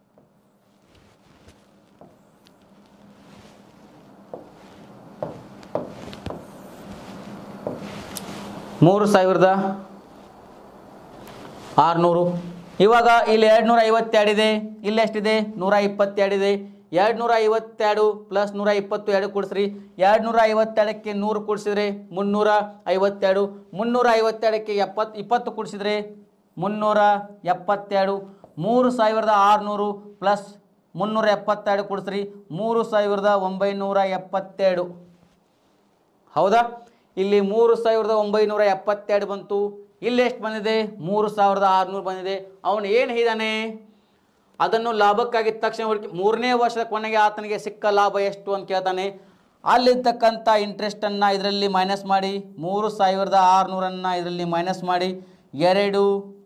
ಮೂರು ಸಾವಿರದ ಆರುನೂರು ಇವಾಗ ಇಲ್ಲಿ ಎರಡು ನೂರ ಐವತ್ತೆರಡಿದೆ ಇಲ್ಲಿ ಎಷ್ಟಿದೆ ನೂರ ಇಪ್ಪತ್ತೆರಡಿದೆ ಎರಡು ನೂರ ಐವತ್ತೆರಡು ಪ್ಲಸ್ ನೂರ ಇಪ್ಪತ್ತು ಎರಡು ಕೂಡಿಸ್ರಿ ಎರಡು ನೂರ ಐವತ್ತೆರಡಕ್ಕೆ ನೂರು ಕೂಡಿಸಿದ್ರೆ ಮುನ್ನೂರ ಐವತ್ತೆರಡು ಮುನ್ನೂರ ಐವತ್ತೆರಡಕ್ಕೆ ಎಪ್ಪತ್ತು ಇಪ್ಪತ್ತು ಕೂಡಿಸಿದ್ರೆ ಮುನ್ನೂರ ಎಪ್ಪತ್ತೆರಡು ಮೂರು ಸಾವಿರದ ಆರುನೂರು ಪ್ಲಸ್ ಮುನ್ನೂರ ಎಪ್ಪತ್ತೆರಡು ಕೂಡಿಸ್ರಿ ಮೂರು ಸಾವಿರದ ಒಂಬೈನೂರ ಎಪ್ಪತ್ತೆರಡು ಹೌದಾ ಇಲ್ಲಿ ಮೂರು ಸಾವಿರದ ಒಂಬೈನೂರ ಎಪ್ಪತ್ತೆರಡು ಬಂತು ಇಲ್ಲಿ ಎಷ್ಟು ಬಂದಿದೆ ಮೂರು ಸಾವಿರದ ಆರುನೂರು ಬಂದಿದೆ ಅವನು ಏನು ಹೇಳಿದಾನೆ ಅದನ್ನು ಲಾಭಕ್ಕಾಗಿ ತಕ್ಷಣ ಹುಡುಕಿ ಮೂರನೇ ವರ್ಷದ ಕೊನೆಗೆ ಆತನಿಗೆ ಸಿಕ್ಕ ಲಾಭ ಎಷ್ಟು ಅಂತ ಕೇಳ್ತಾನೆ ಅಲ್ಲಿರ್ತಕ್ಕಂಥ ಇಂಟ್ರೆಸ್ಟನ್ನು ಇದರಲ್ಲಿ ಮೈನಸ್ ಮಾಡಿ ಮೂರು ಸಾವಿರದ ಆರುನೂರನ್ನು ಇದರಲ್ಲಿ ಮೈನಸ್ ಮಾಡಿ ಎರಡು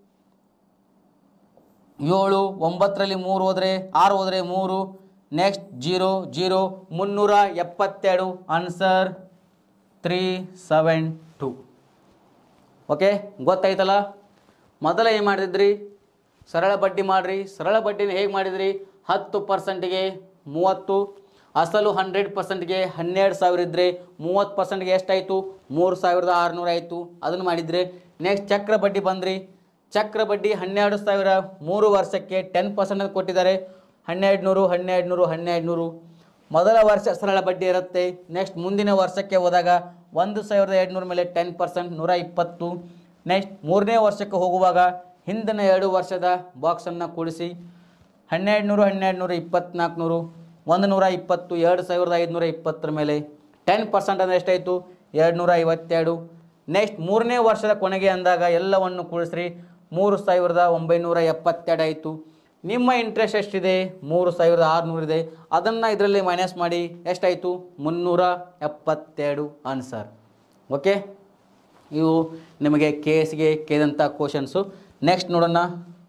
ಏಳು ಒಂಬತ್ತರಲ್ಲಿ ಮೂರು ಹೋದರೆ ಆರು ಹೋದರೆ ಮೂರು ನೆಕ್ಸ್ಟ್ ಜೀರೋ ಜೀರೋ ಮುನ್ನೂರ ಎಪ್ಪತ್ತೆರಡು answer three seven two okay ಗೊತ್ತಾಯ್ತಲ್ಲ ಮೊದಲ ಏನು ಮಾಡಿದ್ರಿ ಸರಳ ಬಡ್ಡಿ ಮಾಡಿರಿ ಸರಳ ಬಡ್ಡಿನ ಹೇಗೆ ಮಾಡಿದ್ರಿ ಹತ್ತು ಪರ್ಸೆಂಟಿಗೆ ಮೂವತ್ತು ಅಸಲು ಹಂಡ್ರೆಡ್ ಪರ್ಸೆಂಟ್ಗೆ ಹನ್ನೆರಡು ಸಾವಿರ ಇದ್ದರೆ ಮೂವತ್ತು ಪರ್ಸೆಂಟ್ಗೆ ಎಷ್ಟಾಯಿತು ಮೂರು ಸಾವಿರದ ಆರುನೂರು ಆಯಿತು ಅದನ್ನು ಮಾಡಿದರೆ ನೆಕ್ಸ್ಟ್ ಚಕ್ರ ಬಡ್ಡಿ ಬಂದ್ರಿ ಚಕ್ರ ಬಡ್ಡಿ ಹನ್ನೆರಡು ಸಾವಿರ ಮೂರು ವರ್ಷಕ್ಕೆ ಟೆನ್ ಪರ್ಸೆಂಟ್ ಕೊಟ್ಟಿದ್ದಾರೆ ಹನ್ನೆರಡು ನೂರು ಹನ್ನೆರಡು ನೂರು ಹನ್ನೆರಡು ನೂರು ಮೊದಲ ವರ್ಷ ಸರಳ ಬಡ್ಡಿ ಇರುತ್ತೆ ನೆಕ್ಸ್ಟ್ ಮುಂದಿನ ವರ್ಷಕ್ಕೆ ಹೋದಾಗ ಒಂದು ಸಾವಿರದ ಎರಡುನೂರ ಮೇಲೆ ಟೆನ್ ಪರ್ಸೆಂಟ್ ನೂರ ಇಪ್ಪತ್ತು ನೆಕ್ಸ್ಟ್ ಮೂರನೇ ವರ್ಷಕ್ಕೆ ಹೋಗುವಾಗ ಹಿಂದಿನ ಎರಡು ವರ್ಷದ ಬಾಕ್ಸನ್ನು ಕೂಡಿಸಿ ಹನ್ನೆರಡು ನೂರು ಹನ್ನೆರಡು ನೂರು ಇಪ್ಪತ್ನಾಲ್ಕು ನೂರು ಒಂದು ನೂರ ಇಪ್ಪತ್ತು ಎರಡು ಸಾವಿರದ ಐದುನೂರ ಇಪ್ಪತ್ತರ ಮೇಲೆ ಟೆನ್ ಪರ್ಸೆಂಟ್ ಅಂದರೆ ಎಷ್ಟಾಯಿತು ಎರಡು ನೂರ ಐವತ್ತೆರಡು ನೆಕ್ಸ್ಟ್ ಮೂರನೇ ವರ್ಷದ ಕೊನೆಗೆ ಅಂದಾಗ ಎಲ್ಲವನ್ನು ಕೂಡಿಸ್ರಿ ಮೂರು ಸಾವಿರದ ಒಂಬೈನೂರ ಎಪ್ಪತ್ತೆರಡು ಆಯಿತು ನಿಮ್ಮ ಇಂಟ್ರೆಸ್ಟ್ ಎಷ್ಟಿದೆ ಮೂರು ಸಾವಿರದ ಆರುನೂರಿದೆ ಅದನ್ನು ಇದರಲ್ಲಿ ಮೈನಸ್ ಮಾಡಿ ಎಷ್ಟಾಯಿತು ಮುನ್ನೂರ ಎಪ್ಪತ್ತೆರಡು ಆನ್ಸರ್ ಓಕೆ ಇವು ನಿಮಗೆ ಕೆ ಎಸ್ಗೆ ಕೇಳಿದಂಥ ಕ್ವಶನ್ಸು ನೆಕ್ಸ್ಟ್ ನೋಡೋಣ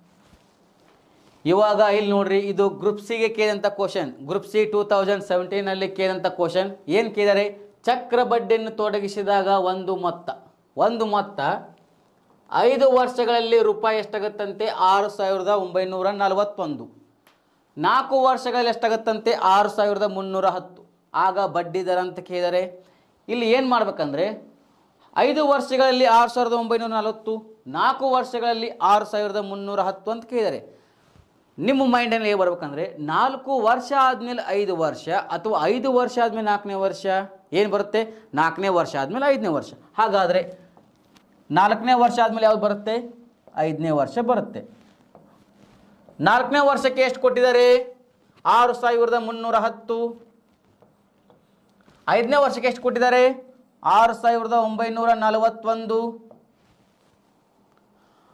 ಇವಾಗ ಇಲ್ಲಿ ನೋಡ್ರಿ ಇದು ಗ್ರೂಪ್ ಸಿಗೆ ಕೇಳಿದಂಥ question group C two thousand ಸೆವೆಂಟೀನಲ್ಲಿ ಕೇಳಿದಂಥ ಕ್ವಶನ್ ಏನು ಕೇಳಿದರೆ ಚಕ್ರ ಬಡ್ಡಿಯನ್ನು ತೊಡಗಿಸಿದಾಗ ಒಂದು ಮೊತ್ತ ಒಂದು ಮೊತ್ತ ಐದು ವರ್ಷಗಳಲ್ಲಿ ರೂಪಾಯಿ ಎಷ್ಟಾಗತ್ತಂತೆ ಆರು ಸಾವಿರದ ಒಂಬೈನೂರ ನಲವತ್ತೊಂದು ನಾಲ್ಕು ವರ್ಷಗಳಲ್ಲಿ ಎಷ್ಟಾಗತ್ತಂತೆ ಆರು ಸಾವಿರದ ಮುನ್ನೂರ ಹತ್ತು ಆಗ ಬಡ್ಡಿ ದರ ಅಂತ ಕೇಳಿದರೆ ಇಲ್ಲಿ ಏನು ಮಾಡ್ಬೇಕಂದ್ರೆ ಐದು ವರ್ಷಗಳಲ್ಲಿ ಆರು ಸಾವಿರದ ಒಂಬೈನೂರ ನಲವತ್ತು ನಾಲ್ಕು ವರ್ಷಗಳಲ್ಲಿ ಆರು ಸಾವಿರದ ಮುನ್ನೂರ ಹತ್ತು ಅಂತ ಕೇಳಿದ್ದಾರೆ ನಿಮ್ಮ ಮೈಂಡಲ್ಲಿ ಏನು ಬರ್ಬೇಕಂದ್ರೆ ನಾಲ್ಕು ವರ್ಷ ಆದಮೇಲೆ ಐದು ವರ್ಷ ಅಥವಾ ಐದು ವರ್ಷ ಆದಮೇಲೆ ನಾಲ್ಕನೇ ವರ್ಷ ಏನು ಬರುತ್ತೆ ನಾಲ್ಕನೇ ವರ್ಷ ಆದಮೇಲೆ ಐದನೇ ವರ್ಷ ಹಾಗಾದರೆ ನಾಲ್ಕನೇ ವರ್ಷ ಆದಮೇಲೆ ಯಾವ್ದು ಬರುತ್ತೆ ಐದನೇ ವರ್ಷ ಬರುತ್ತೆ ನಾಲ್ಕನೇ ವರ್ಷಕ್ಕೆ ಎಷ್ಟು ಕೊಟ್ಟಿದ್ದಾರೆ ಆರು ಸಾವಿರದ ಮುನ್ನೂರ ಹತ್ತು ಐದನೇ ವರ್ಷಕ್ಕೆ ಎಷ್ಟು ಕೊಟ್ಟಿದ್ದಾರೆ ಆರು ಸಾವಿರದ ಒಂಬೈನೂರ ನಲವತ್ತೊಂದು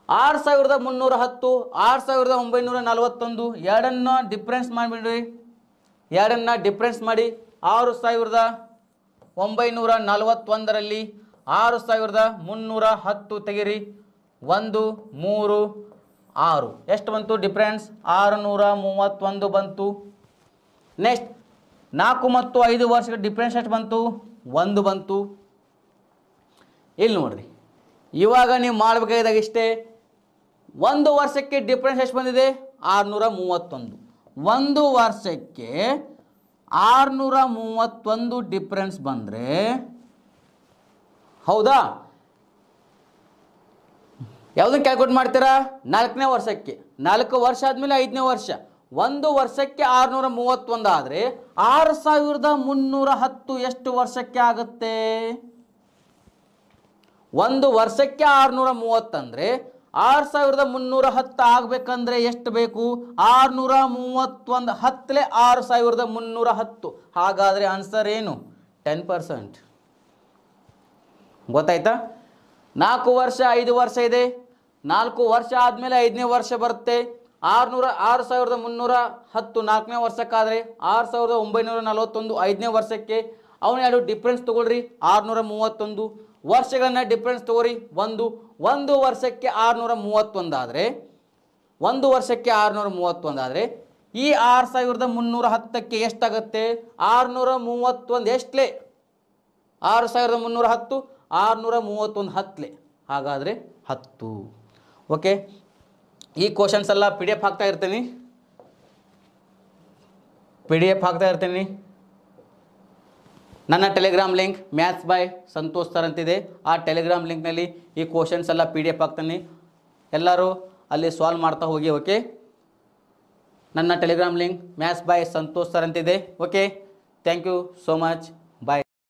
ಆರು ಸಾವಿರದ ಮುನ್ನೂರ ಹತ್ತು ಆರು ಸಾವಿರದ ಒಂಬೈನೂರ ನಲವತ್ತೊಂದು ಎರಡನ್ನ ಡಿಫ್ರೆನ್ಸ್ ಮಾಡಿಬಿಡ್ರಿ ಎರಡನ್ನ ಡಿಫ್ರೆನ್ಸ್ ಮಾಡಿ ಆರು ಸಾವಿರದ ಒಂಬೈನೂರ ನಲವತ್ತೊಂದರಲ್ಲಿ ಆರು ಸಾವಿರದ ಮುನ್ನೂರ ಹತ್ತು ತೆಗಿರಿ ಒಂದು ಮೂರು ಆರು ಎಷ್ಟು ಬಂತು ಡಿಫ್ರೆನ್ಸ್ ಆರುನೂರ ಮೂವತ್ತೊಂದು ಬಂತು ನೆಕ್ಸ್ಟ್ ನಾಲ್ಕು ಮತ್ತು ಐದು ವರ್ಷಗಳ ಡಿಫ್ರೆನ್ಸ್ ಎಷ್ಟು ಬಂತು ಒಂದು ಬಂತು ಇಲ್ಲಿ ನೋಡ್ರಿ ಇವಾಗ ನೀವು ಮಾಡಬೇಕಾಗಿದ್ದಾಗ ಇಷ್ಟೇ ಒಂದು ವರ್ಷಕ್ಕೆ ಡಿಫ್ರೆನ್ಸ್ ಎಷ್ಟು ಬಂದಿದೆ ಆರುನೂರ ಮೂವತ್ತೊಂದು ಒಂದು ವರ್ಷಕ್ಕೆ ಆರುನೂರ ಮೂವತ್ತೊಂದು ಡಿಫ್ರೆನ್ಸ್ ಬಂದರೆ ಹೌದಾ ಯಾವುದನ್ನು ಕ್ಯಾಲ್ಕುಲೇಟ್ ಮಾಡ್ತೀರಾ ನಾಲ್ಕನೇ ವರ್ಷಕ್ಕೆ ನಾಲ್ಕು ವರ್ಷ ಆದಮೇಲೆ ಐದನೇ ವರ್ಷ ಒಂದು ವರ್ಷಕ್ಕೆ ಆರುನೂರ ಮೂವತ್ತೊಂದು ಆದರೆ ಆರು ಸಾವಿರದ ಮುನ್ನೂರ ಹತ್ತು ಎಷ್ಟು ವರ್ಷಕ್ಕೆ ಆಗುತ್ತೆ ಒಂದು ವರ್ಷಕ್ಕೆ ಆರುನೂರ ಮೂವತ್ತಂದ್ರೆ ಆರು ಸಾವಿರದ ಮುನ್ನೂರ ಹತ್ತು ಆಗ್ಬೇಕಂದ್ರೆ ಎಷ್ಟು ಬೇಕು ಆರುನೂರ ಮೂವತ್ತೊಂದು ಹತ್ತಲೆ ಆರು ಸಾವಿರದ ಮುನ್ನೂರ ಹತ್ತು ಹಾಗಾದರೆ ಆನ್ಸರ್ ಏನು ಟೆನ್ ಪರ್ಸೆಂಟ್ ಗೊತ್ತಾಯ್ತಾ ನಾಲ್ಕು ವರ್ಷ ಐದು ವರ್ಷ ಇದೆ ನಾಲ್ಕು ವರ್ಷ ಆದಮೇಲೆ ಐದನೇ ವರ್ಷ ಬರುತ್ತೆ ಆರುನೂರ ಆರು ಸಾವಿರದ ಮುನ್ನೂರ ಹತ್ತು ನಾಲ್ಕನೇ ವರ್ಷಕ್ಕಾದರೆ ಆರು ಸಾವಿರದ ಒಂಬೈನೂರ ನಲವತ್ತೊಂದು ಐದನೇ ವರ್ಷಕ್ಕೆ ಅವನ ಎರಡು ಡಿಫ್ರೆನ್ಸ್ ತೊಗೊಳ್ರಿ ಆರುನೂರ ಮೂವತ್ತೊಂದು ವರ್ಷಗಳನ್ನ ಡಿಫ್ರೆನ್ಸ್ ತೊಗೊರಿ ಒಂದು ಒಂದು ವರ್ಷಕ್ಕೆ ಆರುನೂರ ಮೂವತ್ತೊಂದು ಆದರೆ ಒಂದು ವರ್ಷಕ್ಕೆ ಆರುನೂರ ಮೂವತ್ತೊಂದು ಆದರೆ ಈ ಆರು ಸಾವಿರದ ಮುನ್ನೂರ ಹತ್ತಕ್ಕೆ ಎಷ್ಟಾಗುತ್ತೆ ಆರುನೂರ ಮೂವತ್ತೊಂದು ಎಷ್ಟಲೇ ಆರು ಸಾವಿರದ ಮುನ್ನೂರ ಹತ್ತು ಆರುನೂರ ಮೂವತ್ತೊಂದು ಹತ್ತಲೆ ಹಾಗಾದರೆ ಹತ್ತು ಓಕೆ ಈ ಕ್ವಶನ್ಸ್ ಎಲ್ಲ ಪಿ ಡಿ ಎಫ್ ಹಾಕ್ತಾ ಇರ್ತೀನಿ ಪಿ ಡಿ ಎಫ್ ಹಾಕ್ತಾ ಇರ್ತೀನಿ ನನ್ನ Telegram link maths by Santosh sir ಅಂತಿದೆ ಆ ಟೆಲಿಗ್ರಾಮ್ ಲಿಂಕ್ನಲ್ಲಿ ಈ ಕ್ವಶನ್ಸ್ ಎಲ್ಲ ಪಿ ಡಿ ಎಫ್ ಹಾಕ್ತೀನಿ ಎಲ್ಲರೂ ಅಲ್ಲಿ ಸಾಲ್ವ್ ಮಾಡ್ತಾ ಹೋಗಿ ಓಕೆ ನನ್ನ Telegram link maths by Santosh sir ಅಂತಿದೆ okay thank you so much